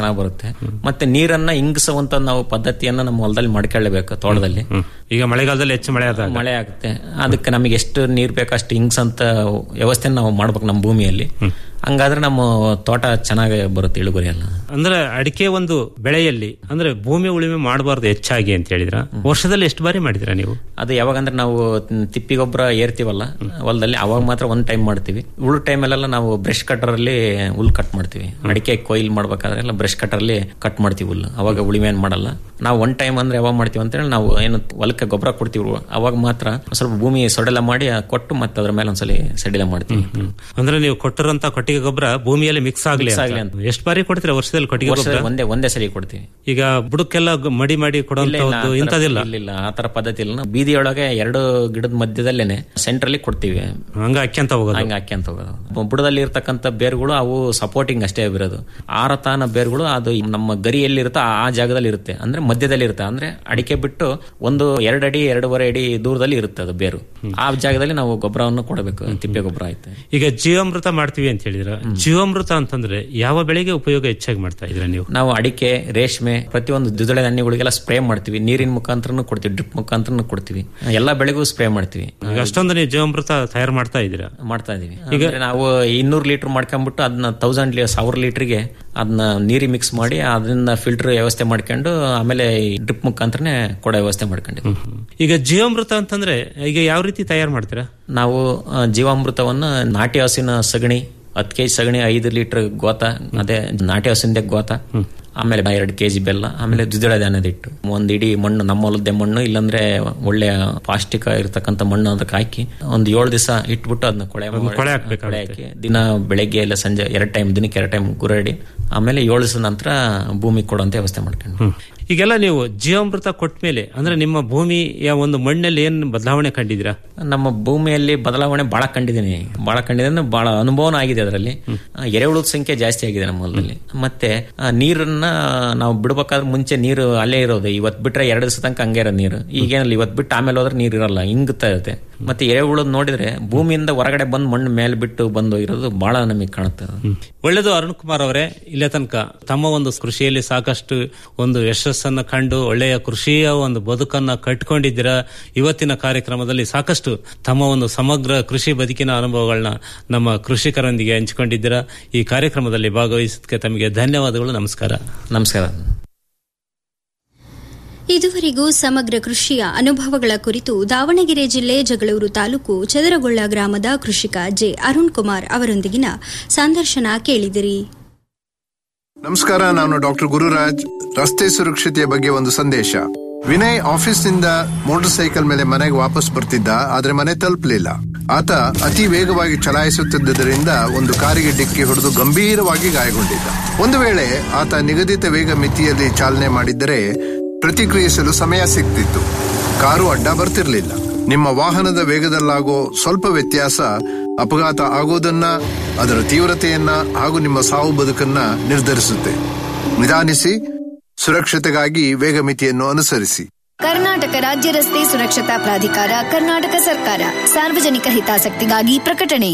ಮತ್ತೆ ನೀರನ್ನ ಇಂಗಿಸುವಂತ ನಾವು ಪದ್ಧತಿಯನ್ನ ನಮ್ಮ ಹೊಲದಲ್ಲಿ ಮಾಡ್ಕೊಳ್ಳೇಬೇಕು ತೋಟದಲ್ಲಿ ಈಗ ಮಳೆಗಾಲದಲ್ಲಿ ಹೆಚ್ಚು ಮಳೆ ಆದಾಗ ಮಳೆ ಆಗುತ್ತೆ ಅದಕ್ಕೆ ನಮಗೆ ಎಷ್ಟು ನೀರ್ ಬೇಕು ಅಷ್ಟು ಇಂಗ್ಸಂತ ವ್ಯವಸ್ಥೆ ನಾವು ಮಾಡ್ಬೇಕು ನಮ್ಮ ಭೂಮಿಯಲ್ಲಿ ಹಂಗಾದ್ರೆ ನಮ್ಮ ತೋಟ ಚೆನ್ನಾಗಿ ಬರುತ್ತೆ ಇಳುವರಿ ಎಲ್ಲ ಅಂದ್ರೆ ಅಡಿಕೆ ಒಂದು ಬೆಳೆಯಲ್ಲಿ ಅಂದ್ರೆ ಭೂಮಿ ಉಳುಮೆ ಮಾಡಬಾರ್ದು ಹೆಚ್ಚಾಗಿ ಅಂತ ಹೇಳಿದ್ರ ವರ್ಷದಲ್ಲಿ ಎಷ್ಟು ಬಾರಿ ಮಾಡಿದಿರಾ ನೀವು ಅದು ಯಾವಾಗಂದ್ರೆ ನಾವು ತಿಪ್ಪಿ ಗೊಬ್ಬರ ಏರ್ತೀವಲ್ಲ ಹೊಲದಲ್ಲಿ ಅವಾಗ ಮಾತ್ರ ಒಂದ್ ಟೈಮ್ ಮಾಡ್ತೀವಿ ಉಳು ಟೈಮಲ್ಲೆಲ್ಲ ನಾವು ಬ್ರಷ್ ಕಟರ್ ಅಲ್ಲಿ ಹುಲ್ ಕಟ್ ಮಾಡ್ತೀವಿ ಅಡಿಕೆ ಕೊಯ್ಲ್ ಮಾಡ್ಬೇಕಾದ್ರೆ ಎಲ್ಲ ಬ್ರಷ್ ಕಟರ್ ಅಲ್ಲಿ ಕಟ್ ಮಾಡ್ತೀವಿ ಹುಲ್ಲು ಅವಾಗ ಉಳಿಮೆ ಏನ್ ಮಾಡಲ್ಲ ನಾವು ಒನ್ ಟೈಮ್ ಅಂದ್ರೆ ಯಾವಾಗ ಮಾಡ್ತೀವಿ ಅಂತ ಹೇಳಿ ನಾವು ಏನು ಹೊಲಕ್ಕೆ ಗೊಬ್ಬರ ಕೊಡ್ತೀವಿ ಅವಾಗ ಮಾತ್ರ ಸ್ವಲ್ಪ ಭೂಮಿ ಸೊಡೆಲ ಮಾಡಿ ಕೊಟ್ಟು ಮತ್ತೆ ಅದ್ರ ಮೇಲೆ ಒಂದ್ಸಲಿ ಸಡಿಲ ಮಾಡ್ತೀವಿ ಅಂದ್ರೆ ನೀವು ಕೊಟ್ಟಿರೋಂತ ಕೊಟ್ಟಿಗೆ ಗೊಬ್ಬರ ಭೂಮಿಯಲ್ಲಿ ಮಿಕ್ಸ್ ಆಗ್ಲಿ Mix ಆಗ್ಲಿ ಅಂತ ಎಷ್ಟು ಬಾರಿ ಕೊಡ್ತೀರಾ ವರ್ಷದಲ್ಲಿ ಕೊಟ್ಟಿಗೆ ವರ್ಷದಲ್ಲಿ ಗೊಬ್ಬರ ಒಂದೇ ಒಂದೇ ಸರಿ ಕೊಡ್ತೀವಿ ಈಗ ಬುಡಕ್ಕೆಲ್ಲ ಗ- ಮಡಿ ಮಾಡಿ ಇಲ್ಲ, ಇಲ್ಲ, ಕೊಡುವಂತದ್ದು ಆ ಥರ- ಇಂಥದಿಲ್ಲ ಇಲ್ಲ ಇಲ್ಲ ಆ ತರ ಪದ್ಧತಿ ಇಲ್ಲ ನಾವು ಬೀದಿಯೊಳಗೆ ಎರಡು ಗಿಡದ ಮಧ್ಯದಲ್ಲೇನೆ ಸೆಂಟರ್ ಅಲ್ಲಿ ಕೊಡ್ತೀವಿ ಹಂಗ ಅಕ್ಕಂತ ಹೋಗೋದು ಹಂಗ ಅಕ್ಕಂತ ಹೋಗೋದು ಬುಡದಲ್ಲಿ ಇರ್ತಕ್ಕಂಥ ಬೇರುಗಳು ಅವು ಸಪೋರ್ಟಿಂಗ್ ಅಷ್ಟೇ ಇರೋದು ಆರತಾನ ಬೇರುಗಳು ಅದು ನಮ್ಮ ಗರಿ ಎಲ್ಲಿರುತ್ತೋ ಆ ಜಾಗದಲ್ಲಿ ಇರುತ್ತೆ ಅಂದ್ರೆ ಮಧ್ಯದಲ್ಲಿ ಇರುತ್ತೆ ಅಂದ್ರೆ ಅಡಿಕೆ ಬಿಟ್ಟು ಒಂದು ಎರಡು ಅಡಿ ಎರಡೂವರೆ ಅಡಿ ದೂರದಲ್ಲಿ ಇರುತ್ತೆ ಅದು ಬೇರು ಆ ಜಾಗದಲ್ಲಿ ನಾವು ಗೊಬ್ಬರವನ್ನು ಕೊಡಬೇಕು ತಿಪ್ಪೆ ಗೊಬ್ಬರ ಆಯ್ತು ಈಗ ಜೀವಾಮೃತ ಮಾಡ್ತೀವಿ ಅಂತ ಹೇಳಿದ್ರ ಜೀವಾಮೃತ ಅಂತಂದ್ರೆ ಯಾವ ಬೆಳೆಗೆ ಉಪಯೋಗ ಹೆಚ್ಚಾಗಿ ಮಾಡ್ತಾ ಇದ್ರ ನೀವು ನಾವು ಅಡಿಕೆ ರೇಷ್ಮೆ ಪ್ರತಿಯೊಂದು ದ್ವಿದಳ ಧಾನ್ಯಗಳಿಗೆಲ್ಲ ಸ್ಪ್ರೇ ಮಾಡ್ತೀವಿ ನೀರಿನ ಮುಖಾಂತರನು ಕೊಡ್ತೀವಿ ಡ್ರಿಪ್ ಮುಖಾಂತರನು ಕೊಡ್ತೀವಿ ಎಲ್ಲಾ ಬೆಳೆಗೂ ಸ್ಪ್ರೇ ಮಾಡ್ತೀವಿ ಈಗ ಅಷ್ಟೊಂದು ನೀವು ಜೀವಾಮೃತ ತಯಾರು ಮಾಡ್ತಾ ಇದ್ದೀರಾ ಮಾಡ್ತಾ ಇದೀವಿ ಈಗ ನಾವು ಇನ್ನೂರು ಲೀಟರ್ ಮಾಡ್ಕೊಂಡ್ಬಿಟ್ಟು ಅದನ್ನ ತೌಸಂಡ್ ಸಾವಿರ ಲೀಟರ್ಗೆ ಅದನ್ನ ನೀರಿ ಮಿಕ್ಸ್ ಮಾಡಿ ಅದನ್ನ ಫಿಲ್ಟರ್ ವ್ಯವಸ್ಥೆ ಮಾಡ್ಕೊಂಡು ಆಮೇಲೆ ಡ್ರಿಪ್ ಮುಖಾಂತರನೇ ಕೊಡೋ ವ್ಯವಸ್ಥೆ ಮಾಡ್ಕೊಂಡಿದ್ವಿ ಈಗ ಜೀವಾಮೃತ ಅಂತಂದ್ರೆ ಈಗ ಯಾವ ರೀತಿ ತಯಾರು ಮಾಡ್ತೀರಾ ನಾವು ಆ, ಜೀವಾಮೃತವನ್ನ ನಾಟಿ ಹಸಿನ ಸಗಣಿ ಹತ್ತು ಕೆಜಿ ಸಗಣಿ ಐದು ಲೀಟರ್ ಗೋತ ಅದೇ ನಾಟಿ ಹಸಿಂದೆ ಗೋತ ಆಮೇಲೆ ಎರಡು ಕೆಜಿ ಬೆಲ್ಲ ಆಮೇಲೆ ದ್ವಿದಳ ಧಾನ್ಯದ ಹಿಟ್ಟು ಒಂದ್ ಇಡೀ ಮಣ್ಣು ನಮ್ಮ ಹೊಲದ್ದೇ ಮಣ್ಣು ಇಲ್ಲಾಂದ್ರೆ ಒಳ್ಳೆಯ ಪೌಷ್ಟಿಕ ಇರತಕ್ಕಂತ ಮಣ್ಣು ಅದಕ್ಕೆ ಹಾಕಿ ಒಂದ್ ಏಳು ದಿವಸ ಇಟ್ಬಿಟ್ಟು ಅದನ್ನ ಕೊಳೆ ಮಾಡಿ- ಕೊಳೆ ಹಾಕ್ಬೇಕಾಗುತ್ತೆ. ಕೊಳೆ ಹಾಕಿ ದಿನ ಬೆಳಗ್ಗೆ ಇಲ್ಲ ಸಂಜೆ ಎರಡು ಟೈಮ್ ದಿನಕ್ಕೆ ಎರಡು ಟೈಮ್ ಗುರಾಡಿ ಆಮೇಲೆ ಏಳು ದಿವಸ ನಂತರ ಭೂಮಿ ಕೊಡುವಂತ ವ್ಯವಸ್ಥೆ ಮಾಡ್ಕೊಂಡು ಈಗೆಲ್ಲ ನೀವು ಜೀವಾಮೃತ ಕೊಟ್ಟ ಮೇಲೆ ಅಂದ್ರೆ ನಿಮ್ಮ ಭೂಮಿಯ ಒಂದು ಮಣ್ಣಲ್ಲಿ ಏನ್ ಬದಲಾವಣೆ ಕಂಡಿದ್ದೀರಾ ನಮ್ಮ ಭೂಮಿಯಲ್ಲಿ ಬದಲಾವಣೆ ಬಹಳ ಕಂಡಿದ್ದೀನಿ ಬಹಳ ಕಂಡಿದ್ದೀನಿ ಬಹಳ ಅನುಭವನ ಆಗಿದೆ ಅದರಲ್ಲಿ ಎರೆಹುಳದ ಸಂಖ್ಯೆ ಜಾಸ್ತಿ ಆಗಿದೆ ನಮ್ಮ ಹೊಲದಲ್ಲಿ ಮತ್ತೆ ಆ, ನೀರನ್ನ ನಾವು ಬಿಡ್ಬೇಕಾದ್ರೆ ಮುಂಚೆ ನೀರು ಅಲ್ಲೇ ಇರೋದು ಇವತ್ ಬಿಟ್ರೆ ಎರಡು ದಿವಸ ತನಕ ಹಂಗೆ ಇರೋದು ನೀರು ಈಗೇನಲ್ಲ ಇವತ್ ಬಿಟ್ಟು ಆಮೇಲೆ ಹೋದ್ರೆ ನೀರು ಇರಲ್ಲ ಹಿಂಗುತ್ತಾ ಇರುತ್ತೆ ಮತ್ತೆ ಎರೆಹುಳದ್ ನೋಡಿದ್ರೆ ಭೂಮಿಯಿಂದ ಹೊರಗಡೆ ಬಂದು ಮಣ್ಣು ಮೇಲೆ ಬಿಟ್ಟು ಬಂದು ಇರೋದು ಬಹಳ ನಮಗೆ ಕಾಣುತ್ತೆ ಅದು. ಒಳ್ಳೆದು ಅರುಣ್ ಕುಮಾರ್ ಅವರೇ ಇಲ್ಲೇ ತನಕ ತಮ್ಮ ಒಂದು ಕೃಷಿಯಲ್ಲಿ ಸಾಕಷ್ಟು ಒಂದು ಯಶಸ್ಸನ್ನ ಕಂಡು ಒಳ್ಳೆಯ ಕೃಷಿಯ ಒಂದು ಬದುಕನ್ನ ಕಟ್ಕೊಂಡಿದ್ದೀರಾ ಇವತ್ತಿನ ಕಾರ್ಯಕ್ರಮದಲ್ಲಿ ಸಾಕಷ್ಟು ತಮ್ಮ ಒಂದು ಸಮಗ್ರ ಕೃಷಿ ಬದುಕಿನ ಅನುಭವಗಳನ್ನ ನಮ್ಮ ಕೃಷಿಕರೊಂದಿಗೆ ಹಂಚಿಕೊಂಡಿದ್ದೀರಾ ಈ ಕಾರ್ಯಕ್ರಮದಲ್ಲಿ ಭಾಗವಹಿಸೋದಕ್ಕೆ ತಮಗೆ ಧನ್ಯವಾದಗಳು ನಮಸ್ಕಾರ ನಮಸ್ಕಾರ ಇದುವರೆಗೂ ಸಮಗ್ರ ಕೃಷಿಯ ಅನುಭವಗಳ ಕುರಿತು ದಾವಣಗೆರೆ ಜಿಲ್ಲೆ ಜಗಳೂರು ತಾಲೂಕು ಚದರಗೊಳ್ಳ ಗ್ರಾಮದ ಕೃಷಿಕ ಜೆ ಅರುಣ್ ಕುಮಾರ್ ಅವರೊಂದಿಗಿನ ಸಂದರ್ಶನ ಕೇಳಿದಿರಿ ನಮಸ್ಕಾರ ನಾನು ಡಾಕ್ಟರ್ ಗುರುರಾಜ್ ರಸ್ತೆ ಸುರಕ್ಷತೆಯ ಬಗ್ಗೆ ಒಂದು ಸಂದೇಶ ವಿನಯ್ ಆಫೀಸ್ನಿಂದ ಮೋಟಾರ್ ಸೈಕಲ್ ಮೇಲೆ ಮನೆಗೆ ವಾಪಸ್ ಬರ್ತಿದ್ದ ಆದ್ರೆ ಮನೆ ತಲುಪಲಿಲ್ಲ ಆತ ಅತಿ ವೇಗವಾಗಿ ಚಲಾಯಿಸುತ್ತಿದ್ದರಿಂದ ಒಂದು ಕಾರಿಗೆ ಡಿಕ್ಕಿ ಹೊಡೆದು ಗಂಭೀರವಾಗಿ ಗಾಯಗೊಂಡಿದ್ದ ಒಂದು ವೇಳೆ ಆತ ನಿಗದಿತ ವೇಗ ಮಿತಿಯಲ್ಲಿ ಚಾಲನೆ ಮಾಡಿದ್ದರೆ ಪ್ರತಿಕ್ರಿಯಿಸಲು ಸಮಯ ಸಿಗ್ತಿತ್ತು ಕಾರು ಅಡ್ಡ ಬರ್ತಿರ್ಲಿಲ್ಲ ನಿಮ್ಮ ವಾಹನದ ವೇಗದಲ್ಲಾಗೋ ಸ್ವಲ್ಪ ವ್ಯತ್ಯಾಸ ಅಪಘಾತ ಆಗೋದನ್ನ ಅದರ ತೀವ್ರತೆಯನ್ನ ಹಾಗೂ ನಿಮ್ಮ ಸಾವು ಬದುಕನ್ನ ನಿರ್ಧರಿಸುತ್ತೆ ನಿಧಾನಿಸಿ ಸುರಕ್ಷತೆಗಾಗಿ ವೇಗ ಮಿತಿಯನ್ನು ಅನುಸರಿಸಿ ಕರ್ನಾಟಕ ರಾಜ್ಯ ರಸ್ತೆ ಸುರಕ್ಷತಾ ಪ್ರಾಧಿಕಾರ ಕರ್ನಾಟಕ ಸರ್ಕಾರ ಸಾರ್ವಜನಿಕ ಹಿತಾಸಕ್ತಿಗಾಗಿ ಪ್ರಕಟಣೆ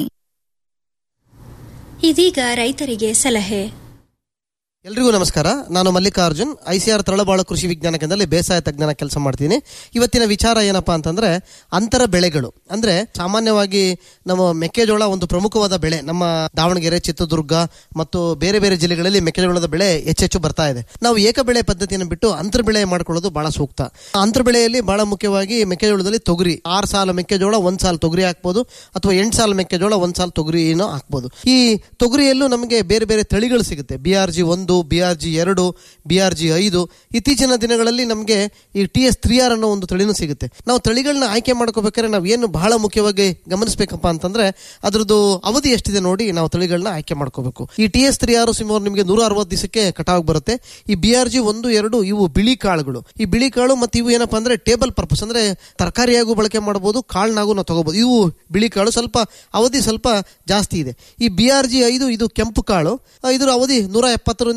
ಇದೀಗ ರೈತರಿಗೆ ಸಲಹೆ ಎಲ್ರಿಗೂ ನಮಸ್ಕಾರ ನಾನು ಮಲ್ಲಿಕಾರ್ಜುನ್ ಐಸಿಆರ್ ತಳಬಾಳು ಕೃಷಿ ವಿಜ್ಞಾನ ಕೇಂದ್ರದಲ್ಲಿ ಬೇಸಾಯ ತಜ್ಞನ ಕೆಲಸ ಮಾಡ್ತೀನಿ ಇವತ್ತಿನ ವಿಚಾರ ಏನಪ್ಪಾ ಅಂತಂದ್ರೆ ಅಂತರ ಬೆಳೆಗಳು ಅಂದ್ರೆ ಸಾಮಾನ್ಯವಾಗಿ ನಮ್ಮ ಮೆಕ್ಕೆಜೋಳ ಒಂದು ಪ್ರಮುಖವಾದ ಬೆಳೆ ನಮ್ಮ ದಾವಣಗೆರೆ ಚಿತ್ರದುರ್ಗ ಮತ್ತು ಬೇರೆ ಬೇರೆ ಜಿಲ್ಲೆಗಳಲ್ಲಿ ಮೆಕ್ಕೆಜೋಳದ ಬೆಳೆ ಹೆಚ್ಚೆಚ್ಚು ಬರ್ತಾ ಇದೆ ನಾವು ಏಕ ಬೆಳೆ ಪದ್ಧತಿಯನ್ನು ಬಿಟ್ಟು ಅಂತರ ಬೆಳೆ ಮಾಡ್ಕೊಳ್ಳೋದು ಬಹಳ ಸೂಕ್ತ ಅಂತರ ಬೆಳೆಯಲ್ಲಿ ಬಹಳ ಮುಖ್ಯವಾಗಿ ಮೆಕ್ಕೆಜೋಳದಲ್ಲಿ ತೊಗರಿ ಆರು ಸಾಲ ಮೆಕ್ಕೆಜೋಳ ಒಂದ್ ಸಾಲ ತೊಗರಿ ಹಾಕ್ಬೋದು ಅಥವಾ ಎಂಟು ಸಾಲ ಮೆಕ್ಕೆಜೋಳ ಒಂದ್ ಸಾಲ ತೊಗರಿನೂ ಹಾಕ್ಬೋದು ಈ ತೊಗರಿಯಲ್ಲೂ ನಮಗೆ ಬೇರೆ ಬೇರೆ ತಳಿಗಳು ಸಿಗುತ್ತೆ ಬಿ ಆರ್ ಜಿ ಒಂದು ಬಿ ಆರ್ ಜಿ ಎರಡು ಬಿ ಆರ್ ಜಿ ಐದು ಇತ್ತೀಚಿನ ದಿನಗಳಲ್ಲಿ ನಮಗೆ ಈ ಟಿ ಎಸ್ ತ್ರೀ ಆರ್ ಅನ್ನೋ ಒಂದು ತಳಿನೂ ಸಿಗುತ್ತೆ ನಾವು ತಳಿಗಳನ್ನ ಆಯ್ಕೆ ಮಾಡ್ಕೋಬೇಕಾದ್ರೆ ನಾವು ಏನು ಬಹಳ ಮುಖ್ಯವಾಗಿ ಗಮನಿಸಬೇಕಪ್ಪ ಅಂತಂದ್ರೆ ಅದ್ರದ್ದು ಅವಧಿ ಎಷ್ಟಿದೆ ನೋಡಿ ನಾವು ತಳಿಗಳನ್ನ ಆಯ್ಕೆ ಮಾಡ್ಕೋಬೇಕು ಈ ಟಿ ಎಸ್ ತ್ರೀ ಆರ್ ಸುಮಾರು ನಿಮಗೆ ನೂರ ಅರವತ್ತು ದಿವಸಕ್ಕೆ ಕಟಾವ್ ಬರುತ್ತೆ ಈ ಬಿ ಆರ್ ಜಿ ಒಂದು ಎರಡು ಇವು ಬಿಳಿ ಕಾಳುಗಳು ಈ ಬಿಳಿ ಕಾಳು ಮತ್ತು ಇವು ಏನಪ್ಪಾ ಅಂದ್ರೆ ಟೇಬಲ್ ಪರ್ಪಸ್ ಅಂದ್ರೆ ತರಕಾರಿಯಾಗೂ ಬಳಕೆ ಮಾಡಬಹುದು ಕಾಳನ್ನಾಗೂ ನಾವು ತಗೋಬಹುದು ಇವು ಬಿಳಿ ಕಾಳು ಸ್ವಲ್ಪ ಅವಧಿ ಸ್ವಲ್ಪ ಜಾಸ್ತಿ ಇದೆ ಈ ಬಿ ಆರ್ ಜಿ ಐದು ಇದು ಕೆಂಪು ಕಾಳು ಆ, ಇದರ ಅವಧಿ ನೂರ ಎಪ್ಪತ್ತರಿಂದ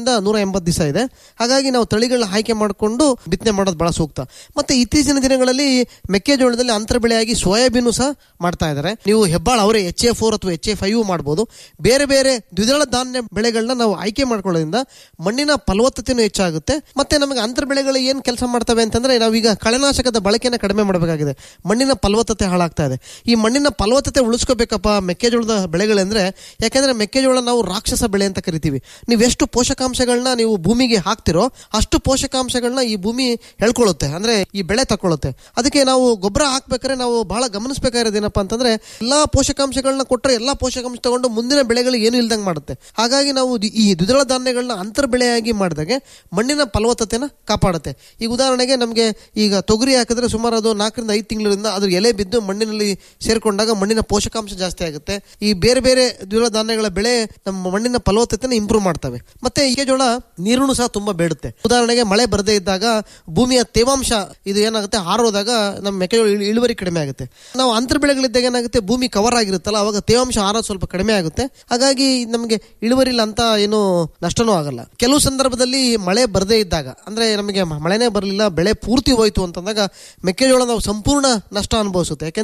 ನೂರರಿಂದ ನೂರ ಎಂಬತ್ತು ದಿವಸ ಇದೆ ಹಾಗಾಗಿ ನಾವು ತಳಿಗಳನ್ನ ಆಯ್ಕೆ ಮಾಡಿಕೊಂಡು ಬಿತ್ತನೆ ಮಾಡೋದು ಬಹಳ ಸೂಕ್ತ ಮತ್ತೆ ಇತ್ತೀಚಿನ ದಿನಗಳಲ್ಲಿ ಮೆಕ್ಕೆಜೋಳದಲ್ಲಿ ಅಂತರ ಬೆಳೆಯಾಗಿ ಸೋಯಾಬೀನು ಸಹ ಮಾಡ್ತಾ ಇದ್ದಾರೆ ನೀವು ಹೆಬ್ಬಾಳ ಅವರೇ ಎಚ್ ಎ ಫೋರ್ ಅಥವಾ ಎಚ್ ಎ ಫೈವ್ ಮಾಡ್ಬೋದು ಬೇರೆ ಬೇರೆ ದ್ವಿದಳ ಧಾನ್ಯ ಬೆಳೆಗಳನ್ನ ನಾವು ಆಯ್ಕೆ ಮಾಡ್ಕೊಳ್ಳೋದ್ರಿಂದ ಮಣ್ಣಿನ ಫಲವತ್ತತೆನೂ ಹೆಚ್ಚಾಗುತ್ತೆ ಮತ್ತೆ ನಮಗೆ ಅಂತರ ಬೆಳೆಗಳು ಏನು ಕೆಲಸ ಮಾಡ್ತವೆ ಅಂತಂದ್ರೆ ನಾವೀಗ ಕಳೆನಾಶಕದ ಬಳಕೆನ ಕಡಿಮೆ ಮಾಡಬೇಕಾಗಿದೆ ಮಣ್ಣಿನ ಫಲವತ್ತತೆ ಹಾಳಾಗ್ತಾ ಇದೆ ಈ ಮಣ್ಣಿನ ಫಲವತ್ತತೆ ಉಳಿಸ್ಕೋಬೇಕಪ್ಪ ಮೆಕ್ಕೆಜೋಳದ ಬೆಳೆಗಳಂದ್ರೆ ಯಾಕೆಂದ್ರೆ ಮೆಕ್ಕೆಜೋಳ ನಾವು ರಾಕ್ಷಸ ಬೆಳೆ ಅಂತ ಕರಿತೀವಿ ನೀವು ಎಷ್ಟು ಪೋಷಕಾಂಶಗಳನ್ನ ನೀವು ಭೂಮಿಗೆ ಹಾಕ್ತಿರೋ ಅಷ್ಟು ಪೋಷಕಾಂಶಗಳನ್ನ ಈ ಭೂಮಿ ಹೇಳ್ಕೊಳ್ಳುತ್ತೆ ಅಂದ್ರೆ ಈ ಬೆಳೆ ತಕೊಳ್ಳುತ್ತೆ ಅದಕ್ಕೆ ನಾವು ಗೊಬ್ಬರ ಹಾಕ್ಬೇಕಾದ್ರೆ ನಾವು ಬಹಳ ಗಮನಿಸಬೇಕಾಗಿರೋದು ಏನಪ್ಪಾ ಅಂತಂದ್ರೆ ಎಲ್ಲಾ ಪೋಷಕಾಂಶಗಳನ್ನ ಕೊಟ್ಟರೆ ಎಲ್ಲಾ ಪೋಷಕಾಂಶ ತಗೊಂಡು ಮುಂದಿನ ಬೆಳೆಗಳು ಏನು ಇಲ್ದಂಗೆ ಮಾಡುತ್ತೆ ಹಾಗಾಗಿ ನಾವು ದಿ- ಈ ದ್ವಿದಳ ಧಾನ್ಯಗಳನ್ನ ಅಂತರ ಬೆಳೆಯಾಗಿ ಮಾಡಿದಾಗೆ ಮಣ್ಣಿನ ಫಲವತ್ತತೆನ ಕಾಪಾಡುತ್ತೆ ಈಗ ಉದಾಹರಣೆಗೆ ನಮಗೆ ಈಗ ತೊಗರಿ ಹಾಕಿದ್ರೆ ಸುಮಾರು ಅದು ನಾಲ್ಕರಿಂದ ಐದು ತಿಂಗಳಿಂದ ಅದ್ರ ಎಲೆ ಬಿದ್ದು ಮಣ್ಣಿನಲ್ಲಿ ಸೇರ್ಕೊಂಡಾಗ ಮಣ್ಣಿನ ಪೋಷಕಾಂಶ ಜಾಸ್ತಿ ಆಗುತ್ತೆ ಈ ಬೇರೆ ಬೇರೆ ದ್ವಿದಳ ಧಾನ್ಯಗಳ ಬೆಳೆ ನಮ್ಮ ಮಣ್ಣಿನ ಫಲವತ್ತತೆನ ಇಂಪ್ರೂವ್ ಮಾಡ್ತವೆ ಮತ್ತೆ ಮೆಕ್ಕೆಜೋಳ ನೀರನ್ನು ಸಹ ತುಂಬಾ ಬೇಡುತ್ತೆ ಉದಾಹರಣೆಗೆ ಮಳೆ ಬರದೇ ಇದ್ದಾಗ ಭೂಮಿಯ ತೇವಾಂಶ ಇದು ಏನಾಗುತ್ತೆ ಹಾರೋದಾಗ ನಮ್ಮ ಮೆಕ್ಕೆಜೋಳ ಇಳು- ಇಳುವರಿ ಕಡಿಮೆ ಆಗುತ್ತೆ ನಾವು ಅಂತರ ಬೆಳೆಗಳಿದ್ದಾಗ ಏನಾಗುತ್ತೆ ಭೂಮಿ ಕವರ್ ಆಗಿರುತ್ತಲ್ಲ ಅವಾಗ ತೇವಾಂಶ ಹಾರೋದು ಸ್ವಲ್ಪ ಕಡಿಮೆ ಆಗುತ್ತೆ ಹಾಗಾಗಿ ನಮಗೆ ಇಳುವರಿಲ್ಲ ಅಂತ ಏನು ನಷ್ಟನೂ ಆಗಲ್ಲ ಕೆಲವು ಸಂದರ್ಭದಲ್ಲಿ ಮಳೆ ಬರದೇ ಇದ್ದಾಗ ಅಂದ್ರೆ ನಮಗೆ ಮ- ಮಳೆನೇ ಬರಲಿಲ್ಲ ಬೆಳೆ ಪೂರ್ತಿ ಹೋಯ್ತು ಅಂತಂದಾಗ ಮೆಕ್ಕೆಜೋಳ ನಾವು ಸಂಪೂರ್ಣ ನಷ್ಟ ಅನುಭವಿಸುತ್ತೆ ಯಾಕೆಂದ್ರೆ